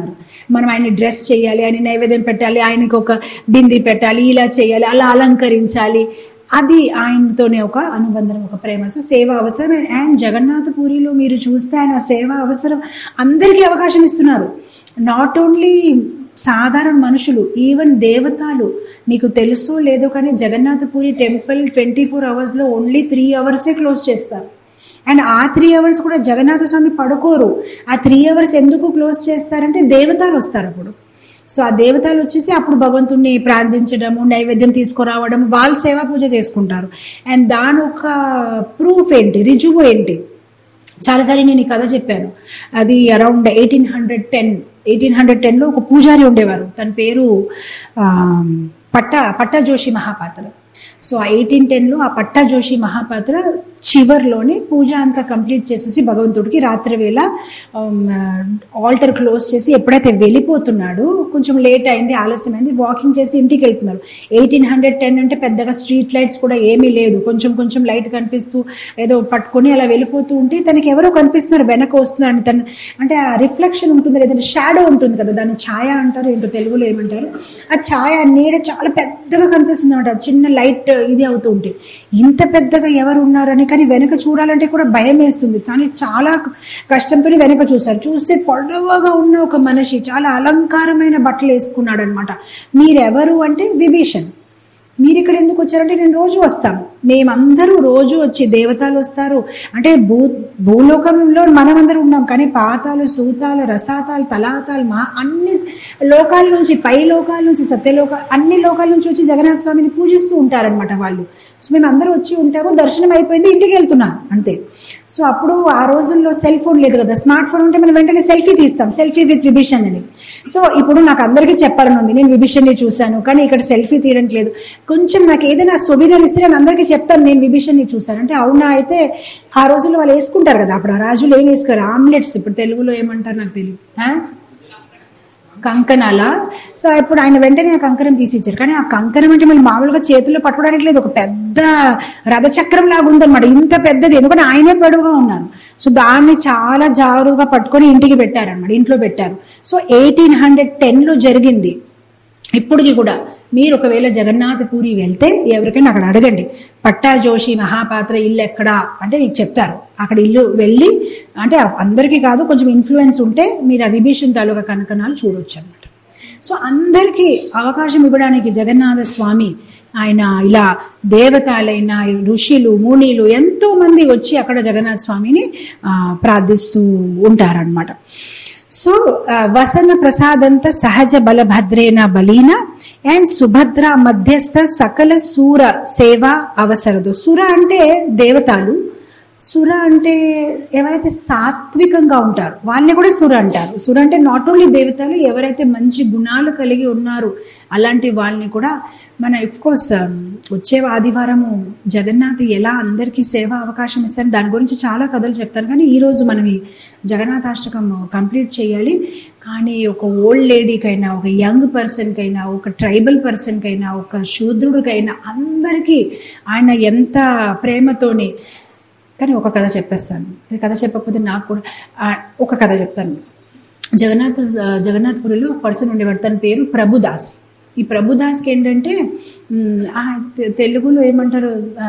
మనం ఆయన డ్రెస్ చేయాలి ఆయన నైవేద్యం పెట్టాలి ఆయనకి ఒక బింది పెట్టాలి ఇలా చేయాలి అలా అలంకరించాలి అది ఆయనతోనే ఒక అనుబంధం ఒక ప్రేమ సో సేవ అవసరం అండ్ జగన్నాథ పూరిలో మీరు చూస్తే ఆయన సేవ అవసరం అందరికీ అవకాశం ఇస్తున్నారు నాట్ ఓన్లీ సాధారణ మనుషులు ఈవెన్ దేవతలు మీకు తెలుసో లేదో కానీ జగన్నాథపురి టెంపుల్ ట్వంటీ ఫోర్ అవర్స్లో ఓన్లీ త్రీ అవర్సే క్లోజ్ చేస్తారు అండ్ ఆ త్రీ అవర్స్ కూడా జగన్నాథ స్వామి పడుకోరు ఆ త్రీ అవర్స్ ఎందుకు క్లోజ్ చేస్తారంటే దేవతలు వస్తారు అప్పుడు సో ఆ దేవతలు వచ్చేసి అప్పుడు భగవంతుణ్ణి ప్రార్థించడము నైవేద్యం తీసుకురావడం వాళ్ళు సేవా పూజ చేసుకుంటారు అండ్ దాని ఒక ప్రూఫ్ ఏంటి రుజువు ఏంటి చాలాసారి నేను ఈ కథ చెప్పాను అది around eighteen hundred ten eighteen hundred టెన్లో ఒక పూజారి ఉండేవారు తన పేరు ఆ, పట్ట పట్టా జోషి మహాపాత్ర సో ఆ ఎయిటీన్ టెన్లో ఆ పట్టా జోషి మహాపాత్ర చివర్లోనే పూజ అంతా కంప్లీట్ చేసేసి భగవంతుడికి రాత్రి వేళ ఆల్టర్ క్లోజ్ చేసి ఎప్పుడైతే వెళ్ళిపోతున్నాడు కొంచెం లేట్ అయింది ఆలస్యమైంది వాకింగ్ చేసి ఇంటికి వెళ్తున్నారు ఎయిటీన్ హండ్రెడ్ టెన్ అంటే పెద్దగా స్ట్రీట్ లైట్స్ కూడా ఏమీ లేదు కొంచెం కొంచెం లైట్ కనిపిస్తూ ఏదో పట్టుకొని అలా వెళ్ళిపోతూ ఉంటే తనకి ఎవరో కనిపిస్తున్నారు వెనక వస్తున్నారు తన అంటే ఆ రిఫ్లెక్షన్ ఉంటుంది లేదంటే షాడో ఉంటుంది కదా దాన్ని ఛాయ అంటారు ఏంటో తెలుగులో ఏమంటారు ఆ ఛాయ ఆ నీడ చాలా పెద్దగా కనిపిస్తుంది అనమాట చిన్న లైట్ ఇది అవుతూ ఉంటే ఇంత పెద్దగా ఎవరు ఉన్నారని కానీ వెనక చూడాలంటే కూడా భయం వేస్తుంది కానీ చాలా కష్టంతో వెనక చూశారు చూస్తే పొడవగా ఉన్న ఒక మనిషి చాలా అలంకారమైన బట్టలు వేసుకున్నాడు అనమాట మీరెవరు అంటే విభీషణ్ మీరు ఇక్కడ ఎందుకు వచ్చారంటే నేను రోజు వస్తాను మేమందరూ రోజు వచ్చి దేవతలు వస్తారు అంటే భూ భూలోకంలో మనమందరం ఉన్నాం కానీ పాతాలు సూతాలు రసాతాలు తలాతాలు మా అన్ని లోకాల నుంచి పై లోకాల నుంచి సత్యలోక అన్ని లోకాల నుంచి వచ్చి జగన్నాథ స్వామిని పూజిస్తూ ఉంటారనమాట వాళ్ళు సో మేము అందరూ వచ్చి ఉంటాము దర్శనం అయిపోయింది ఇంటికి వెళ్తున్నాం అంతే సో అప్పుడు ఆ రోజుల్లో సెల్ ఫోన్ లేదు కదా స్మార్ట్ ఫోన్ ఉంటే మనం వెంటనే సెల్ఫీ తీస్తాం సెల్ఫీ విత్ విభీషణ్ అని సో ఇప్పుడు నాకు అందరికీ చెప్పాలని ఉంది నేను విభీషణ్ని చూశాను కానీ ఇక్కడ సెల్ఫీ తీయడం లేదు కొంచెం నాకు ఏదైనా సొవినర్ ఇస్తే నేను అందరికీ చెప్తాను నేను విభీషణ్ని చూశాను అంటే అవునా అయితే ఆ రోజుల్లో వాళ్ళు వేసుకుంటారు కదా అప్పుడు ఆ రాజులు ఏం వేసుకోరు ఆమ్లెట్స్ ఇప్పుడు తెలుగులో ఏమంటారు నాకు తెలియదు ఆ? కంకణాల సో ఇప్పుడు ఆయన వెంటనే ఆ కంకణం తీసి ఇచ్చారు కానీ ఆ కంకణం అంటే మళ్ళీ మామూలుగా చేతుల్లో పట్టుకోవడానికి లేదు ఒక పెద్ద రథచక్రం లాగా ఉందన్నమాట ఇంత పెద్దది ఎందుకంటే ఆయనే పొడవుగా ఉన్నారు సో దాన్ని చాలా జారుగా పట్టుకొని ఇంటికి పెట్టారన్నమాట ఇంట్లో పెట్టారు సో ఎయిటీన్ హండ్రెడ్ టెన్లో జరిగింది ఇప్పటికి కూడా మీరు ఒకవేళ జగన్నాథ పూరి వెళ్తే ఎవరికైనా అక్కడ అడగండి పట్టా జోషి మహాపాత్ర ఇల్లు ఎక్కడా అంటే మీకు చెప్తారు అక్కడ ఇల్లు వెళ్ళి అంటే అందరికీ కాదు కొంచెం ఇన్ఫ్లుయెన్స్ ఉంటే మీరు ఆ విభీషణ్ తాలూకా కనకనాలు చూడొచ్చు అనమాట సో అందరికీ అవకాశం ఇవ్వడానికి జగన్నాథ స్వామి ఆయన ఇలా దేవతలైన ఋషులు మునిలు ఎంతో మంది వచ్చి అక్కడ జగన్నాథ స్వామిని ఆ, ప్రార్థిస్తూ ఉంటారనమాట సో ఆ, వసన ప్రసాదంత సహజ బలభద్రేన బలీన అండ్ సుభద్ర మధ్యస్థ సకల సూర సేవ అవసరదు సుర అంటే దేవతలు సుర అంటే ఎవరైతే సాత్వికంగా ఉంటారు వాళ్ళని కూడా సుర అంటారు సుర అంటే నాట్ ఓన్లీ దేవతలు ఎవరైతే మంచి గుణాలు కలిగి ఉన్నారు అలాంటి వాళ్ళని కూడా మన కోర్స్ వచ్చే ఆదివారము జగన్నాథ్ ఎలా అందరికీ సేవ అవకాశం ఇస్తారు దాని గురించి చాలా కథలు చెప్తాను కానీ ఈరోజు మనం ఈ జగన్నాథాష్టకం కంప్లీట్ చేయాలి కానీ ఒక ఓల్డ్ లేడీకైనా ఒక యంగ్ పర్సన్కైనా ఒక ట్రైబల్ పర్సన్కైనా ఒక శూద్రుడికైనా అందరికీ ఆయన ఎంత ప్రేమతోని కానీ ఒక కథ చెప్పేస్తాను ఈ కథ చెప్పకపోతే నాకు కూడా ఆ, ఒక కథ చెప్తాను జగన్నాథ్ జగన్నాథ్పురిలో ఒక పర్సన్ ఉండేవాడు తన పేరు ప్రభుదాస్ ఈ ప్రభుదాస్కి ఏంటంటే మ్, ఆ, తె- తెలుగులో ఏమంటారు ఆ,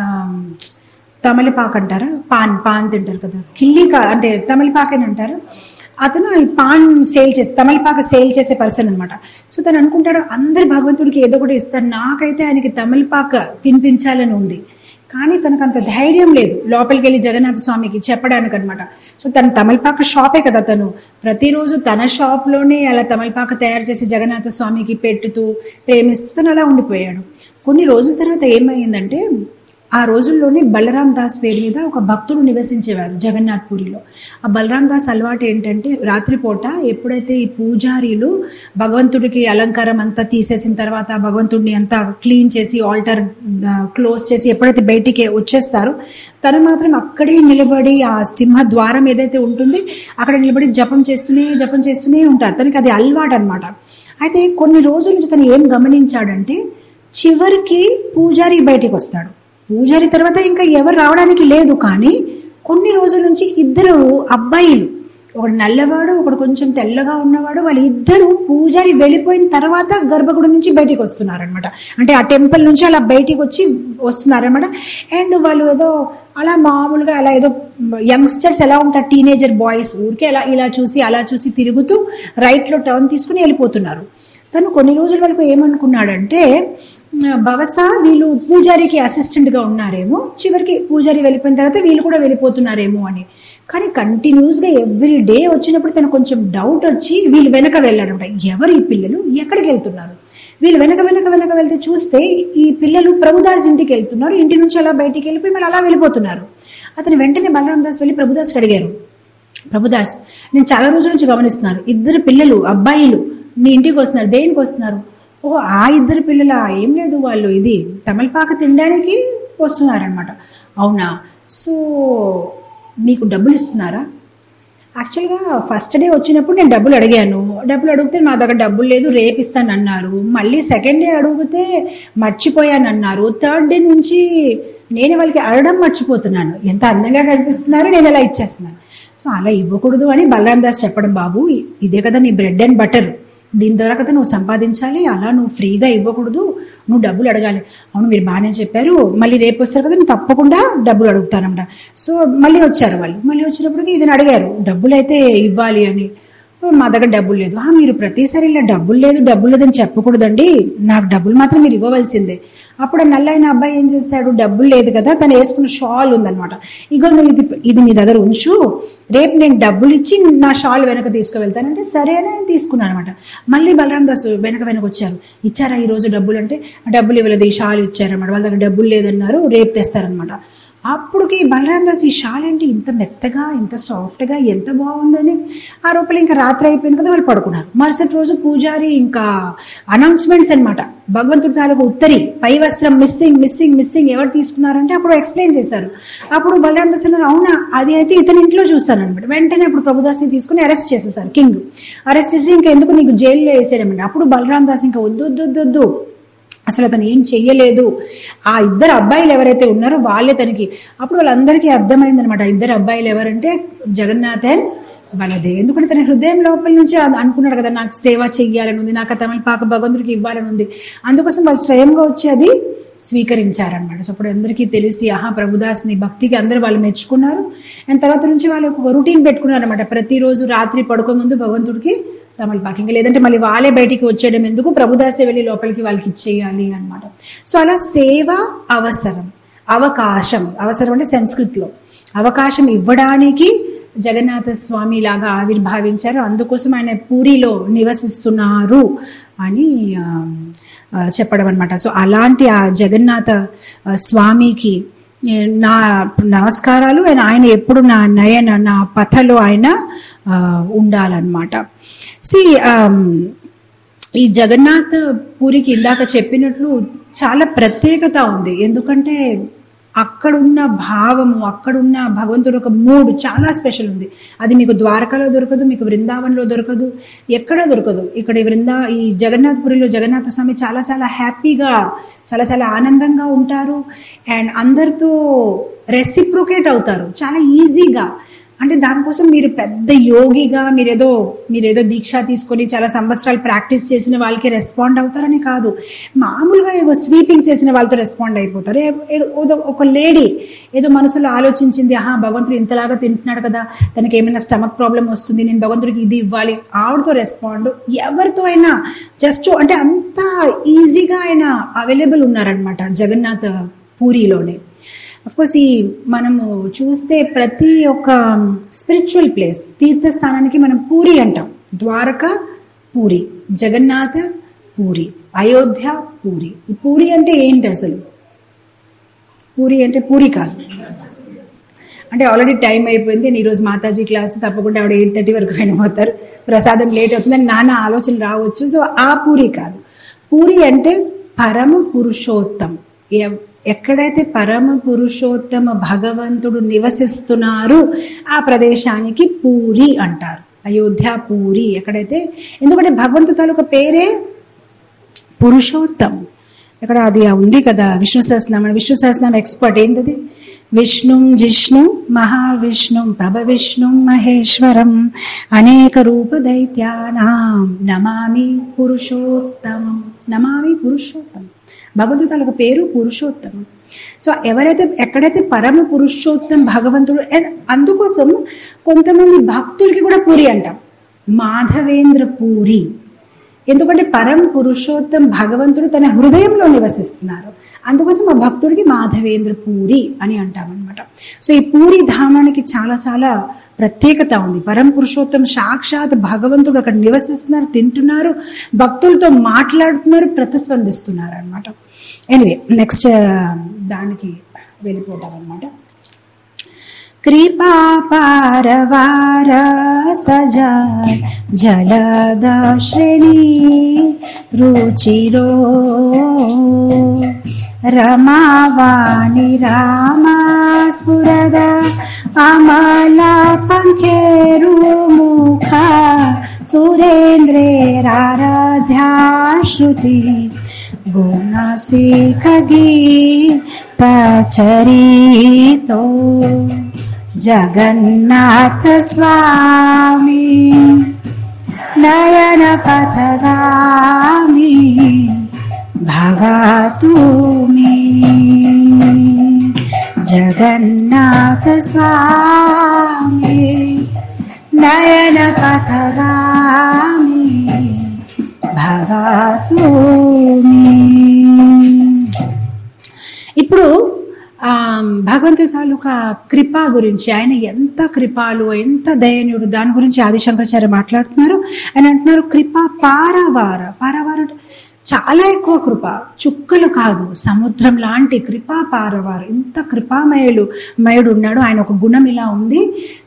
తమలపాకు అంటారా పాన్ పాన్ తింటారు కదా కిల్లిక అంటే తమలపాకు అని అంటారు అతను ఈ పాన్ సేల్ చేసి తమలపాక సేల్ చేసే పర్సన్ అనమాట సో తను అనుకుంటాడు అందరు భగవంతుడికి ఏదో ఒకటి ఇస్తారు నాకైతే ఆయనకి తమలపాక తినిపించాలని ఉంది కానీ తనకు అంత ధైర్యం లేదు లోపలికి వెళ్ళి జగన్నాథ స్వామికి చెప్పడానికి అనమాట సో తన తమలపాక షాపే కదా తను ప్రతిరోజు తన షాప్లోనే అలా తమలపాక తయారు చేసి జగన్నాథ స్వామికి పెట్టుతూ ప్రేమిస్తూ తను అలా ఉండిపోయాడు కొన్ని రోజుల తర్వాత ఏమైందంటే ఆ రోజుల్లోనే బలరాం దాస్ పేరు మీద ఒక భక్తుడు నివసించేవారు జగన్నాథ్పురిలో ఆ బలరాం దాస్ అలవాటు ఏంటంటే రాత్రిపూట ఎప్పుడైతే ఈ పూజారీలు భగవంతుడికి అలంకారం అంతా తీసేసిన తర్వాత భగవంతుడిని అంతా క్లీన్ చేసి ఆల్టర్ క్లోజ్ చేసి ఎప్పుడైతే బయటికి వచ్చేస్తారో తను మాత్రం అక్కడే నిలబడి ఆ సింహ ద్వారం ఏదైతే ఉంటుంది అక్కడ నిలబడి జపం చేస్తూనే జపం చేస్తూనే ఉంటారు తనకి అది అలవాటు అనమాట అయితే కొన్ని రోజుల నుంచి తను ఏం గమనించాడంటే చివరికి పూజారి బయటికి వస్తాడు పూజారి తర్వాత ఇంకా ఎవరు రావడానికి లేదు కానీ కొన్ని రోజుల నుంచి ఇద్దరు అబ్బాయిలు ఒకడు నల్లవాడు ఒకడు కొంచెం తెల్లగా ఉన్నవాడు వాళ్ళు ఇద్దరు పూజారి వెళ్ళిపోయిన తర్వాత గర్భగుడి నుంచి బయటికి వస్తున్నారనమాట అంటే ఆ టెంపుల్ నుంచి అలా బయటికి వచ్చి వస్తున్నారనమాట అండ్ వాళ్ళు ఏదో అలా మామూలుగా అలా ఏదో యంగ్స్టర్స్ ఎలా ఉంటారు టీనేజర్ బాయ్స్ ఊరికే అలా ఇలా చూసి అలా చూసి తిరుగుతూ రైట్లో టర్న్ తీసుకుని వెళ్ళిపోతున్నారు తను కొన్ని రోజుల వరకు ఏమనుకున్నాడంటే బవసా వీళ్ళు పూజారికి అసిస్టెంట్గా ఉన్నారేమో చివరికి పూజారి వెళ్ళిపోయిన తర్వాత వీళ్ళు కూడా వెళ్ళిపోతున్నారేమో అని కానీ కంటిన్యూస్గా ఎవ్రీ డే వచ్చినప్పుడు తనకు కొంచెం డౌట్ వచ్చి వీళ్ళు వెనక వెళ్ళాడంట ఎవరు ఈ పిల్లలు ఎక్కడికి వెళ్తున్నారు వీళ్ళు వెనక వెనక వెనక వెళ్తే చూస్తే ఈ పిల్లలు ప్రభుదాస్ ఇంటికి వెళ్తున్నారు ఇంటి నుంచి అలా బయటికి వెళ్ళిపోయి మళ్ళీ అలా వెళ్ళిపోతున్నారు అతను వెంటనే బలరాం దాస్ వెళ్ళి ప్రభుదాస్కి అడిగారు ప్రభుదాస్ నేను చాలా రోజుల నుంచి గమనిస్తున్నాను ఇద్దరు పిల్లలు అబ్బాయిలు మీ ఇంటికి వస్తున్నారు దేనికి వస్తున్నారు ఓ ఆ ఇద్దరు పిల్లల ఏం లేదు వాళ్ళు ఇది తమలపాక తినడానికి వస్తున్నారనమాట అవునా సో మీకు డబ్బులు ఇస్తున్నారా యాక్చువల్గా ఫస్ట్ డే వచ్చినప్పుడు నేను డబ్బులు అడిగాను డబ్బులు అడిగితే మా దగ్గర డబ్బులు లేదు రేపు ఇస్తాను అన్నారు మళ్ళీ సెకండ్ డే అడిగితే మర్చిపోయాను అన్నారు థర్డ్ డే నుంచి నేను వాళ్ళకి అడగడం మర్చిపోతున్నాను ఎంత అందంగా కనిపిస్తున్నారు నేను అలా ఇచ్చేస్తున్నాను సో అలా ఇవ్వకూడదు అని బలరాం దాస్ చెప్పడం బాబు ఇదే కదా నీ బ్రెడ్ అండ్ బటర్ దీని ద్వారా కదా నువ్వు సంపాదించాలి అలా నువ్వు ఫ్రీగా ఇవ్వకూడదు నువ్వు డబ్బులు అడగాలి అవును మీరు బాగానే చెప్పారు మళ్ళీ రేపు వస్తారు కదా నేను తప్పకుండా డబ్బులు అడుగుతానమాట సో మళ్ళీ వచ్చారు వాళ్ళు మళ్ళీ వచ్చినప్పటికి ఇదని అడిగారు డబ్బులు అయితే ఇవ్వాలి అని మా దగ్గర డబ్బులు లేదు "ఆ, మీరు ప్రతిసారి ఇలా డబ్బులు లేదు డబ్బులు లేదని చెప్పకూడదండి నాకు డబ్బులు మాత్రం మీరు ఇవ్వవలసిందే అప్పుడు ఆ నల్లైన అబ్బాయి ఏం చేశాడు డబ్బులు లేదు కదా తను వేసుకున్న షాల్ ఉందన్నమాట ఇగో నువ్వు ఇది ఇది నీ దగ్గర ఉంచు రేపు నేను డబ్బులు ఇచ్చి నా షాల్ వెనక తీసుకువెళ్తానంటే సరే అని ఆయన తీసుకున్నాను అనమాట మళ్ళీ బలరాం దాస్ వెనక వెనక వచ్చారు ఇచ్చారా ఈ రోజు డబ్బులు అంటే డబ్బులు ఇవ్వలేదు ఈ షాల్ ఇచ్చారన్నమాట వాళ్ళ దగ్గర డబ్బులు లేదన్నారు రేపు తెస్తారనమాట అప్పుడుకి బలరాం దాస్ ఈ షాల్ ఏంటి ఇంత మెత్తగా ఇంత సాఫ్ట్గా ఎంత బాగుందని ఆ రూపాయలు ఇంకా రాత్రి అయిపోయింది కదా వాళ్ళు పడుకున్నారు మరుసటి రోజు పూజారి ఇంకా అనౌన్స్మెంట్స్ అన్నమాట భగవంతుడి తాలూకు ఉత్తరి పై వస్త్రం మిస్సింగ్ మిస్సింగ్ మిస్సింగ్ ఎవరు తీసుకున్నారంటే అప్పుడు ఎక్స్ప్లెయిన్ చేశారు అప్పుడు బలరాం దాస్ అన్నారు అవునా అది అయితే ఇతని ఇంట్లో చూస్తాను అనమాట వెంటనే అప్పుడు ప్రభుదాస్ని తీసుకుని అరెస్ట్ చేసేసారు కింగ్ అరెస్ట్ చేసి ఇంకా ఎందుకు నీకు జైల్లో వేసేయడమండి అప్పుడు బలరాం దాస్ ఇంకా వద్దు వద్దు వద్దు వద్దు అసలు అతను ఏం చెయ్యలేదు ఆ ఇద్దరు అబ్బాయిలు ఎవరైతే ఉన్నారో వాళ్ళే తనకి అప్పుడు వాళ్ళందరికీ అర్థమైంది అనమాట ఇద్దరు అబ్బాయిలు ఎవరంటే జగన్నాథన్ బలదేవ్ ఎందుకంటే తన హృదయం లోపల నుంచి అది అనుకున్నాడు కదా నాకు సేవ చెయ్యాలని ఉంది నాకు ఆ తమలపాక భగవంతుడికి ఇవ్వాలని ఉంది అందుకోసం వాళ్ళు స్వయంగా వచ్చి అది స్వీకరించారనమాట సో అప్పుడు అందరికీ తెలిసి ఆహా ప్రభుదాస్ని భక్తికి అందరూ వాళ్ళు మెచ్చుకున్నారు అండ్ తర్వాత నుంచి వాళ్ళు ఒక రొటీన్ పెట్టుకున్నారు అనమాట ప్రతిరోజు రాత్రి పడుకో ముందు భగవంతుడికి తమలపాకు ఇంకా లేదంటే మళ్ళీ వాళ్ళే బయటికి వచ్చేయడం ఎందుకు ప్రభుదాసే వెళ్ళి లోపలికి వాళ్ళకి ఇచ్చేయాలి అనమాట సో అలా సేవ అవసరం అవకాశం అవసరం అంటే సంస్కృతిలో అవకాశం ఇవ్వడానికి జగన్నాథ స్వామి లాగా ఆవిర్భావించారు అందుకోసం ఆయన పూరిలో నివసిస్తున్నారు అని ఆ, ఆ, చెప్పడం అనమాట సో అలాంటి ఆ జగన్నాథ ఆ, స్వామికి ఏ, నా నమస్కారాలు అండ్ ఆయన ఎప్పుడు నా నయన నా పథలో ఆయన ఆ, ఉండాలన్నమాట సి ఈ జగన్నాథ్ పూరికి ఇందాక చెప్పినట్లు చాలా ప్రత్యేకత ఉంది ఎందుకంటే అక్కడున్న భావము అక్కడున్న భగవంతుడు ఒక మూడ్ చాలా స్పెషల్ ఉంది అది మీకు ద్వారకాలో దొరకదు మీకు బృందావనంలో దొరకదు ఎక్కడ దొరకదు ఇక్కడ ఈ బృందా ఈ జగన్నాథపురిలో జగన్నాథ స్వామి చాలా చాలా హ్యాపీగా చాలా చాలా ఆనందంగా ఉంటారు అండ్ అందరితో రెసిప్రొకేట్ అవుతారు చాలా ఈజీగా అంటే దానికోసం మీరు పెద్ద యోగిగా మీరేదో మీరేదో దీక్ష తీసుకొని చాలా సంవత్సరాలు ప్రాక్టీస్ చేసిన వాళ్ళకి రెస్పాండ్ అవుతారని కాదు మామూలుగా ఏదో స్వీపింగ్ చేసిన వాళ్ళతో రెస్పాండ్ అయిపోతారు ఏ- ఏదో- ఏదో ఒక లేడీ ఏదో మనసులో ఆలోచించింది ఆహా భగవంతుడు ఇంతలాగా తింటున్నాడు కదా తనకి ఏమైనా స్టమక్ ప్రాబ్లం వస్తుంది నేను భగవంతుడికి ఇది ఇవ్వాలి ఆవిడతో రెస్పాండ్ ఎవరితో అయినా జస్ట్ అంటే అంత ఈజీగా ఆయన అవైలబుల్ ఉన్నారనమాట జగన్నాథ్ పూరిలోనే కోర్స్ ఈ మనము చూస్తే ప్రతి ఒక్క స్పిరిచువల్ ప్లేస్ తీర్థస్థానానికి మనం పూరి అంటాం ద్వారక పూరి జగన్నాథ పూరి అయోధ్య పూరి ఈ పూరి అంటే ఏంటి అసలు పూరి అంటే పూరి కాదు అంటే ఆల్రెడీ టైం అయిపోయింది నేను ఈరోజు మాతాజీ క్లాస్ తప్పకుండా ఆవిడ ఎయిట్ థర్టీ వరకు వెళ్ళిపోతారు ప్రసాదం లేట్ అవుతుందని నానా ఆలోచన రావచ్చు సో ఆ పూరి కాదు పూరి అంటే పరమ పురుషోత్తం ఎవ్- ఎక్కడైతే పరమ పురుషోత్తమ భగవంతుడు నివసిస్తున్నారు ఆ ప్రదేశానికి పూరి అంటారు అయోధ్య పూరి ఎక్కడైతే ఎందుకంటే భగవంతు తాలూకా పేరే పురుషోత్తం ఇక్కడ అది ఉంది కదా విష్ణు సహస్రనామం విష్ణు సహస్రనామం ఎక్స్పర్ట్ ఏంటది విష్ణుం జిష్ణుం మహావిష్ణుం ప్రభవిష్ణుం మహేశ్వరం అనేక రూపదైత్యానాం నమామి పురుషోత్తమం నమామి పురుషోత్తమం భగవంతుడు ఒక పేరు పురుషోత్తమం సో ఎవరైతే ఎక్కడైతే పరమ పురుషోత్తం భగవంతుడు and అందుకోసం కొంతమంది భక్తులకి కూడా పూరి అంటాం మాధవేంద్ర పూరి ఎందుకంటే పరం పురుషోత్తం భగవంతుడు తన హృదయంలో నివసిస్తున్నారు అందుకోసం ఆ భక్తుడికి మాధవేంద్ర పూరి అని అంటామన్నమాట సో ఈ పూరి ధామానికి చాలా చాలా ప్రత్యేకత ఉంది పరం పురుషోత్తం సాక్షాత్ భగవంతుడు అక్కడ నివసిస్తున్నారు తింటున్నారు భక్తులతో మాట్లాడుతున్నారు ప్రతిస్పందిస్తున్నారు అనమాట ఎనివే నెక్స్ట్ దానికి వెళ్ళిపోతాం అనమాట కృపా పారవార సజ జలద శ్రేణి రుచిరో రమావాణి రామా స్ఫురద అమల పంకేరు ముఖ సురేంద్రేరారాధ్యా శృతి గుణశేఖగీ తచరితో జగన్నాథ స్వామి నయన పథగామి భగతు మే జగన్నాథ స్వామి నయన పథగామి భగతు మే ఇప్పుడు ఆ భగవంతుడి తాలూకా కృప గురించి ఆయన ఎంత కృపాలు ఎంత దయనీయుడు దాని గురించి ఆదిశంకరాచార్య మాట్లాడుతున్నారు ఆయన అంటున్నారు కృప పారావార పారావార అంటే చాలా ఎక్కువ కృప చుక్కలు కాదు సముద్రం లాంటి కృపా పారవారు ఇంత కృపామయులు మయుడు ఉన్నాడు ఆయన ఒక గుణం ఇలా ఉంది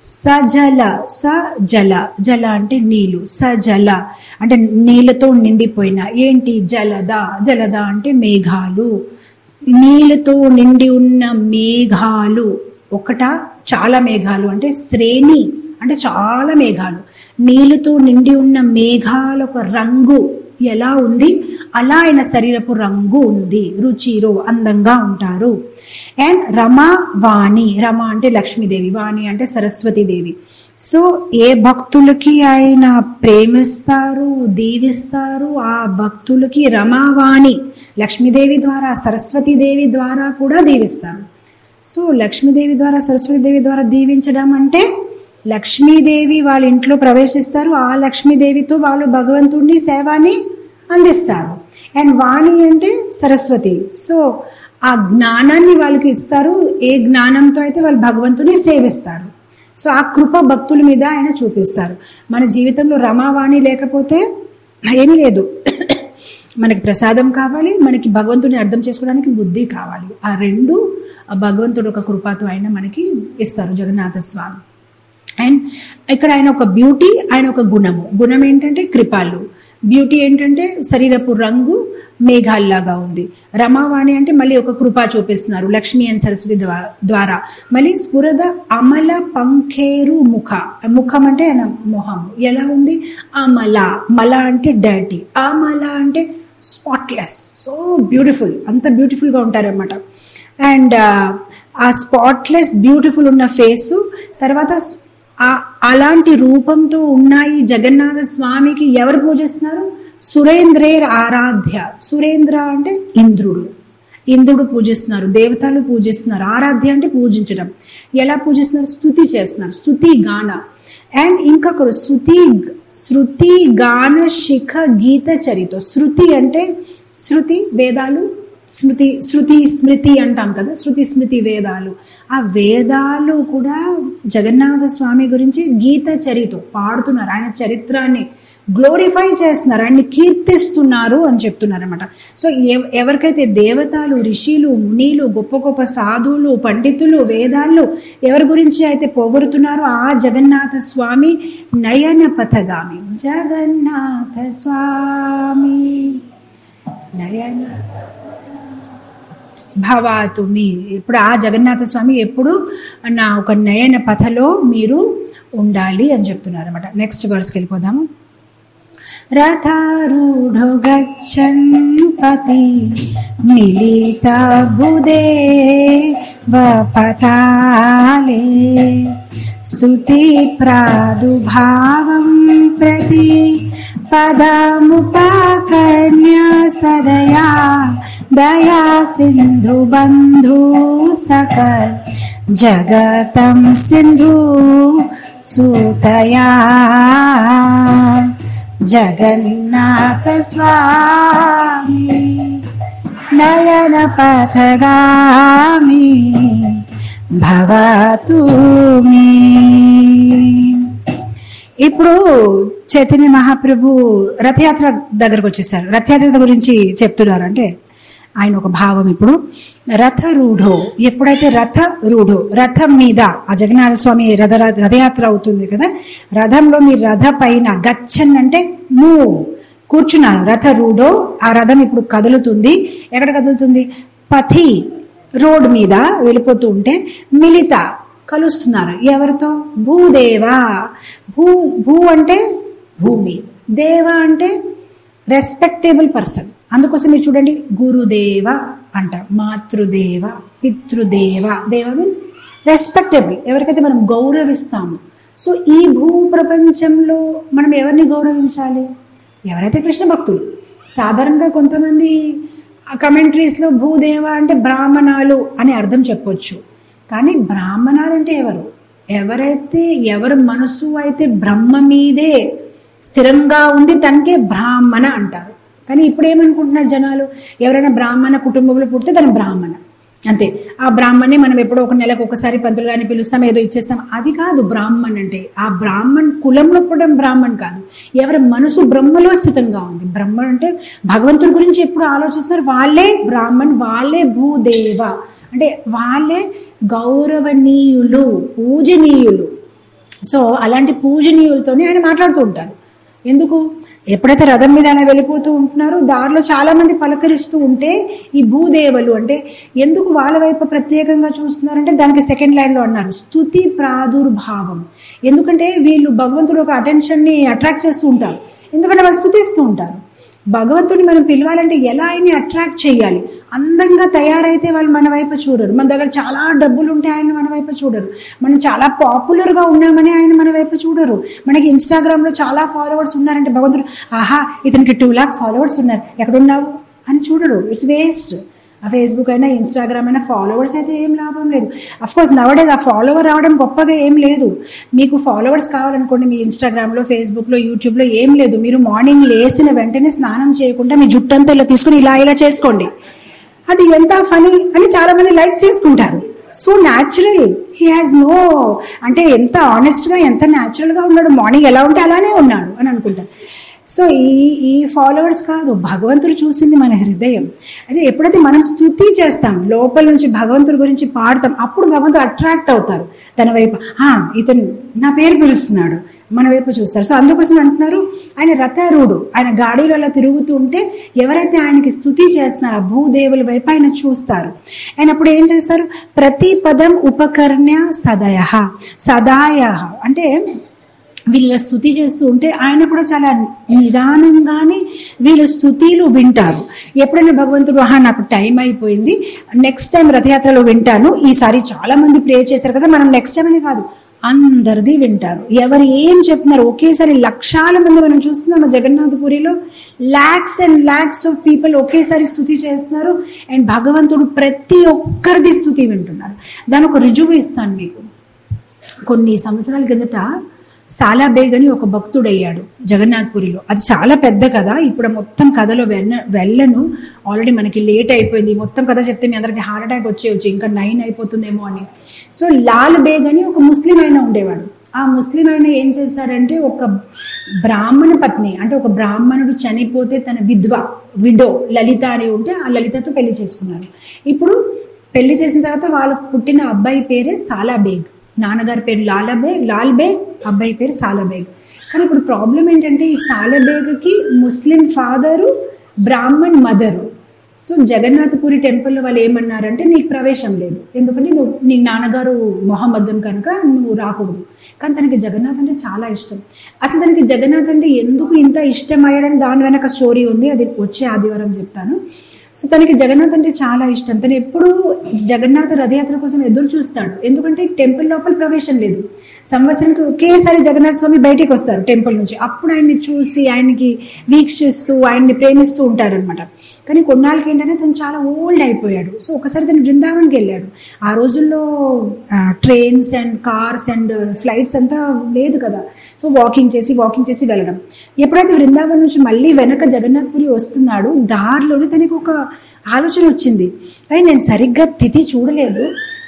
సజల సజల జల అంటే నీళ్ళు సజల అంటే నీళ్ళతో నిండిపోయిన ఏంటి జలద జలద అంటే మేఘాలు నీళ్ళతో నిండి ఉన్న మేఘాలు ఒకట చాలా మేఘాలు అంటే శ్రేణి అంటే చాలా మేఘాలు నీళ్ళతో నిండి ఉన్న మేఘాల ఒక రంగు ఎలా ఉంది అలా ఆయన శరీరపు రంగు ఉంది రుచిరో అందంగా ఉంటారు అండ్ రమా వాణి రమ అంటే లక్ష్మీదేవి వాణి అంటే సరస్వతీదేవి సో ఏ భక్తులకి ఆయన ప్రేమిస్తారు దీవిస్తారు ఆ భక్తులకి రమావాణి లక్ష్మీదేవి ద్వారా సరస్వతీదేవి ద్వారా కూడా దీవిస్తారు సో లక్ష్మీదేవి ద్వారా సరస్వతీదేవి ద్వారా దీవించడం అంటే లక్ష్మీదేవి వాళ్ళ ఇంట్లో ప్రవేశిస్తారు ఆ లక్ష్మీదేవితో వాళ్ళు భగవంతుడిని సేవాని అందిస్తారు అండ్ వాణి అంటే సరస్వతి సో ఆ జ్ఞానాన్ని వాళ్ళకి ఇస్తారు ఏ జ్ఞానంతో అయితే వాళ్ళు భగవంతుని సేవిస్తారు సో ఆ కృప భక్తుల మీద ఆయన చూపిస్తారు మన జీవితంలో రమావాణి లేకపోతే ఏమీ లేదు మనకి ప్రసాదం కావాలి మనకి భగవంతుని అర్థం చేసుకోవడానికి బుద్ధి కావాలి ఆ రెండు ఆ భగవంతుడు ఒక కృపతో ఆయన మనకి ఇస్తారు జగన్నాథ స్వామి అండ్ ఇక్కడ ఆయన ఒక బ్యూటీ ఆయన ఒక గుణము గుణం ఏంటంటే కృపాలు బ్యూటీ ఏంటంటే శరీరపు రంగు మేఘాల్లాగా ఉంది రమావాణి అంటే మళ్ళీ ఒక కృప చూపిస్తున్నారు లక్ష్మీ అండ్ సరస్వతి ద్వా- ద్వారా మళ్ళీ స్ఫురద అమల పంఖేరు ముఖ ముఖం అంటే ఆయన మొహం ఎలా ఉంది అమల మల అంటే డర్టీ అమల అంటే స్పాట్లెస్ సో బ్యూటిఫుల్ అంత బ్యూటిఫుల్గా ఉంటారన్నమాట అండ్ ఆ స్పాట్లెస్ బ్యూటిఫుల్ ఉన్న ఫేసు తర్వాత ఆ- అలాంటి రూపంతో ఉన్నాయి జగన్నాథ స్వామికి ఎవరు పూజిస్తున్నారు సురేంద్రేర్ ఆరాధ్య సురేంద్ర అంటే ఇంద్రుడు ఇంద్రుడు పూజిస్తున్నారు దేవతలు పూజిస్తున్నారు ఆరాధ్య అంటే పూజించడం ఎలా పూజిస్తున్నారు స్థుతి చేస్తున్నారు స్థుతి గాన అండ్ ఇంకొకరు స్థుతి శృతి గాన శిఖ గీత చరిత శృతి అంటే శృతి వేదాలు స్మృతి శృతి స్మృతి అంటాం కదా శృతి స్మృతి వేదాలు ఆ వేదాలు కూడా జగన్నాథ స్వామి గురించి గీత చరిత పాడుతున్నారు ఆయన చరిత్రాన్ని గ్లోరిఫై చేస్తున్నారు ఆయన్ని కీర్తిస్తున్నారు అని చెప్తున్నారు అనమాట సో ఎవ- ఎవరికైతే దేవతలు ఋషులు మునిలు గొప్ప గొప్ప సాధువులు పండితులు వేదాలు ఎవరి గురించి అయితే పొగుడుతున్నారో ఆ జగన్నాథ స్వామి నయన పథగామి జగన్నాథ స్వామి నయన భవాతు మీ ఇప్పుడు ఆ జగన్నాథ స్వామి ఎప్పుడు నా ఒక నయన పథలో మీరు ఉండాలి అని చెప్తున్నారు అనమాట నెక్స్ట్ వర్స్కి వెళ్ళిపోదాము రథారూఢో గచ్చన్ पति मिलित बुदे वपताले स्तुति प्रादुर्भावं प्रति पदमुपकर्ण्य सदया दया सिन्धुबन्धु सकल जगतं सिन्धु सूतया जगन्नाथ स्वामी नयन पथगामी భవతు మే. ఇప్పుడు చైతన్య మహాప్రభు రథయాత్ర దగ్గరకు వచ్చేసారు రథయాత్ర గురించి చెప్తున్నారు అంటే ఆయన ఒక భావం ఇప్పుడు రథ రూఢో ఎప్పుడైతే రథ రూఢో రథం మీద ఆ జగన్నాథ స్వామి రథ రథయాత్ర అవుతుంది కదా రథంలో మీ రథ పైన గచ్చన్ అంటే మూవ్ కూర్చున్నారు రథ రూఢో ఆ రథం ఇప్పుడు కదులుతుంది ఎక్కడ కదులుతుంది పథి రోడ్ మీద వెళ్ళిపోతూ ఉంటే మిలిత కలుస్తున్నారు ఎవరితో భూదేవ భూ భూ అంటే భూమి దేవ అంటే రెస్పెక్టేబుల్ పర్సన్ అందుకోసం మీరు చూడండి గురుదేవ అంటారు మాతృదేవ పితృదేవ దేవ మీన్స్ రెస్పెక్టబుల్ ఎవరికైతే మనం గౌరవిస్తాము సో ఈ భూ ప్రపంచంలో మనం ఎవరిని గౌరవించాలి ఎవరైతే కృష్ణ భక్తులు సాధారణంగా కొంతమంది కమెంట్రీస్లో భూదేవ అంటే బ్రాహ్మణాలు అని అర్థం చెప్పొచ్చు కానీ బ్రాహ్మణాలు అంటే ఎవరు ఎవరైతే ఎవరి మనసు అయితే బ్రహ్మ మీదే స్థిరంగా ఉంది తనకే బ్రాహ్మణ అంటారు కానీ ఇప్పుడు ఏమనుకుంటున్నారు జనాలు ఎవరైనా బ్రాహ్మణ కుటుంబంలో పుడితే తన బ్రాహ్మణ అంతే ఆ బ్రాహ్మణ్ణి మనం ఎప్పుడో ఒక నెలకు ఒకసారి పంతులు గారిని పిలుస్తాం ఏదో ఇచ్చేస్తాం అది కాదు బ్రాహ్మణ్ అంటే ఆ బ్రాహ్మణ్ కులంలో పుట్టడం బ్రాహ్మణ్ కాదు ఎవరి మనసు బ్రహ్మలో స్థితంగా ఉంది బ్రహ్మ అంటే భగవంతుడి గురించి ఎప్పుడు ఆలోచిస్తున్నారు వాళ్ళే బ్రాహ్మణ్ వాళ్ళే భూదేవ అంటే వాళ్ళే గౌరవనీయులు పూజనీయులు సో అలాంటి పూజనీయులతోనే ఆయన మాట్లాడుతూ ఉంటారు ఎందుకు ఎప్పుడైతే రథం మీద ఆయన వెళ్ళిపోతూ ఉంటున్నారో దారిలో చాలా మంది పలకరిస్తూ ఉంటే ఈ భూదేవలు అంటే ఎందుకు వాళ్ళ వైపు ప్రత్యేకంగా చూస్తున్నారంటే దానికి సెకండ్ లైన్లో అన్నారు స్థుతి ప్రాదుర్భావం ఎందుకంటే వీళ్ళు భగవంతుడు ఒక అటెన్షన్ని అట్రాక్ట్ చేస్తూ ఉంటారు ఎందుకంటే వాళ్ళు స్థుతిస్తూ ఉంటారు భగవంతుని మనం పిలవాలంటే ఎలా ఆయన్ని అట్రాక్ట్ చేయాలి అందంగా తయారైతే వాళ్ళు మన వైపు చూడరు మన దగ్గర చాలా డబ్బులు ఉంటే ఆయన మన వైపు చూడరు మనం చాలా పాపులర్గా ఉన్నామని ఆయన మన వైపు చూడరు మనకి ఇన్స్టాగ్రామ్లో చాలా ఫాలోవర్స్ ఉన్నారంటే భగవంతుడు ఆహా ఇతనికి టూ లాక్ ఫాలోవర్స్ ఉన్నారు ఎక్కడున్నావు అని చూడరు ఇట్స్ వేస్ట్ ఆ ఫేస్బుక్ అయినా ఇన్స్టాగ్రామ్ అయినా ఫాలోవర్స్ అయితే ఏం లాభం లేదు అఫ్ కోర్స్ నవడేది ఆ ఫాలోవర్ రావడం గొప్పగా ఏం లేదు మీకు ఫాలోవర్స్ కావాలనుకోండి మీ ఇన్స్టాగ్రామ్లో ఫేస్బుక్లో యూట్యూబ్లో ఏం లేదు మీరు మార్నింగ్ లేచిన వెంటనే స్నానం చేయకుండా మీ జుట్టంతా ఇలా తీసుకుని ఇలా ఇలా చేసుకోండి అది ఎంత ఫనీ అని చాలా మంది లైక్ చేసుకుంటారు so natural he has no అంటే ఎంత ఆనెస్ట్గా ఎంత న్యాచురల్గా ఉన్నాడు మార్నింగ్ ఎలా ఉంటే అలానే ఉన్నాడు అని అనుకుంటారు సో ఈ ఈ ఫాలోవర్స్ కాదు భగవంతుడు చూసింది మన హృదయం అదే ఎప్పుడైతే మనం స్థుతి చేస్తాం లోపల నుంచి భగవంతుడి గురించి పాడతాం అప్పుడు భగవంతుడు అట్రాక్ట్ అవుతారు తన వైపు "ఆ, ఇతను నా పేరు పిలుస్తున్నాడు మన వైపు చూస్తారు సో అందుకోసం అంటున్నారు ఆయన రథారూఢుడు ఆయన గాడిలో అలా తిరుగుతూ ఉంటే ఎవరైతే ఆయనకి స్థుతి చేస్తున్నారో ఆ భూదేవుల వైపు ఆయన చూస్తారు ఆయన అప్పుడు ఏం చేస్తారు ప్రతి పదం ఉపకర్ణ్య సదయ సదాయ అంటే వీళ్ళ స్థుతి చేస్తూ ఉంటే ఆయన కూడా చాలా నిదానంగానే వీళ్ళ స్థుతిలు వింటారు ఎప్పుడైనా భగవంతుడు ఆహా నాకు టైం అయిపోయింది నెక్స్ట్ టైం రథయాత్రలో వింటాను ఈసారి చాలా మంది ప్రే చేశారు కదా మనం నెక్స్ట్ టైం అని కాదు అందరిది వింటారు ఎవరు ఏం చెప్తున్నారు ఒకేసారి లక్షల మంది మనం చూస్తున్నాం జగన్నాథపురిలో lakhs and lakhs of people ఒకేసారి స్థుతి చేస్తున్నారు అండ్ భగవంతుడు ప్రతి ఒక్కరిది స్థుతి వింటున్నారు దాని ఒక రుజువు ఇస్తాను మీకు కొన్ని సంవత్సరాల కిందట సాలాబేగ్ అని ఒక భక్తుడయ్యాడు జగన్నాథ్పురిలో అది చాలా పెద్ద కథ ఇప్పుడు మొత్తం కథలో వెళ్ళ వెళ్ళను ఆల్రెడీ మనకి లేట్ అయిపోయింది మొత్తం కథ చెప్తే మీ అందరికి హార్ట్ అటాక్ వచ్చేయచ్చు ఇంకా నైన్ అయిపోతుందేమో అని సో లాల్ బేగ్ అని ఒక ముస్లిం ఆయన ఉండేవాడు ఆ ముస్లిం ఆయన ఏం చేశారంటే ఒక బ్రాహ్మణ పత్ని అంటే ఒక బ్రాహ్మణుడు చనిపోతే తన విధ్వ విడో లలిత అని ఉంటే ఆ లలితతో పెళ్లి చేసుకున్నారు ఇప్పుడు పెళ్లి చేసిన తర్వాత వాళ్ళకు పుట్టిన అబ్బాయి పేరే సాలాబేగ్ నాన్నగారి పేరు లాలాబేగ్ లాల్ బేగ్ అబ్బాయి పేరు సాలాబేగ్ కానీ ఇప్పుడు ప్రాబ్లం ఏంటంటే ఈ సాలాబేగ్కి Muslim father Brahmin mother so Jagannathpuri temple వాళ్ళు ఏమన్నారంటే నీకు ప్రవేశం లేదు ఎందుకంటే నువ్వు నీ నాన్నగారు మొహమ్మదం కనుక నువ్వు రాకూడదు కానీ తనకి జగన్నాథ్ అంటే చాలా ఇష్టం అసలు తనకి జగన్నాథ్ అంటే ఎందుకు ఇంత ఇష్టం అయ్యాడని దాని వెనక స్టోరీ ఉంది అది వచ్చే ఆదివారం చెప్తాను సో తనకి జగన్నాథ్ అంటే చాలా ఇష్టం తను ఎప్పుడు జగన్నాథ రథయాత్ర కోసం ఎదురు చూస్తాడు ఎందుకంటే టెంపుల్ లోపల ప్రవేశం లేదు సంవత్సరానికి ఒకేసారి జగన్నాథ స్వామి బయటికి వస్తారు టెంపుల్ నుంచి అప్పుడు ఆయన్ని చూసి ఆయనకి వీక్షిస్తూ ఆయన్ని ప్రేమిస్తూ ఉంటారనమాట కానీ కొన్నాళ్ళకి ఏంటంటే తను చాలా ఓల్డ్ అయిపోయాడు సో ఒకసారి తను బృందావన్కి వెళ్ళాడు ఆ రోజుల్లో trains and cars and flights అంతా లేదు కదా సో వాకింగ్ చేసి వాకింగ్ చేసి వెళ్ళడం ఎప్పుడైతే బృందావన్ నుంచి మళ్ళీ వెనక జగన్నాథ్పురి వస్తున్నాడు దారిలోనే తనకి ఒక ఆలోచన వచ్చింది కానీ నేను సరిగ్గా తిథి చూడలేదు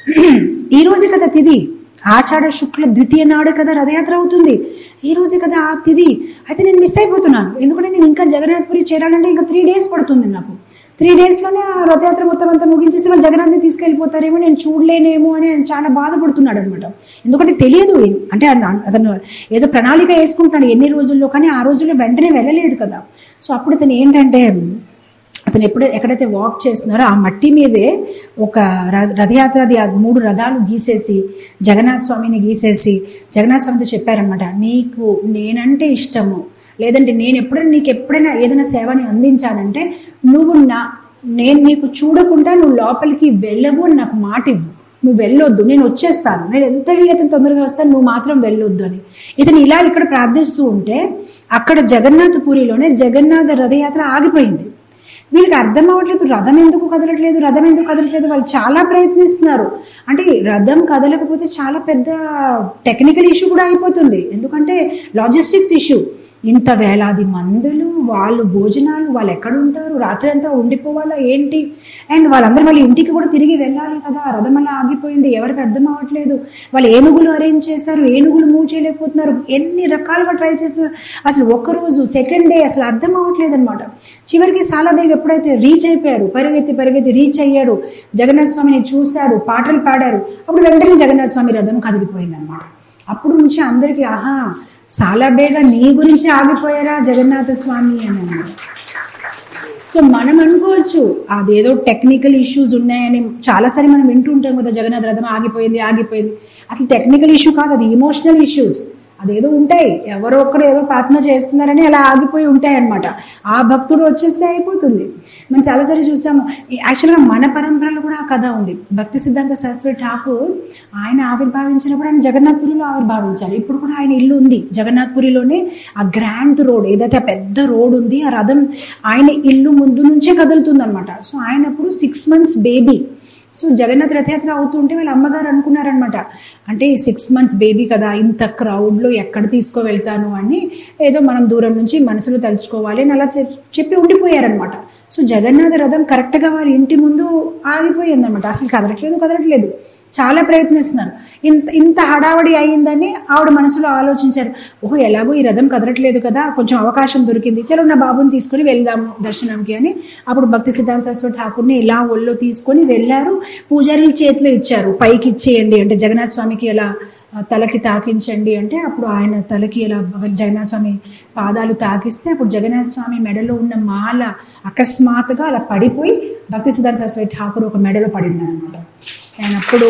ఈ రోజే కదా తిథి ఆషాఢ శుక్ల ద్వితీయ నాడు కదా రథయాత్ర అవుతుంది ఈ రోజే కదా ఆ తిథి అయితే నేను మిస్ అయిపోతున్నాను ఎందుకంటే నేను ఇంకా జగన్నాథ్పురి చేరాలంటే ఇంకా త్రీ డేస్ పడుతుంది నాకు త్రీ డేస్లోనే ఆ రథయాత్ర మొత్తం అంతా ముగించేసి వాళ్ళు జగన్నాథ్ని తీసుకెళ్ళిపోతారేమో నేను చూడలేనేమో అని ఆయన చాలా బాధపడుతున్నాడు అనమాట ఎందుకంటే తెలియదు అంటే అన్న- అతను ఏదో ప్రణాళిక వేసుకుంటున్నాడు ఎన్ని రోజుల్లో కానీ ఆ రోజుల్లో వెంటనే వెళ్ళలేడు కదా సో అప్పుడు అతను ఏంటంటే అతను ఎప్పుడు ఎక్కడైతే వాక్ చేస్తున్నారో ఆ మట్టి మీదే ఒక ర- రథయాత్రది ఆ మూడు రథాలు గీసేసి జగన్నాథ స్వామిని గీసేసి జగన్నాథ స్వామితో చెప్పారనమాట నీకు నేనంటే ఇష్టము లేదంటే నేను ఎప్పుడైనా నీకు ఎప్పుడైనా ఏదైనా సేవని అందించానంటే నువ్వు నా నేను నీకు చూడకుండా నువ్వు లోపలికి వెళ్ళవు అని నాకు మాట ఇవ్వు నువ్వు వెళ్ళొద్దు నేను వచ్చేస్తాను నేను ఎంత వీలైతే తొందరగా వస్తాను నువ్వు మాత్రం వెళ్ళొద్దు అని ఇతను ఇలా ఇక్కడ ప్రార్థిస్తూ ఉంటే అక్కడ జగన్నాథపురిలోనే జగన్నాథ రథయాత్ర ఆగిపోయింది వీళ్ళకి అర్థం అవ్వట్లేదు రథం ఎందుకు కదలట్లేదు రథం ఎందుకు కదలట్లేదు వాళ్ళు చాలా ప్రయత్నిస్తున్నారు అంటే రథం కదలకపోతే చాలా పెద్ద టెక్నికల్ ఇష్యూ కూడా అయిపోతుంది ఎందుకంటే లాజిస్టిక్స్ ఇష్యూ ఇంత వేలాది మందులు వాళ్ళు భోజనాలు వాళ్ళు ఎక్కడ ఉంటారు రాత్రి అంతా ఉండిపోవాలా ఏంటి అండ్ వాళ్ళందరూ మళ్ళీ ఇంటికి కూడా తిరిగి వెళ్ళాలి కదా రథం అలా ఆగిపోయింది ఎవరికి అర్థం అవ్వట్లేదు వాళ్ళు ఏనుగులు అరేంజ్ చేశారు ఏనుగులు మూవ్ చేయలేకపోతున్నారు ఎన్ని రకాలుగా ట్రై చేశారు అసలు ఒక రోజు సెకండ్ డే అసలు అర్థం అవ్వట్లేదు అనమాట చివరికి సాలాబేగ్ ఎప్పుడైతే రీచ్ అయిపోయారు పరిగెత్తి పరిగెత్తి రీచ్ అయ్యాడు జగన్నాథ స్వామిని చూశారు పాటలు పాడారు అప్పుడు వెంటనే జగన్నాథ స్వామి రథం కదిలిపోయింది అనమాట అప్పుడు నుంచి అందరికీ ఆహా సాలాబేగా నీ గురించి ఆగిపోయారా జగన్నాథ స్వామి అని అన్నారు సో మనం అనుకోవచ్చు అదేదో టెక్నికల్ ఇష్యూస్ ఉన్నాయని చాలాసారి మనం వింటూ ఉంటాం కదా జగన్నాథ రథం ఆగిపోయింది ఆగిపోయింది అసలు టెక్నికల్ ఇష్యూ కాదు అది ఇమోషనల్ ఇష్యూస్ అదేదో ఉంటాయి ఎవరో ఒక్కరు ఏదో ప్రార్థన చేస్తున్నారని అలా ఆగిపోయి ఉంటాయి అనమాట ఆ భక్తుడు వచ్చేస్తే అయిపోతుంది మనం చాలాసారి చూసాము యాక్చువల్గా మన పరంపరలో కూడా ఆ కథ ఉంది భక్తి సిద్ధాంత సరస్వతి ఠాకూర్ ఆయన ఆవిర్భావించినప్పుడు ఆయన జగన్నాథ్పురిలో ఆవిర్భావించారు ఇప్పుడు కూడా ఆయన ఇల్లు ఉంది జగన్నాథ్పురిలోనే ఆ గ్రాండ్ రోడ్ ఏదైతే ఆ పెద్ద రోడ్ ఉంది ఆ రథం ఆయన ఇల్లు ముందు నుంచే కదులుతుంది అనమాట సో ఆయన అప్పుడు six months baby so Jagannath Rathyatra అవుతుంటే వాళ్ళ అమ్మగారు అనుకున్నారనమాట అంటే ఈ సిక్స్ మంత్స్ బేబీ కదా ఇంత క్రౌడ్లో ఎక్కడ తీసుకువెళ్తాను అని ఏదో మనం దూరం నుంచి మనసులో తలుచుకోవాలి అని అలా చెప్- చెప్పి ఉండిపోయారనమాట సో జగన్నాథ రథం కరెక్ట్గా వారి ఇంటి ముందు ఆగిపోయింది అనమాట అసలు కదలట్లేదు కదలట్లేదు చాలా ప్రయత్నిస్తున్నారు ఇంత ఇంత హడావడి అయ్యిందని ఆవిడ మనసులో ఆలోచించారు ఓహో ఎలాగో ఈ రథం కదలట్లేదు కదా కొంచెం అవకాశం దొరికింది చలో నా బాబుని తీసుకొని వెళ్దాము దర్శనంకి అని అప్పుడు భక్తి సిద్ధాంత సరస్వతి ఠాకూర్ని ఇలా ఒళ్ళో తీసుకొని వెళ్ళారు పూజారి చేతిలో ఇచ్చారు పైకి ఇచ్చేయండి అంటే జగన్నాథ స్వామికి ఎలా ఆ, తలకి తాకించండి అంటే అప్పుడు ఆయన తలకి ఇలా జగన్నాథ స్వామి పాదాలు తాకిస్తే అప్పుడు జగన్నాథ స్వామి మెడలో ఉన్న మాల అకస్మాత్తుగా అలా పడిపోయి భక్తి సిద్ధాంత సరస్వతి ఠాకూర్ ఒక మెడలో పడింది అనమాట ఆయన అప్పుడు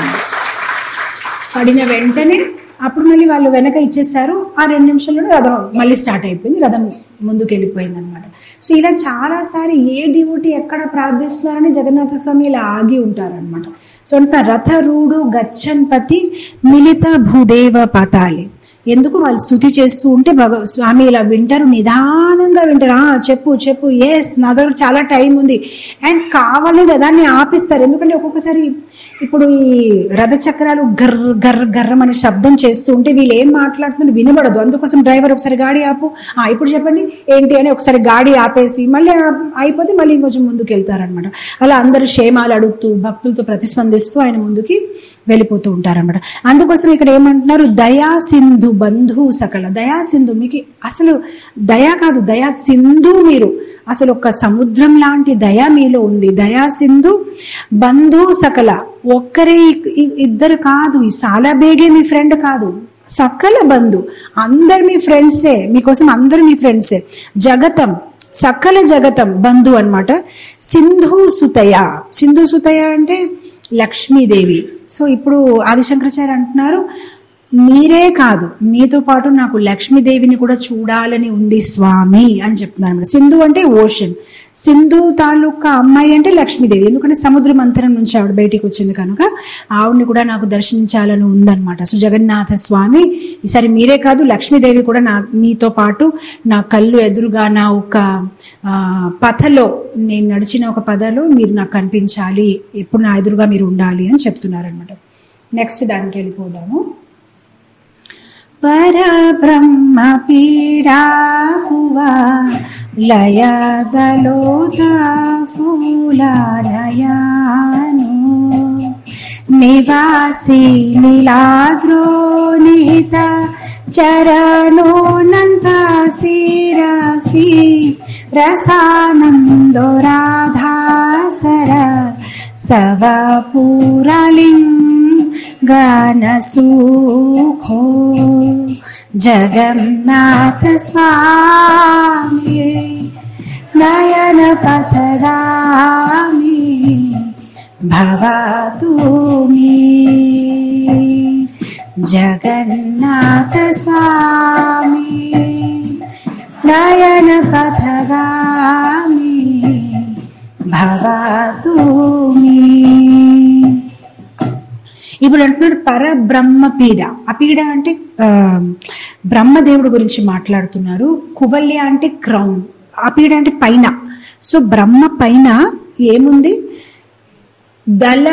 పడిన వెంటనే అప్పుడు మళ్ళీ వాళ్ళు వెనక ఇచ్చేసారు ఆ రెండు నిమిషాల్లోనే రథం మళ్ళీ స్టార్ట్ అయిపోయింది రథం ముందుకు వెళ్ళిపోయింది అనమాట సో ఇలా చాలాసారి ఏ డివోటీ ఎక్కడ ప్రార్థిస్తున్నారని జగన్నాథ స్వామి ఇలా ఆగి ఉంటారనమాట సో అంత రథరూఢు గచ్చన్పతి మిలిత భూదేవ పతాలి ఎందుకు వాళ్ళు స్థుతి చేస్తూ ఉంటే భగ స్వామి ఇలా వింటారు నిదానంగా వింటారు "ఆ, చెప్పు చెప్పు ఎస్ నా దగ్గర చాలా టైం ఉంది అండ్ కావాలని రథాన్ని ఆపిస్తారు ఎందుకంటే ఒక్కొక్కసారి ఇప్పుడు ఈ రథ చక్రాలు గర్ర గర్ర గర్రం అనే శబ్దం చేస్తూ ఉంటే వీళ్ళు ఏం మాట్లాడుతున్నారు వినబడదు అందుకోసం డ్రైవర్ ఒకసారి గాడి ఆపు "ఆ, ఇప్పుడు చెప్పండి ఏంటి అని ఒకసారి గాడి ఆపేసి మళ్ళీ ఆ- అయిపోతే మళ్ళీ ఇంకొంచెం ముందుకు వెళ్తారనమాట అలా అందరూ క్షేమాలు అడుగుతూ భక్తులతో ప్రతిస్పందిస్తూ ఆయన ముందుకి వెళ్ళిపోతూ ఉంటారనమాట అందుకోసం ఇక్కడ ఏమంటున్నారు దయా సింధు బంధు సకల దయా సింధు మీకు అసలు దయా కాదు దయా సింధు మీరు అసలు ఒక సముద్రం లాంటి దయ మీలో ఉంది దయా సింధు బంధు సకల ఒక్కరే ఇ- ఇ- ఇద్దరు కాదు ఈ సాలాబేగే మీ ఫ్రెండ్ కాదు సకల బంధు అందరు మీ ఫ్రెండ్సే మీకోసం అందరు మీ ఫ్రెండ్సే జగతం సకల జగతం బంధు అన్నమాట సింధు సుతయ సింధు సుతయ అంటే లక్ష్మీదేవి సో ఇప్పుడు ఆదిశంకరాచార్య అంటున్నారు మీరే కాదు మీతో పాటు నాకు లక్ష్మీదేవిని కూడా చూడాలని ఉంది స్వామి అని చెప్తున్నారు అన్నమాట సింధు అంటే ఓషన్ సింధు తాలూకా అమ్మాయి అంటే లక్ష్మీదేవి ఎందుకంటే సముద్ర మంథనం నుంచి ఆవిడ బయటికి వచ్చింది కనుక ఆవిడని కూడా నాకు దర్శించాలని ఉందన్నమాట సో జగన్నాథ స్వామి ఈసారి మీరే కాదు లక్ష్మీదేవి కూడా నా మీతో పాటు నా కళ్ళు ఎదురుగా నా ఒక ఆ, పథలో నేను నడిచిన ఒక పదలో మీరు నాకు కనిపించాలి ఎప్పుడు నా ఎదురుగా మీరు ఉండాలి అని చెప్తున్నారనమాట నెక్స్ట్ దానికి వెళ్ళిపోదాము పరబ్రహ్మ పీడాకువా లయదలోద ఫూలనయాను నివాసి నీలాద్రోనిత చరణోనంత శిరసి రసానందో రాధాసర సవపురలింగనసుఖో జగన్నాథ స్వామి నయన పథగామి భవతు మే జగన్నాథ స్వామి నయన పథగామి భవతు మే ఇప్పుడు అంటున్నాడు పరబ్రహ్మ పీడ ఆ పీడ అంటే ఆ, బ్రహ్మదేవుడు గురించి మాట్లాడుతున్నారు కువల్య అంటే క్రౌన్ ఆ పీడ అంటే పైన సో బ్రహ్మ పైన ఏముంది దళ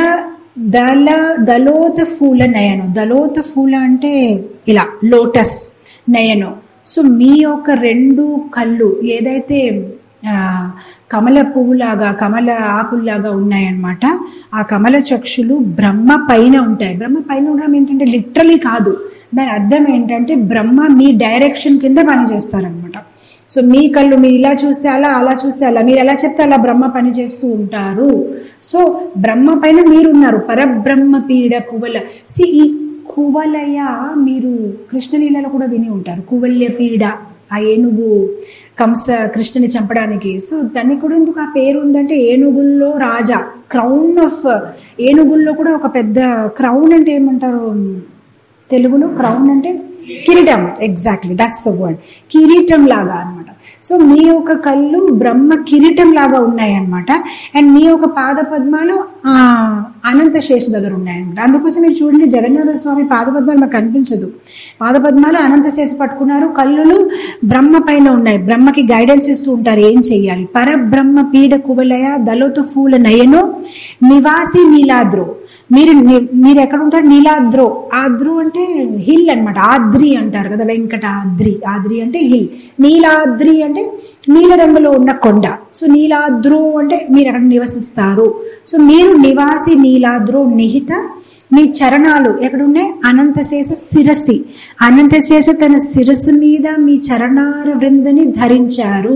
దళ దళోత ఫూల నయనం దళోత ఫూల అంటే ఇలా లోటస్ నయనం సో మీ యొక్క రెండు కళ్ళు ఏదైతే ఆ, కమల పువ్వులాగా కమల ఆకుల్లాగా ఉన్నాయన్నమాట ఆ కమల చక్షులు బ్రహ్మ పైన ఉంటాయి బ్రహ్మ పైన ఉండడం ఏంటంటే లిటరలీ కాదు దాని అర్థం ఏంటంటే బ్రహ్మ మీ డైరెక్షన్ కింద పనిచేస్తారనమాట సో మీ కళ్ళు మీరు ఇలా చూస్తే అలా అలా చూస్తే అలా మీరు ఎలా చెప్తే అలా బ్రహ్మ పని చేస్తూ ఉంటారు సో బ్రహ్మ పైన మీరు ఉన్నారు పరబ్రహ్మ పీడ కువల సి ఈ కువలయ మీరు కృష్ణలీలలో కూడా విని ఉంటారు కువల్య పీడ ఆ ఏనుగు కంస కృష్ణుని చంపడానికి సో దానికి కూడా ఎందుకు ఆ పేరు ఉందంటే ఏనుగుల్లో రాజా క్రౌన్ ఆఫ్ ఏనుగుల్లో కూడా ఒక పెద్ద క్రౌన్ అంటే ఏమంటారు తెలుగులో క్రౌన్ అంటే కిరీటం ఎగ్జాక్ట్లీ దట్స్ ద వర్డ్ కిరీటం లాగా అన్నమాట సో మీ యొక్క కళ్ళు బ్రహ్మ కిరీటం లాగా ఉన్నాయన్నమాట అండ్ మీ యొక్క పాద పద్మాలు ఆ, అనంత శేషు దగ్గర ఉన్నాయన్నమాట అందుకోసం మీరు చూడండి జగన్నాథ స్వామి పాద పద్మాలు మాకు కనిపించదు పాద పద్మాలు అనంత శేషు పట్టుకున్నారు కళ్ళులు బ్రహ్మ పైన ఉన్నాయి బ్రహ్మకి గైడెన్స్ ఇస్తూ ఉంటారు ఏం చెయ్యాలి పరబ్రహ్మ పీడ కువలయ దళోతు ఫూల నయనో నివాసి నీలాద్రో మీరు ని- మీరు ఎక్కడ ఉంటారు నీలాద్రో ఆద్రు అంటే హిల్ అన్నమాట ఆద్రి అంటారు కదా వెంకట ఆద్రి ఆద్రి అంటే హిల్ నీలాద్రి అంటే నీల రంగులో ఉన్న కొండ సో నీలాద్రు అంటే మీరు అక్కడ నివసిస్తారు సో మీరు నివాసి నీలాద్రు నిహిత మీ చరణాలు ఎక్కడున్నాయి అనంతశేష శిరస్సి అనంతశేష తన శిరస్సు మీద మీ చరణార వృందని ధరించారు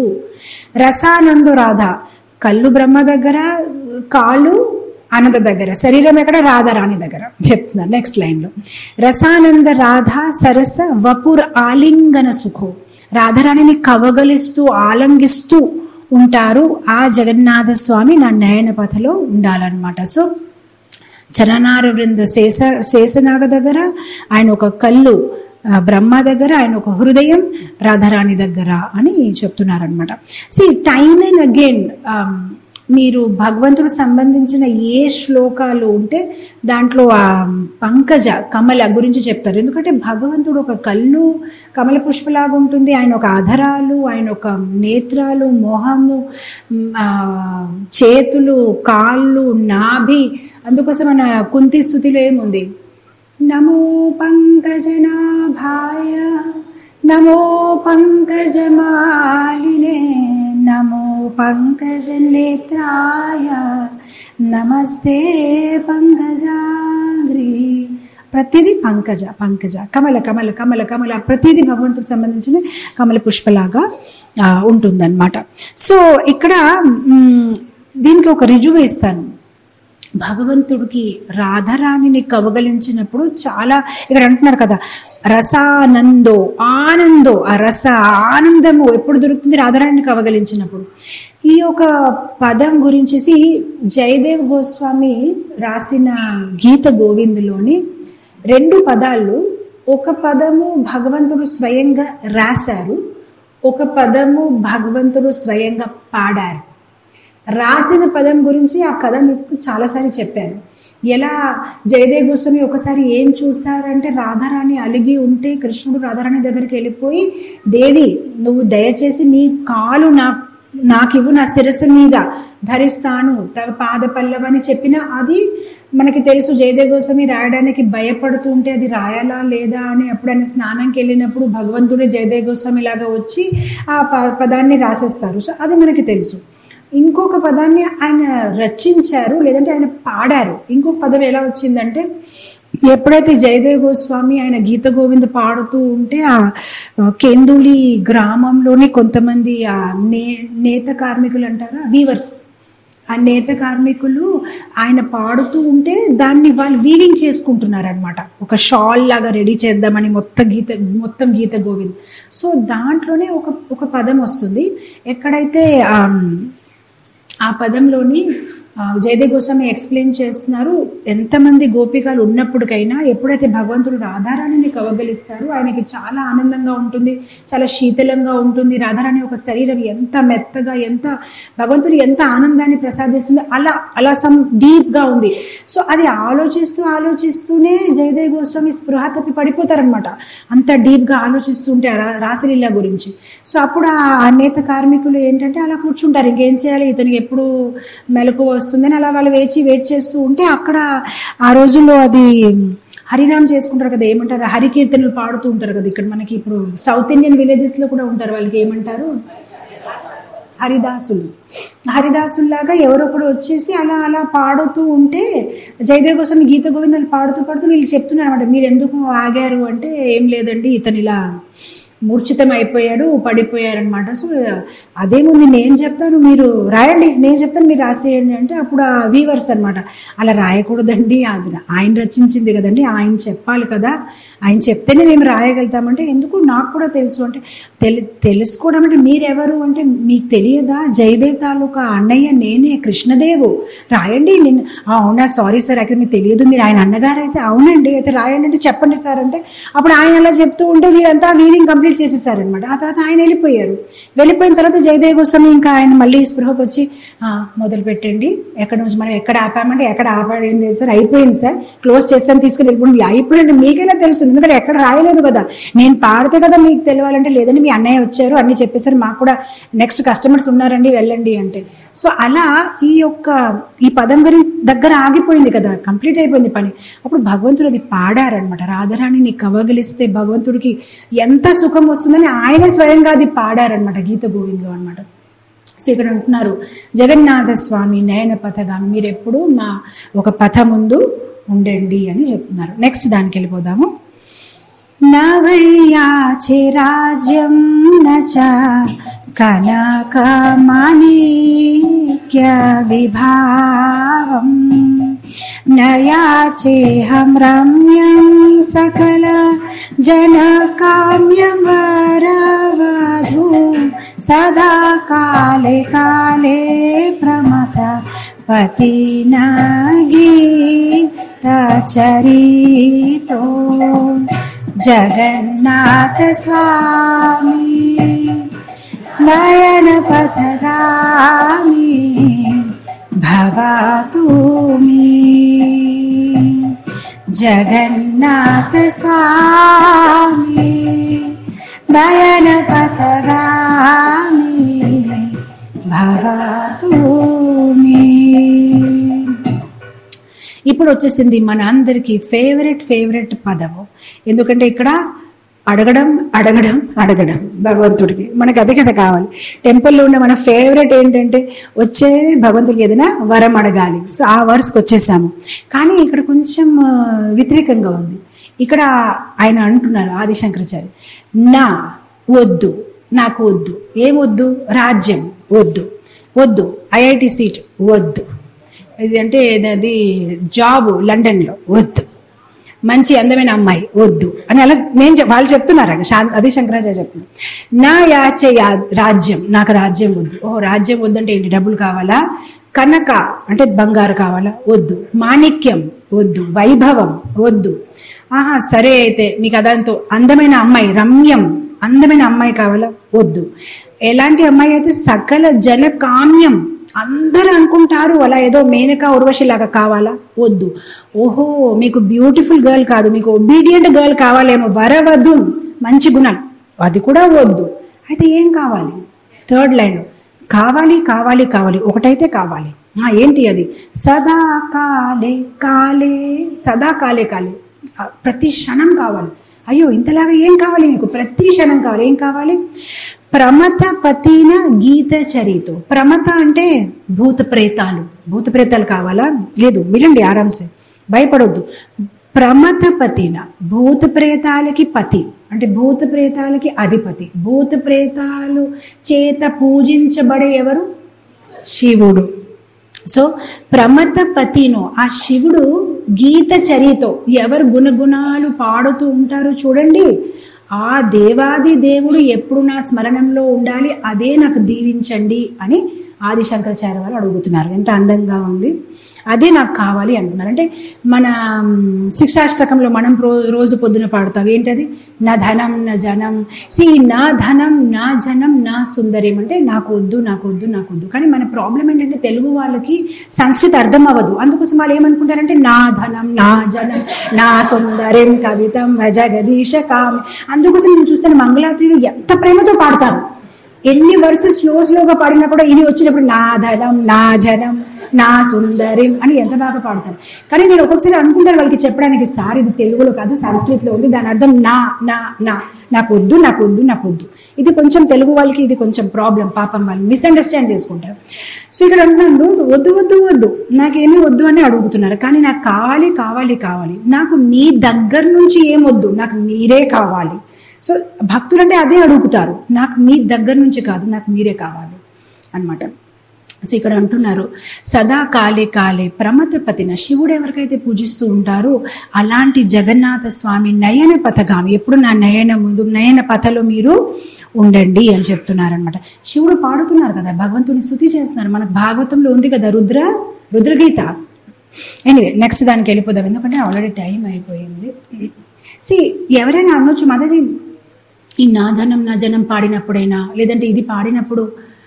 రసానందు రాధ కళ్ళు బ్రహ్మ దగ్గర కాళ్ళు అనంత దగ్గర శరీరం ఎక్కడ రాధారాణి దగ్గర చెప్తున్నారు నెక్స్ట్ లైన్ లో రసానంద రాధ సరస వపుర్ ఆలింగన సుఖో రాధారాణిని కవగలిస్తూ ఆలంగిస్తూ ఉంటారు ఆ జగన్నాథ స్వామి నా నయన పథలో ఉండాలన్నమాట సో చరణార వృంద శేష శేషనాగ దగ్గర ఆయన ఒక కళ్ళు ఆ, బ్రహ్మ దగ్గర ఆయన ఒక హృదయం రాధారాణి దగ్గర అని చెప్తున్నారనమాట సి టైమ్ అండ్ అగైన్ మీరు భగవంతుడు సంబంధించిన ఏ శ్లోకాలు ఉంటే దాంట్లో ఆ పంకజ కమల గురించి చెప్తారు ఎందుకంటే భగవంతుడు ఒక కళ్ళు కమల పుష్పలాగా ఉంటుంది ఆయన ఒక అధరాలు ఆయన ఒక నేత్రాలు మొహము మ్, ఆ, చేతులు కాళ్ళు నాభి అందుకోసం మన కుంతి స్థుతిలో ఏముంది నమో పంకజనాభాయ నమో పంకజమాలినే నమో పంకజనేత్రాయ నమస్తే పంకజాగ్రి ప్రతిదీ పంకజ పంకజ కమల కమల కమల కమల ప్రతిదీ భగవంతుడికి సంబంధించిన కమల పుష్పలాగా ఆ, ఉంటుందన్నమాట సో ఇక్కడ మ్, దీనికి ఒక రుజువు ఇస్తాను భగవంతుడికి రాధారాణిని కవగలించినప్పుడు చాలా ఇక్కడ అంటున్నారు కదా రసానందో ఆనందో ఆ రస ఆనందము ఎప్పుడు దొరుకుతుంది రాధారాణిని కవగలించినప్పుడు ఈ యొక్క పదం గురించేసి జయదేవ్ గోస్వామి రాసిన గీత గోవిందులోని రెండు పదాలు ఒక పదము భగవంతుడు స్వయంగా రాశారు ఒక పదము భగవంతుడు స్వయంగా పాడారు రాసిన పదం గురించి ఆ కథ మీకు చాలాసార్లు చెప్పాను ఎలా జయదేవ్ గోస్వామి ఒకసారి ఏం చూసారంటే రాధారాణి అలిగి ఉంటే కృష్ణుడు రాధారాణి దగ్గరికి వెళ్ళిపోయి దేవి నువ్వు దయచేసి నీ కాలు నా నాకివ్వు నా శిరస్సు మీద ధరిస్తాను తన పాద పల్లవని చెప్పిన అది మనకి తెలుసు జయదేవ్ గోస్వామి రాయడానికి భయపడుతూ ఉంటే అది రాయాలా లేదా అని అప్పుడు ఆయన స్నానంకి వెళ్ళినప్పుడు భగవంతుడే జయదేవ్ గోస్వామి లాగా వచ్చి ఆ ప- పదాన్ని రాసేస్తారు సో అది మనకి తెలుసు ఇంకొక పదాన్ని ఆయన రచించారు లేదంటే ఆయన పాడారు ఇంకొక పదం ఎలా వచ్చిందంటే ఎప్పుడైతే జయదేవ్ గోస్వామి ఆయన గీత గోవింద పాడుతూ ఉంటే ఆ కేందులి గ్రామంలోని కొంతమంది ఆ నే నేత కార్మికులు అంటారా వీవర్స్ ఆ నేత కార్మికులు ఆయన పాడుతూ ఉంటే దాన్ని వాళ్ళు వీవింగ్ చేసుకుంటున్నారు అనమాట ఒక షాల్ లాగా రెడీ చేద్దామని మొత్తం గీత మొత్తం గీత గోవింద్ సో దాంట్లోనే ఒక ఒక పదం వస్తుంది ఎక్కడైతే ఆమ్, ఆ పదంలోని ఆ, జయదేవ్ గోస్వామి ఎక్స్ప్లెయిన్ చేస్తున్నారు ఎంతమంది గోపికలు ఉన్నప్పటికైనా ఎప్పుడైతే భగవంతుడు రాధారాణిని కవగలిస్తారో ఆయనకి చాలా ఆనందంగా ఉంటుంది చాలా శీతలంగా ఉంటుంది రాధారాణి ఒక శరీరం ఎంత మెత్తగా ఎంత భగవంతుడు ఎంత ఆనందాన్ని ప్రసాదిస్తుంది అలా అలా సమ్ డీప్గా ఉంది సో అది ఆలోచిస్తూ ఆలోచిస్తూనే జయదేవ్ గోస్వామి స్పృహ తప్పి పడిపోతారనమాట అంత డీప్గా ఆలోచిస్తుంటే ఆ రా- రాసలీల గురించి సో అప్పుడు ఆ ఆ నేత కార్మికులు ఏంటంటే అలా కూర్చుంటారు ఇంకేం చేయాలి ఇతనికి ఎప్పుడు మెలకు వస్తుందని అలా వాళ్ళు వేచి వెయిట్ చేస్తూ ఉంటే అక్కడ ఆ రోజుల్లో అది హరినామ్ చేసుకుంటారు కదా ఏమంటారు హరికీర్తనలు పాడుతూ ఉంటారు కదా ఇక్కడ మనకి ఇప్పుడు సౌత్ ఇండియన్ విలేజెస్ లో కూడా ఉంటారు వాళ్ళకి ఏమంటారు హరిదాసులు హరిదాసుల్లాగా ఎవరో కూడా వచ్చేసి అలా అలా పాడుతూ ఉంటే జయదేవ్ గోస్వామి గీత గోవిందాలు పాడుతూ పాడుతూ వీళ్ళు చెప్తున్నారు అనమాట మీరు ఎందుకు ఆగారు అంటే ఏం లేదండి ఇతను ఇలా మూర్ఛితం అయిపోయాడు పడిపోయారనమాట సో అదేముంది నేను చెప్తాను మీరు రాయండి నేను చెప్తాను మీరు రాసేయండి అంటే అప్పుడు ఆ వీవర్స్ అనమాట అలా రాయకూడదండి అది ఆయన రచించింది కదండి ఆయన చెప్పాలి కదా ఆయన చెప్తేనే మేము రాయగలుగుతామంటే ఎందుకు నాకు కూడా తెలుసు అంటే తెలి తెలుసుకోవడం అంటే మీరెవరు అంటే మీకు తెలియదా జయదేవ్ తాలూకా అన్నయ్య నేనే కృష్ణదేవు రాయండి నేను "ఆ, అవునా సారీ సార్ అయితే మీకు తెలియదు మీరు ఆయన అన్నగారు అయితే అవునండి అయితే రాయండి అంటే చెప్పండి సార్ అంటే అప్పుడు ఆయన అలా చెప్తూ ఉంటే వీరంతా వీవింగ్ కంప్లీట్ చేసేసారనమాట ఆ తర్వాత ఆయన వెళ్ళిపోయారు వెళ్ళిపోయిన తర్వాత జయదేవ్ గోస్వామి ఇంకా ఆయన మళ్ళీ స్పృహకు వచ్చి "ఆ, మొదలు పెట్టండి ఎక్కడ నుంచి మనం ఎక్కడ ఆపామంటే ఎక్కడ ఆపాడింది సార్ అయిపోయింది సార్ క్లోజ్ చేస్తాను తీసుకుని వెళ్ళిపోండి అయిపోయింది మీకైనా తెలుసు ఎందుకంటే ఎక్కడ రాయలేదు కదా నేను పాడితే కదా మీకు తెలియాలంటే లేదండి మీ అన్నయ్య వచ్చారు అన్ని చెప్పేసారు మాకు కూడా నెక్స్ట్ కస్టమర్స్ ఉన్నారండి వెళ్ళండి అంటే సో అలా ఈ యొక్క ఈ పదం గారి దగ్గర ఆగిపోయింది కదా కంప్లీట్ అయిపోయింది పని అప్పుడు భగవంతుడు అది పాడారనమాట రాధారాణిని కవగలిస్తే భగవంతుడికి ఎంత సుఖం వస్తుందని ఆయనే స్వయంగా అది పాడారనమాట గీత గోవిందులో అనమాట సో ఇక్కడ అంటున్నారు జగన్నాథ స్వామి నయన పథగా మీరెప్పుడు మా ఒక పథ ముందు ఉండండి అని చెప్తున్నారు నెక్స్ట్ దానికి వెళ్ళిపోదాము నవయ్యాచే రాజ్యం నచ కనకమాణిక్య విభావం నయాచేహం రమ్యం సకల జనకామ్యం వరవధూ సదా కాలే కాలే ప్రమత పతినగీతచరితో జగన్నాథ స్వామి నయన పథగామి భవతు మే జగన్నాథ స్వామి నయన పథగామి భవతు మే ఇప్పుడు వచ్చేసింది మన అందరికి ఫేవరెట్ ఫేవరెట్ పదము ఎందుకంటే ఇక్కడ అడగడం అడగడం అడగడం భగవంతుడికి మనకి అదే కదా కావాలి టెంపుల్లో ఉన్న మన ఫేవరెట్ ఏంటంటే వచ్చే భగవంతుడికి ఏదైనా వరం అడగాలి సో ఆ వర్స్కి వచ్చేసాము కానీ ఇక్కడ కొంచెం ఆ, వ్యతిరేకంగా ఉంది ఇక్కడ ఆయన అంటున్నారు ఆదిశంకరాచార్య నా వద్దు నాకు వద్దు ఏం వద్దు రాజ్యం వద్దు వద్దు ఐఐటి సీట్ వద్దు ఇది అంటే అది జాబ్ లండన్లో వద్దు మంచి అందమైన అమ్మాయి వద్దు అని అలా నేను చెప్- వాళ్ళు చెప్తున్నారు అక్కడ. శా- అది శంకరాచార్య చెప్తున్నారు నా యాచే యా- రాజ్యం నాకు రాజ్యం వద్దు ఓ రాజ్యం వద్దంటే ఏంటి డబ్బులు కావాలా కనక అంటే బంగారు కావాలా వద్దు మాణిక్యం వద్దు వైభవం వద్దు ఆహా సరే అయితే మీకు అదంతో అందమైన అమ్మాయి రమ్యం అందమైన అమ్మాయి కావాలా వద్దు ఎలాంటి అమ్మాయి అయితే సకల జన కామ్యం అందరూ అనుకుంటారు అలా ఏదో మేనక ఉర్వశి లాగా కావాలా వద్దు ఓహో మీకు బ్యూటిఫుల్ గర్ల్ కాదు మీకు ఒబీడియంట్ గర్ల్ కావాలేమో వరవధు మంచి గుణాలు అది కూడా వద్దు అయితే ఏం కావాలి థర్డ్ లైన్ కావాలి కావాలి కావాలి ఒకటైతే కావాలి ఆ, ఏంటి అది సదా కాలే కాలే సదా కాలే కాలే ఆ, ప్రతి క్షణం కావాలి అయ్యో ఇంతలాగా ఏం కావాలి నీకు ప్రతి క్షణం కావాలి ఏం కావాలి ప్రమత పతిన గీత చరితో ప్రమత అంటే భూత ప్రేతాలు భూత ప్రేతాలు కావాలా లేదు వినండి ఆరాంసే భయపడొద్దు ప్రమత పతిన భూత ప్రేతాలకి పతి అంటే భూత ప్రేతాలకి అధిపతి భూత ప్రేతాలు చేత పూజించబడే ఎవరు శివుడు సో ప్రమత పతిను ఆ శివుడు గీత చరితో ఎవరు గుణగుణాలు పాడుతూ ఉంటారో చూడండి ఆ దేవాది దేవుడు ఎప్పుడు నా స్మరణంలో ఉండాలి అదే నాకు దీవించండి అని ఆది శంకరాచార్య వారు అడుగుతున్నారు ఎంత అందంగా ఉంది అదే నాకు కావాలి అంటున్నారు అంటే మన మ్, శిక్షాష్టకంలో మనం రో- రోజు పొద్దున పాడతాం ఏంటది నా ధనం నా జనం సి నా ధనం నా జనం నా సుందరం అంటే నాకు వద్దు నాకు వద్దు నాకు వద్దు కానీ మన ప్రాబ్లం ఏంటంటే తెలుగు వాళ్ళకి సంస్కృతి అర్థం అవ్వదు అందుకోసం వాళ్ళు ఏమనుకుంటారంటే నా ధనం నా జనం నా సుందరం కవితం జగదీశ కామి అందుకోసం నేను చూస్తాను మంగళాత్రిలు ఎంత ప్రేమతో పాడతారు ఎన్ని వర్సెస్ స్లో స్లోగా పాడినా కూడా ఇది వచ్చినప్పుడు నా ధనం నా జనం నా సుందరం అని ఎంత బాగా పాడతారు కానీ నేను ఒక్కొక్కసారి అనుకుంటాను వాళ్ళకి చెప్పడానికి సార్ ఇది తెలుగులో కాదు సంస్కృతిలో ఉంది దాని అర్థం నా నా నా నాకు వద్దు నాకు వద్దు నాకు వద్దు ఇది కొంచెం తెలుగు వాళ్ళకి ఇది కొంచెం ప్రాబ్లం పాపం వాళ్ళు మిస్అండర్స్టాండ్ చేసుకుంటారు సో ఇక్కడ అంటున్నాను వద్దు వద్దు వద్దు నాకేమీ వద్దు అని అడుగుతున్నారు కానీ నాకు కావాలి కావాలి కావాలి నాకు మీ దగ్గర నుంచి ఏం వద్దు నాకు మీరే కావాలి సో భక్తులు అంటే అదే అడుగుతారు నాకు మీ దగ్గర నుంచి కాదు నాకు మీరే కావాలి అన్నమాట సో ఇక్కడ అంటున్నారు సదా కాలే కాలే ప్రమతపతిన శివుడు ఎవరికైతే పూజిస్తూ ఉంటారో అలాంటి జగన్నాథ స్వామి నయన పథగామి ఎప్పుడు నా నయన ముందు నయన పథలో మీరు ఉండండి అని చెప్తున్నారనమాట శివుడు పాడుతున్నారు కదా భగవంతుని స్థుతి చేస్తున్నారు మనకు భాగవతంలో ఉంది కదా రుద్ర రుద్రగీత ఎనీవే నెక్స్ట్ దానికి వెళ్ళిపోదాం ఎందుకంటే ఆల్రెడీ టైం అయిపోయింది సి ఎవరైనా అనొచ్చు మాతాజీ ఈ నా ధనం నా జనం పాడినప్పుడైనా లేదంటే ఇది పాడినప్పుడు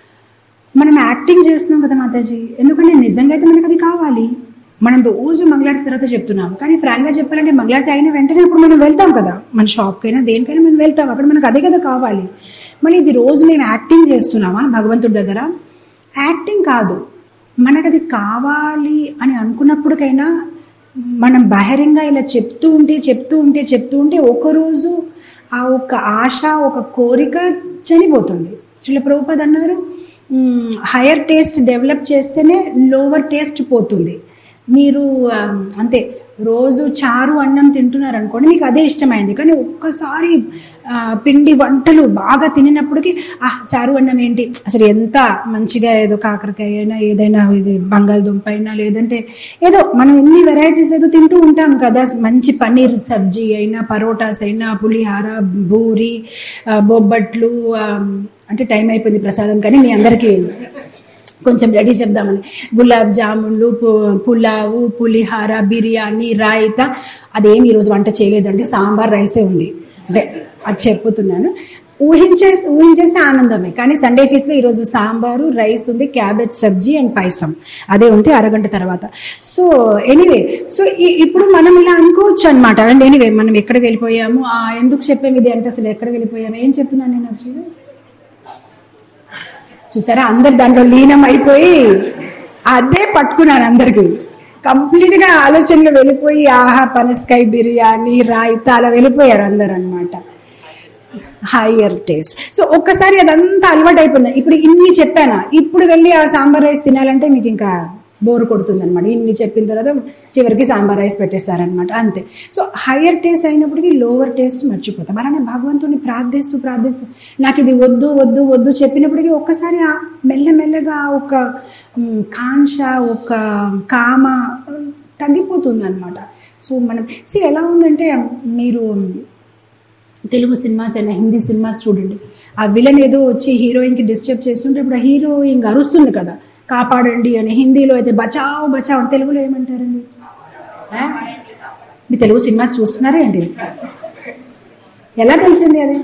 మనం యాక్టింగ్ చేస్తున్నాం కదా మాతాజీ ఎందుకంటే నిజంగా అయితే మనకు అది కావాలి మనం రోజు మంగళారతి తర్వాత చెప్తున్నాం కానీ ఫ్రాంక్గా చెప్పాలంటే మంగళారతి అయిన వెంటనే అప్పుడు మనం వెళ్తాం కదా మన షాప్కి అయినా దేనికైనా మనం వెళ్తాం అక్కడ మనకు అదే కదా కావాలి మళ్ళీ ఇది రోజు మేము యాక్టింగ్ చేస్తున్నామా భగవంతుడి దగ్గర యాక్టింగ్ కాదు మనకు అది కావాలి అని అనుకున్నప్పటికైనా మనం బహిరంగ ఇలా చెప్తూ ఉంటే చెప్తూ ఉంటే చెప్తూ ఉంటే ఒకరోజు ఆ ఒక ఆశ ఒక కోరిక చనిపోతుంది చిల్ల ప్రభుపద్ అన్నారు హైయర్ టేస్ట్ డెవలప్ చేస్తేనే లోవర్ టేస్ట్ పోతుంది మీరు ఆ, అంతే రోజు చారు అన్నం తింటున్నారు అనుకోండి మీకు అదే ఇష్టమైంది కానీ ఒక్కసారి ఆ, పిండి వంటలు బాగా తినినప్పటికీ ఆ చారు అన్నం ఏంటి అసలు ఎంత మంచిగా ఏదో కాకరకాయ అయినా ఏదైనా ఇది బంగాళదుంప అయినా లేదంటే ఏదో మనం ఎన్ని వెరైటీస్ ఏదో తింటూ ఉంటాం కదా మంచి పన్నీర్ సబ్జీ అయినా పరోటాస్ అయినా పులిహార బూరి ఆ, బొబ్బట్లు ఆ, అంటే టైం అయిపోయింది ప్రసాదం కానీ మీ అందరికీ కొంచెం రెడీ చెప్దామని గులాబ్ జామున్లు పు- పులావు పులిహార బిర్యానీ రాయితా అదేం ఈరోజు వంట చేయలేదండి సాంబార్ రైసే ఉంది అంటే అది చెప్పుతున్నాను ఊహించే ఊహించేస్తే ఆనందమే కానీ సండే ఫీస్లో ఈరోజు సాంబారు రైస్ ఉంది క్యాబేజ్ సబ్జీ అండ్ పాయసం అదే ఉంది అరగంట తర్వాత సో ఎనీవే సో ఇప్పుడు మనం ఇలా అనుకోవచ్చు అనమాట అండ్ ఎనీవే మనం ఎక్కడికి వెళ్ళిపోయాము ఆ, ఎందుకు చెప్పాము ఇది అంటే అసలు ఎక్కడికి వెళ్ళిపోయాము ఏం చెప్తున్నాను నేను యాక్చువల్గా చూసారా అందరు దాంట్లో లీనం అయిపోయి అదే పట్టుకున్నాను అందరికి కంప్లీట్ గా ఆలోచనలు వెళ్ళిపోయి ఆహా పనసకాయ బిర్యానీ రాయితా అలా వెళ్ళిపోయారు అందరు అనమాట హయ్యర్ టేస్ట్ సో ఒక్కసారి అదంతా అలవాటు అయిపోయింది ఇప్పుడు ఇన్ని చెప్పానా ఇప్పుడు వెళ్ళి ఆ సాంబార్ రైస్ తినాలంటే మీకు ఇంకా బోరు కొడుతుంది అనమాట ఇన్ని చెప్పిన తర్వాత చివరికి సాంబార్ రైస్ పెట్టేస్తారనమాట అంతే సో హయ్యర్ టేస్ట్ అయినప్పటికీ లోవర్ టేస్ట్ మర్చిపోతాం అలానే భగవంతుని ప్రార్థిస్తూ ప్రార్థిస్తూ నాకు ఇది వద్దు వద్దు వద్దు చెప్పినప్పటికీ ఒక్కసారి ఆ మెల్లమెల్లగా ఒక మ్, కాంక్ష ఒక కామ తగ్గిపోతుంది అనమాట సో మనం సి ఎలా ఉందంటే మీరు తెలుగు సినిమాస్ అయినా హిందీ సినిమాస్ చూడండి ఆ విలన్ ఏదో వచ్చి హీరోయిన్కి డిస్టర్బ్ చేస్తుంటే ఇప్పుడు ఆ హీరోయిన్ అరుస్తుంది కదా కాపాడండి అని హిందీలో అయితే బచావ్ బచావ్ అని తెలుగులో ఏమంటారండి ఆ? మీ తెలుగు సినిమాస్ చూస్తున్నారా ఏంటి ఎలా తెలిసింది అది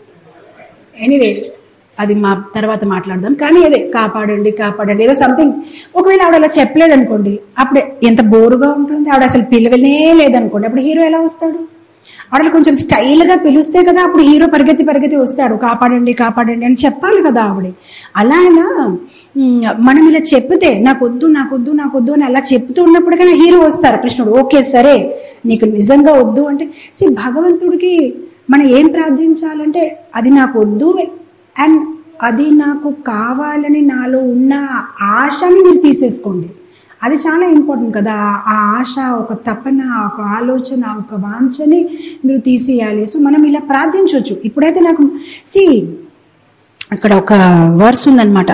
ఎనీవే అది మా తర్వాత మాట్లాడదాం కానీ అదే కాపాడండి కాపాడండి ఏదో సంథింగ్ ఒకవేళ ఆవిడ అలా చెప్పలేదు అనుకోండి అప్పుడే ఎంత బోరుగా ఉంటుంది ఆవిడ అసలు పిలవలే లేదనుకోండి అప్పుడు హీరో ఎలా వస్తాడు ఆవిడ కొంచెం స్టైల్గా పిలిస్తే కదా అప్పుడు హీరో పరిగెత్తి పరిగెత్తి వస్తాడు కాపాడండి కాపాడండి అని చెప్పాలి కదా ఆవిడ అలా అలా ఉమ్, మనం ఇలా చెప్తే నాకు వద్దు నాకు వద్దు నాకు వద్దు అని అలా చెప్తూ ఉన్నప్పటికైనా హీరో వస్తారు కృష్ణుడు ఓకే సరే నీకు నిజంగా వద్దు అంటే సి భగవంతుడికి మనం ఏం ప్రార్థించాలంటే అది నాకు వద్దు అండ్ అది నాకు కావాలని నాలో ఉన్న ఆశని మీరు తీసేసుకోండి అది చాలా ఇంపార్టెంట్ కదా ఆ ఆశ ఒక తపన ఒక ఆలోచన ఒక వాంఛని మీరు తీసేయాలి సో మనం ఇలా ప్రార్థించవచ్చు ఇప్పుడైతే నాకు సి అక్కడ ఒక వర్స్ ఉందన్నమాట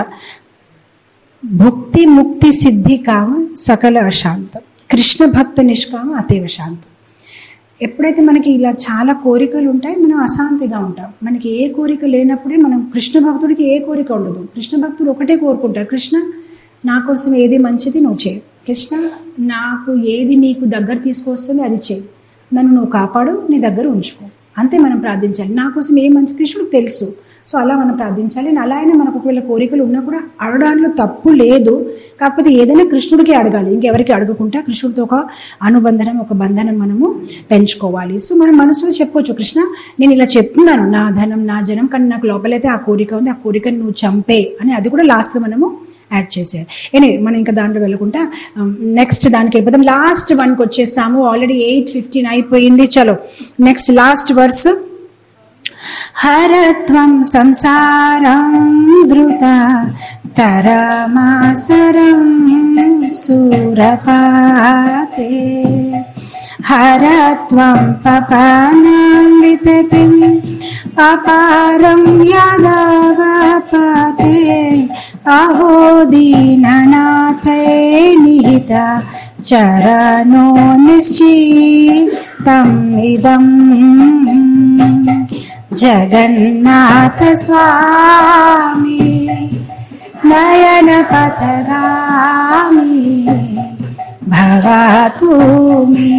భుక్తి ముక్తి సిద్ధి కామ సకల అశాంతం కృష్ణ భక్త నిష్కామ అతేవ శాంతం ఎప్పుడైతే మనకి ఇలా చాలా కోరికలు ఉంటాయి మనం అశాంతిగా ఉంటాం మనకి ఏ కోరిక లేనప్పుడే మనం కృష్ణ భక్తుడికి ఏ కోరిక ఉండదు కృష్ణ భక్తుడు ఒకటే కోరుకుంటారు కృష్ణ నా కోసం ఏది మంచిది నువ్వు చేయి కృష్ణ నాకు ఏది నీకు దగ్గర తీసుకొస్తుంది అది చేయి నన్ను నువ్వు కాపాడు నీ దగ్గర ఉంచుకో అంతే మనం ప్రార్థించాలి నా కోసం ఏ మంచి కృష్ణుడికి తెలుసు సో అలా మనం ప్రార్థించాలి అండ్ అలా అయినా మనకు ఒకవేళ కోరికలు ఉన్నా కూడా అడగడంలో తప్పు లేదు కాకపోతే ఏదైనా కృష్ణుడికి అడగాలి ఇంకెవరికి అడగకుండా కృష్ణుడితో ఒక అనుబంధనం ఒక బంధనం మనము పెంచుకోవాలి సో మనం మనసులో చెప్పొచ్చు కృష్ణ నేను ఇలా చెప్తున్నాను నా ధనం నా జనం కానీ నాకు లోపలైతే ఆ కోరిక ఉంది ఆ కోరికను నువ్వు చంపే అని అది కూడా లాస్ట్లో మనము యాడ్ చేసేది ఎనివే మనం ఇంకా దాంట్లో వెళ్ళకుండా నెక్స్ట్ దానికి వెళ్ళిపోతాం లాస్ట్ వన్కి వచ్చేసాము ఆల్రెడీ ఎయిట్ ఫిఫ్టీన్ అయిపోయింది చలో నెక్స్ట్ లాస్ట్ వర్స్ హరత్వం సంసారం ధృత తరమాసరం సురపాతే హరత్వం పపానాం వితతిం అపారం యాదవపతే అహో దీననాథే నిహిత చరణో నిశ్చితం ఇదం జగన్నాథ స్వామి నయన పథగామి భవతు మే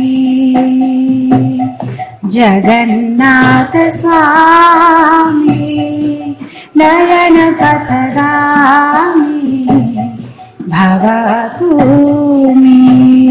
జగన్నాథ స్వామి నయన పథగామి భవతు మే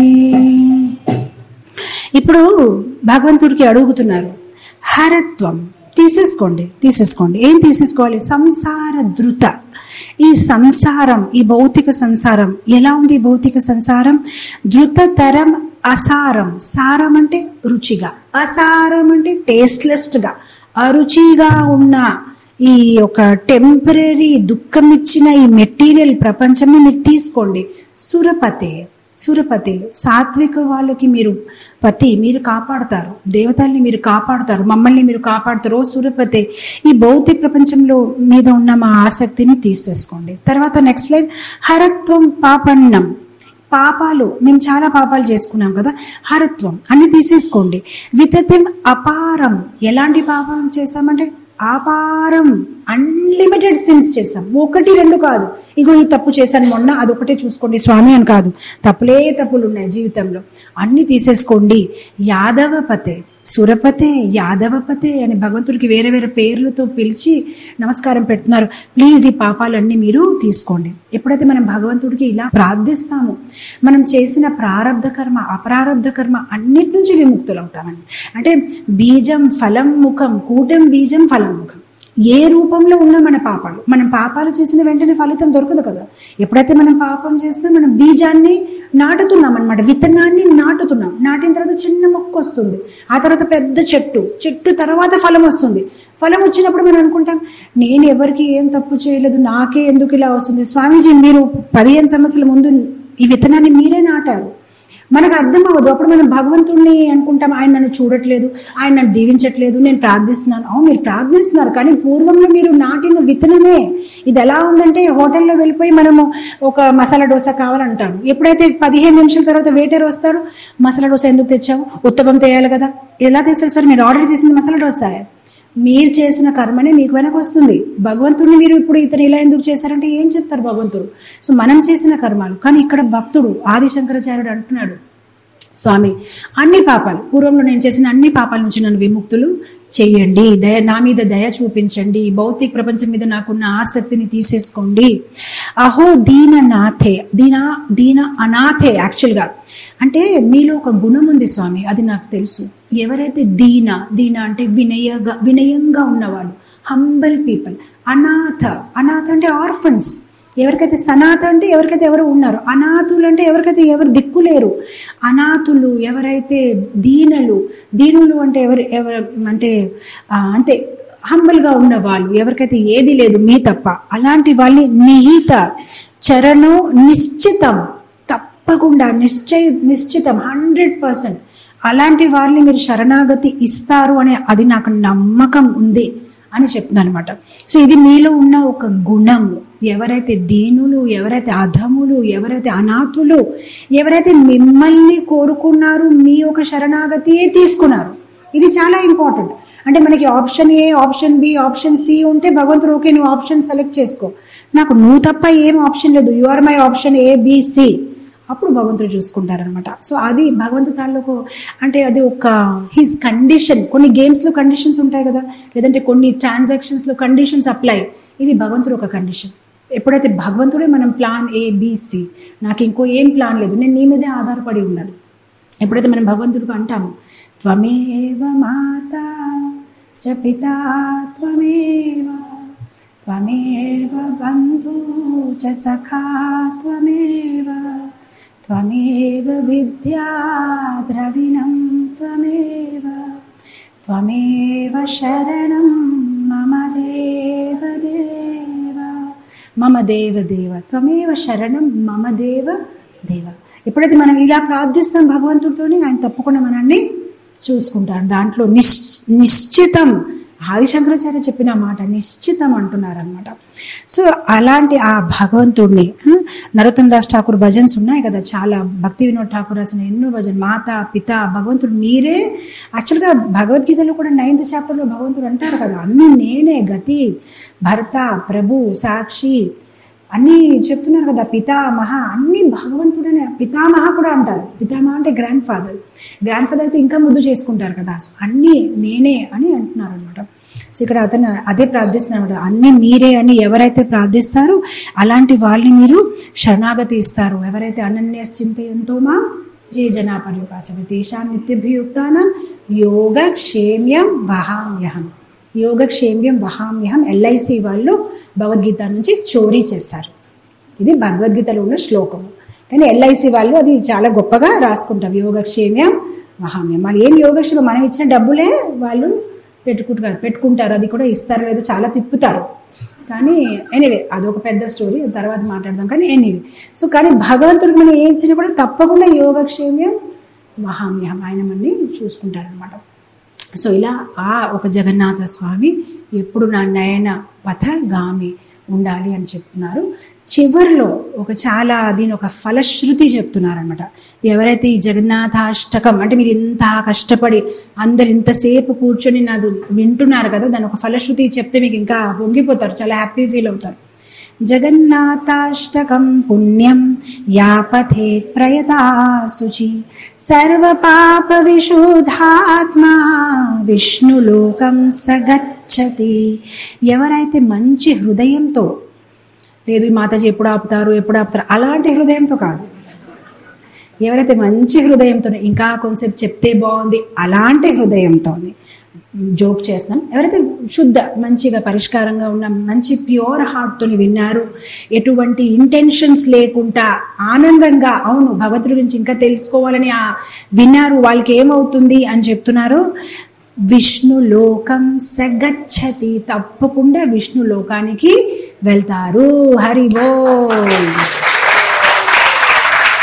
ఇప్పుడు భగవంతుడికి అడుగుతున్నారు హరత్వం తీసేసుకోండి తీసేసుకోండి ఏం తీసేసుకోవాలి సంసార ధృత ఈ సంసారం ఈ భౌతిక సంసారం ఎలా ఉంది ఈ భౌతిక సంసారం ధృతతరం అసారం సారం అంటే రుచిగా అసారం అంటే టేస్ట్లెస్గా అరుచిగా ఉన్న ఈ ఒక టెంపరీ దుఃఖం ఇచ్చిన ఈ మెటీరియల్ ప్రపంచాన్ని మీరు తీసుకోండి సురపతే సురపతి సాత్విక వాళ్ళకి మీరు పతి మీరు కాపాడతారు దేవతల్ని మీరు కాపాడతారు మమ్మల్ని మీరు కాపాడతారు ఓ సురపతి ఈ భౌతిక ప్రపంచంలో మీద ఉన్న మా ఆసక్తిని తీసేసుకోండి తర్వాత నెక్స్ట్ లైన్ హరత్వం పాపన్నం పాపాలు మేము చాలా పాపాలు చేసుకున్నాం కదా హరత్వం అన్ని తీసేసుకోండి వితతిం అపారం ఎలాంటి పాపం చేశామంటే అపారం అన్లిమిటెడ్ సిన్స్ చేశాం ఒకటి రెండు కాదు ఇగో ఈ తప్పు చేశాను మొన్న అదొకటే చూసుకోండి స్వామి అని కాదు తప్పులే తప్పులు ఉన్నాయి జీవితంలో అన్ని తీసేసుకోండి యాదవపతే సురపతే యాదవపతే అని భగవంతుడికి వేరే వేరే పేర్లతో పిలిచి నమస్కారం పెడుతున్నారు ప్లీజ్ ఈ పాపాలన్నీ మీరు తీసుకోండి ఎప్పుడైతే మనం భగవంతుడికి ఇలా ప్రార్థిస్తామో మనం చేసిన ప్రారంధ కర్మ అప్రారంధ కర్మ అన్నిటి నుంచి విముక్తులు అవుతామని అంటే బీజం ఫలం ముఖం కూటం బీజం ఫలం ముఖం ఏ రూపంలో ఉన్న మన పాపాలు మనం పాపాలు చేసిన వెంటనే ఫలితం దొరకదు కదా ఎప్పుడైతే మనం పాపం చేస్తే మనం బీజాన్ని నాటుతున్నాం అనమాట విత్తనాన్ని నాటుతున్నాం నాటిన తర్వాత చిన్న మొక్క వస్తుంది ఆ తర్వాత పెద్ద చెట్టు చెట్టు తర్వాత ఫలం వస్తుంది ఫలం వచ్చినప్పుడు మనం అనుకుంటాం నేను ఎవరికి ఏం తప్పు చేయలేదు నాకే ఎందుకు ఇలా వస్తుంది స్వామీజీ మీరు పదిహేను సంవత్సరాల ముందు ఈ విత్తనాన్ని మీరే నాటారు మనకు అర్థం అవ్వదు అప్పుడు మనం భగవంతుణ్ణి అనుకుంటాం ఆయన నన్ను చూడట్లేదు ఆయన నన్ను దీవించట్లేదు నేను ప్రార్థిస్తున్నాను అవును మీరు ప్రార్థిస్తున్నారు కానీ పూర్వంలో మీరు నాటిన విత్తనమే ఇది ఎలా ఉందంటే హోటల్లో వెళ్ళిపోయి మనము ఒక మసాలా డోసా కావాలంటాం ఎప్పుడైతే పదిహేను నిమిషాల తర్వాత వెయిటర్ వస్తారు మసాలా డోసా ఎందుకు తెచ్చావు ఉత్తపం తేయాలి కదా ఎలా తెస్తారు సార్ మీరు ఆర్డర్ చేసింది మసాలా డోసా మీరు చేసిన కర్మనే మీకు వెనక వస్తుంది భగవంతుడిని మీరు ఇప్పుడు ఇతను ఇలా ఎందుకు చేశారంటే ఏం చెప్తారు భగవంతుడు సో మనం చేసిన కర్మాలు కానీ ఇక్కడ భక్తుడు ఆది శంకరాచార్యుడు అంటున్నాడు స్వామి అన్ని పాపాలు పూర్వంలో నేను చేసిన అన్ని పాపాల నుంచి నన్ను విముక్తులు చెయ్యండి దయ నా మీద దయ చూపించండి ఈ భౌతిక ప్రపంచం మీద నాకున్న ఆసక్తిని తీసేసుకోండి అహో దీన నాథే దీన దీన అనాథే యాక్చువల్గా అంటే మీలో ఒక గుణం ఉంది స్వామి అది నాకు తెలుసు ఎవరైతే దీన దీన అంటే వినయగా వినయంగా ఉన్నవాళ్ళు హంబల్ పీపుల్ అనాథ అనాథ అంటే ఆర్ఫన్స్ ఎవరికైతే సనాథ అంటే ఎవరికైతే ఎవరు ఉన్నారు అనాథులు అంటే ఎవరికైతే ఎవరు దిక్కులేరు అనాథులు ఎవరైతే దీనలు దీనులు అంటే ఎవరు ఎవరు అంటే ఆ, అంటే హంబల్గా ఉన్న వాళ్ళు ఎవరికైతే ఏది లేదు మీ తప్ప అలాంటి వాళ్ళని నిహిత చరణం నిశ్చితం తప్పకుండా నిశ్చయ నిశ్చితం హండ్రెడ్ పర్సెంట్ అలాంటి వాళ్ళని మీరు శరణాగతి ఇస్తారు అనే అది నాకు నమ్మకం ఉంది అని చెప్తున్నాను అనమాట సో ఇది మీలో ఉన్న ఒక గుణము ఎవరైతే దీనులు ఎవరైతే అధములు ఎవరైతే అనాథులు ఎవరైతే మిమ్మల్ని కోరుకున్నారు మీ యొక్క శరణాగతియే తీసుకున్నారు ఇది చాలా ఇంపార్టెంట్ అంటే మనకి option A option B option C ఉంటే భగవంతుడు ఓకే నువ్వు ఆప్షన్ సెలెక్ట్ చేసుకో నాకు నువ్వు తప్ప ఏం ఆప్షన్ లేదు you are my option A C అప్పుడు భగవంతుడు చూసుకుంటారనమాట సో అది భగవంతు తాలూకు అంటే అది ఒక హిజ్ కండిషన్ కొన్ని గేమ్స్లో కండిషన్స్ ఉంటాయి కదా లేదంటే కొన్ని ట్రాన్సాక్షన్స్లో కండిషన్స్ అప్లై ఇది భగవంతుడు ఒక కండిషన్ ఎప్పుడైతే భగవంతుడే మనం ప్లాన్ ఏ బిసి నాకు ఇంకో ఏం ప్లాన్ లేదు నేను నీ మీదే ఆధారపడి ఉన్నాను ఎప్పుడైతే మనం భగవంతుడికి అంటాము త్వమేవ మాత చ పితా త్వమేవ త్వమేవ బంధు చ సఖా త్వమేవ త్వమేవ విద్యా ద్రవిణం త్వమేవ త్వమేవ శరణం మమ దేవ దేవ మమ దేవ దేవ త్వమేవ శరణం మమ దేవ దేవ ఎప్పుడైతే మనం ఇలా ప్రార్థిస్తాం భగవంతుడితోని ఆయన తప్పకుండా మనల్ని చూసుకుంటారు దాంట్లో నిశ్ నిశ్చితం ఆదిశంకరాచార్య చెప్పిన మాట నిశ్చితం అంటున్నారు అనమాట సో అలాంటి ఆ భగవంతుడిని ఆ, నరోత్తమ్ దాస్ ఠాకూర్ భజన్స్ ఉన్నాయి కదా చాలా భక్తి వినోద్ ఠాకూర్ రాసిన ఎన్నో భజన్ మాత పిత భగవంతుడు మీరే యాక్చువల్గా భగవద్గీతలో కూడా నైన్త్ చాప్టర్లో భగవంతుడు అంటారు కదా అన్ని నేనే గతి భర్త ప్రభు సాక్షి అన్నీ చెప్తున్నారు కదా పితామహ అన్ని భగవంతుడనే పితామహ కూడా అంటారు పితామహ అంటే గ్రాండ్ ఫాదర్ గ్రాండ్ ఫాదర్తో ఇంకా ముద్దు చేసుకుంటారు కదా సో అన్నీ నేనే అని అంటున్నారు అనమాట సో ఇక్కడ అతను అదే ప్రార్థిస్తున్నారు అన్ని మీరే అని ఎవరైతే ప్రార్థిస్తారో అలాంటి వాళ్ళని మీరు శరణాగతి ఇస్తారు ఎవరైతే అనన్య చింతయంతో మా జే జనా పర్యుపాసన తేషాం నిత్యభియుక్తానం యోగ క్షేమ్యం వహామ్యహం యోగక్షేమ్యం వహామ్యహం ఎల్ఐసి వాళ్ళు భగవద్గీత నుంచి చోరీ చేశారు ఇది భగవద్గీతలో ఉన్న శ్లోకము కానీ ఎల్ఐసి వాళ్ళు అది చాలా గొప్పగా రాసుకుంటారు యోగక్షేమ్యం వహామ్యం మరి ఏం యోగక్షేమం మనం ఇచ్చిన డబ్బులే వాళ్ళు పెట్టుకుంటారు పెట్టుకుంటారు అది కూడా ఇస్తారు లేదు చాలా తిప్పుతారు కానీ ఎనీవే అదొక పెద్ద స్టోరీ తర్వాత మాట్లాడదాం కానీ ఎనీవే సో కానీ భగవంతుడికి మనం ఏం ఇచ్చినా కూడా తప్పకుండా యోగక్షేమ్యం వహామ్యం ఆయన మనని చూసుకుంటారనమాట సో ఇలా ఆ ఒక జగన్నాథ స్వామి ఎప్పుడు నా నయన పథగామి ఉండాలి అని చెప్తున్నారు చివరిలో ఒక చాలా దీని ఒక ఫలశ్రుతి చెప్తున్నారనమాట ఎవరైతే ఈ జగన్నాథాష్టకం అంటే మీరు ఇంత కష్టపడి అందరు ఇంతసేపు కూర్చొని నాది వింటున్నారు కదా దాని ఒక ఫలశ్రుతి చెప్తే మీకు ఇంకా పొంగిపోతారు చాలా హ్యాపీ ఫీల్ అవుతారు జగన్నాథాష్టకం పుణ్యం యాపథేత్ ప్రయతా శుచి సర్వపాప విశుద్ధాత్మా విష్ణులోకం సగచ్చతి ఎవరైతే మంచి హృదయంతో లేదు ఈ మాతాజీ ఎప్పుడు ఆపుతారు ఎప్పుడు ఆపుతారు అలాంటి హృదయంతో కాదు ఎవరైతే మంచి హృదయంతో ఇంకా కొంచెం చెప్తే బాగుంది అలాంటి హృదయంతో జోక్ చేస్తాను ఎవరైతే శుద్ధ మంచిగా పరిష్కారంగా ఉన్న మంచి ప్యూర్ హార్ట్తో విన్నారు ఎటువంటి ఇంటెన్షన్స్ లేకుండా ఆనందంగా అవును భగవంతుడి గురించి ఇంకా తెలుసుకోవాలని ఆ విన్నారు వాళ్ళకి ఏమవుతుంది అని చెప్తున్నారు విష్ణు లోకం సగచ్చతి తప్పకుండా విష్ణు లోకానికి వెళ్తారు హరి బోల్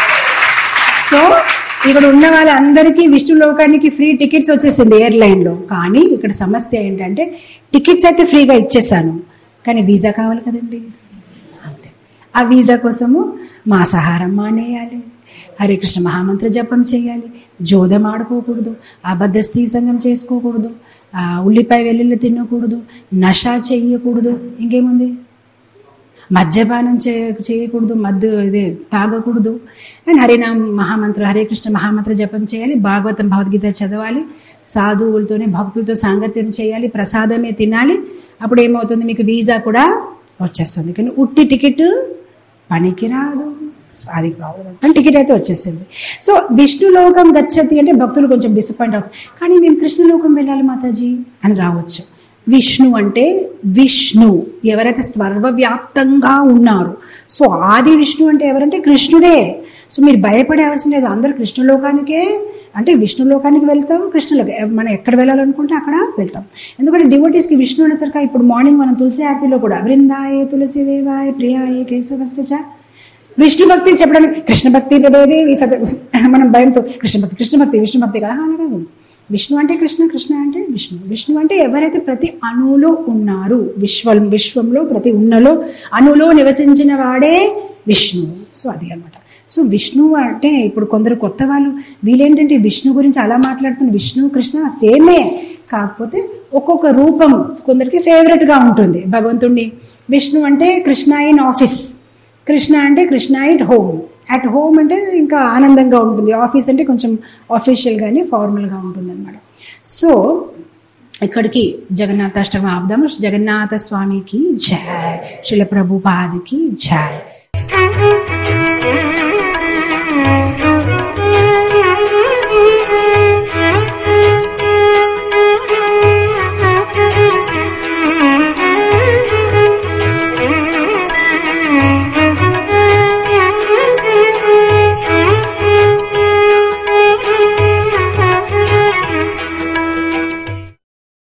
సో ఇక్కడ ఉన్న వాళ్ళందరికీ విష్ణు లోకానికి ఫ్రీ టికెట్స్ వచ్చేసింది ఎయిర్లైన్లో కానీ ఇక్కడ సమస్య ఏంటంటే టికెట్స్ అయితే ఫ్రీగా ఇచ్చేసాను కానీ వీసా కావాలి కదండి అంతే ఆ వీసా కోసము మాంసాహారం మానేయాలి హరే కృష్ణ మహామంత్ర జపం చేయాలి జోదం ఆడుకోకూడదు అబద్ధ స్త్రీ సంఘం చేసుకోకూడదు ఆ, ఉల్లిపాయ వెల్లుల్లి తినకూడదు నష చేయకూడదు ఇంకేముంది మద్యపానం చే చేయకూడదు మద్దు ఇది తాగకూడదు అండ్ హరినామ మహామంత్ర హరే కృష్ణ మహామంత్ర జపం చేయాలి భాగవతం భగవద్గీత చదవాలి సాధువులతోనే భక్తులతో సాంగత్యం చేయాలి ప్రసాదమే తినాలి అప్పుడు ఏమవుతుంది మీకు వీసా కూడా వచ్చేస్తుంది కానీ ఉట్టి టికెట్ పనికి రాదు సో అది ప్రాబ్లం కానీ టికెట్ అయితే వచ్చేసింది సో విష్ణులోకం గచ్చతి అంటే భక్తులు కొంచెం డిసప్పాయింట్ అవుతారు కానీ మేము కృష్ణలోకం వెళ్ళాలి మాతాజీ అని రావచ్చు విష్ణు అంటే విష్ణు ఎవరైతే సర్వవ్యాప్తంగా ఉన్నారు సో ఆది విష్ణు అంటే ఎవరంటే కృష్ణుడే సో మీరు భయపడే అవసరం లేదు అందరు కృష్ణలోకానికే అంటే విష్ణులోకానికి వెళ్తాం కృష్ణలోకి మనం ఎక్కడ వెళ్ళాలనుకుంటే అక్కడ వెళ్తాం ఎందుకంటే డివోటీస్కి విష్ణు అనేసరికి ఇప్పుడు మార్నింగ్ మనం తులసి ఆర్తిలో కూడా బృందాయ తులసి దేవాయ ప్రియాయ కేశవస్య చ విష్ణు భక్తి చెప్పడానికి కృష్ణ భక్తి ప్రదేదేవి సత మనం భయంతో కృష్ణ భక్తి కృష్ణ భక్తి విష్ణు భక్తి కదా అలా కాదు విష్ణు అంటే కృష్ణ కృష్ణ అంటే విష్ణు విష్ణు అంటే ఎవరైతే ప్రతి అణువులో ఉన్నారు విశ్వం విశ్వంలో ప్రతి ఉన్నలో అణులో నివసించిన వాడే విష్ణు సో అది అన్నమాట సో విష్ణు అంటే ఇప్పుడు కొందరు కొత్త వాళ్ళు వీళ్ళేంటంటే విష్ణు గురించి అలా మాట్లాడుతున్నారు విష్ణు కృష్ణ సేమే కాకపోతే ఒక్కొక్క రూపం కొందరికి ఫేవరెట్గా ఉంటుంది భగవంతుడిని విష్ణు అంటే కృష్ణ ఇన్ ఆఫీస్ కృష్ణ అంటే Krishna it home at home అంటే ఇంకా ఆనందంగా ఉంటుంది ఆఫీస్ అంటే కొంచెం ఆఫీషియల్గానే ఫార్మల్గా ఉంటుంది అనమాట సో ఇక్కడికి జగన్నాథాష్టమి ఆపుదాము జగన్నాథ స్వామికి జయ శిల ప్రభుపాదికి జయ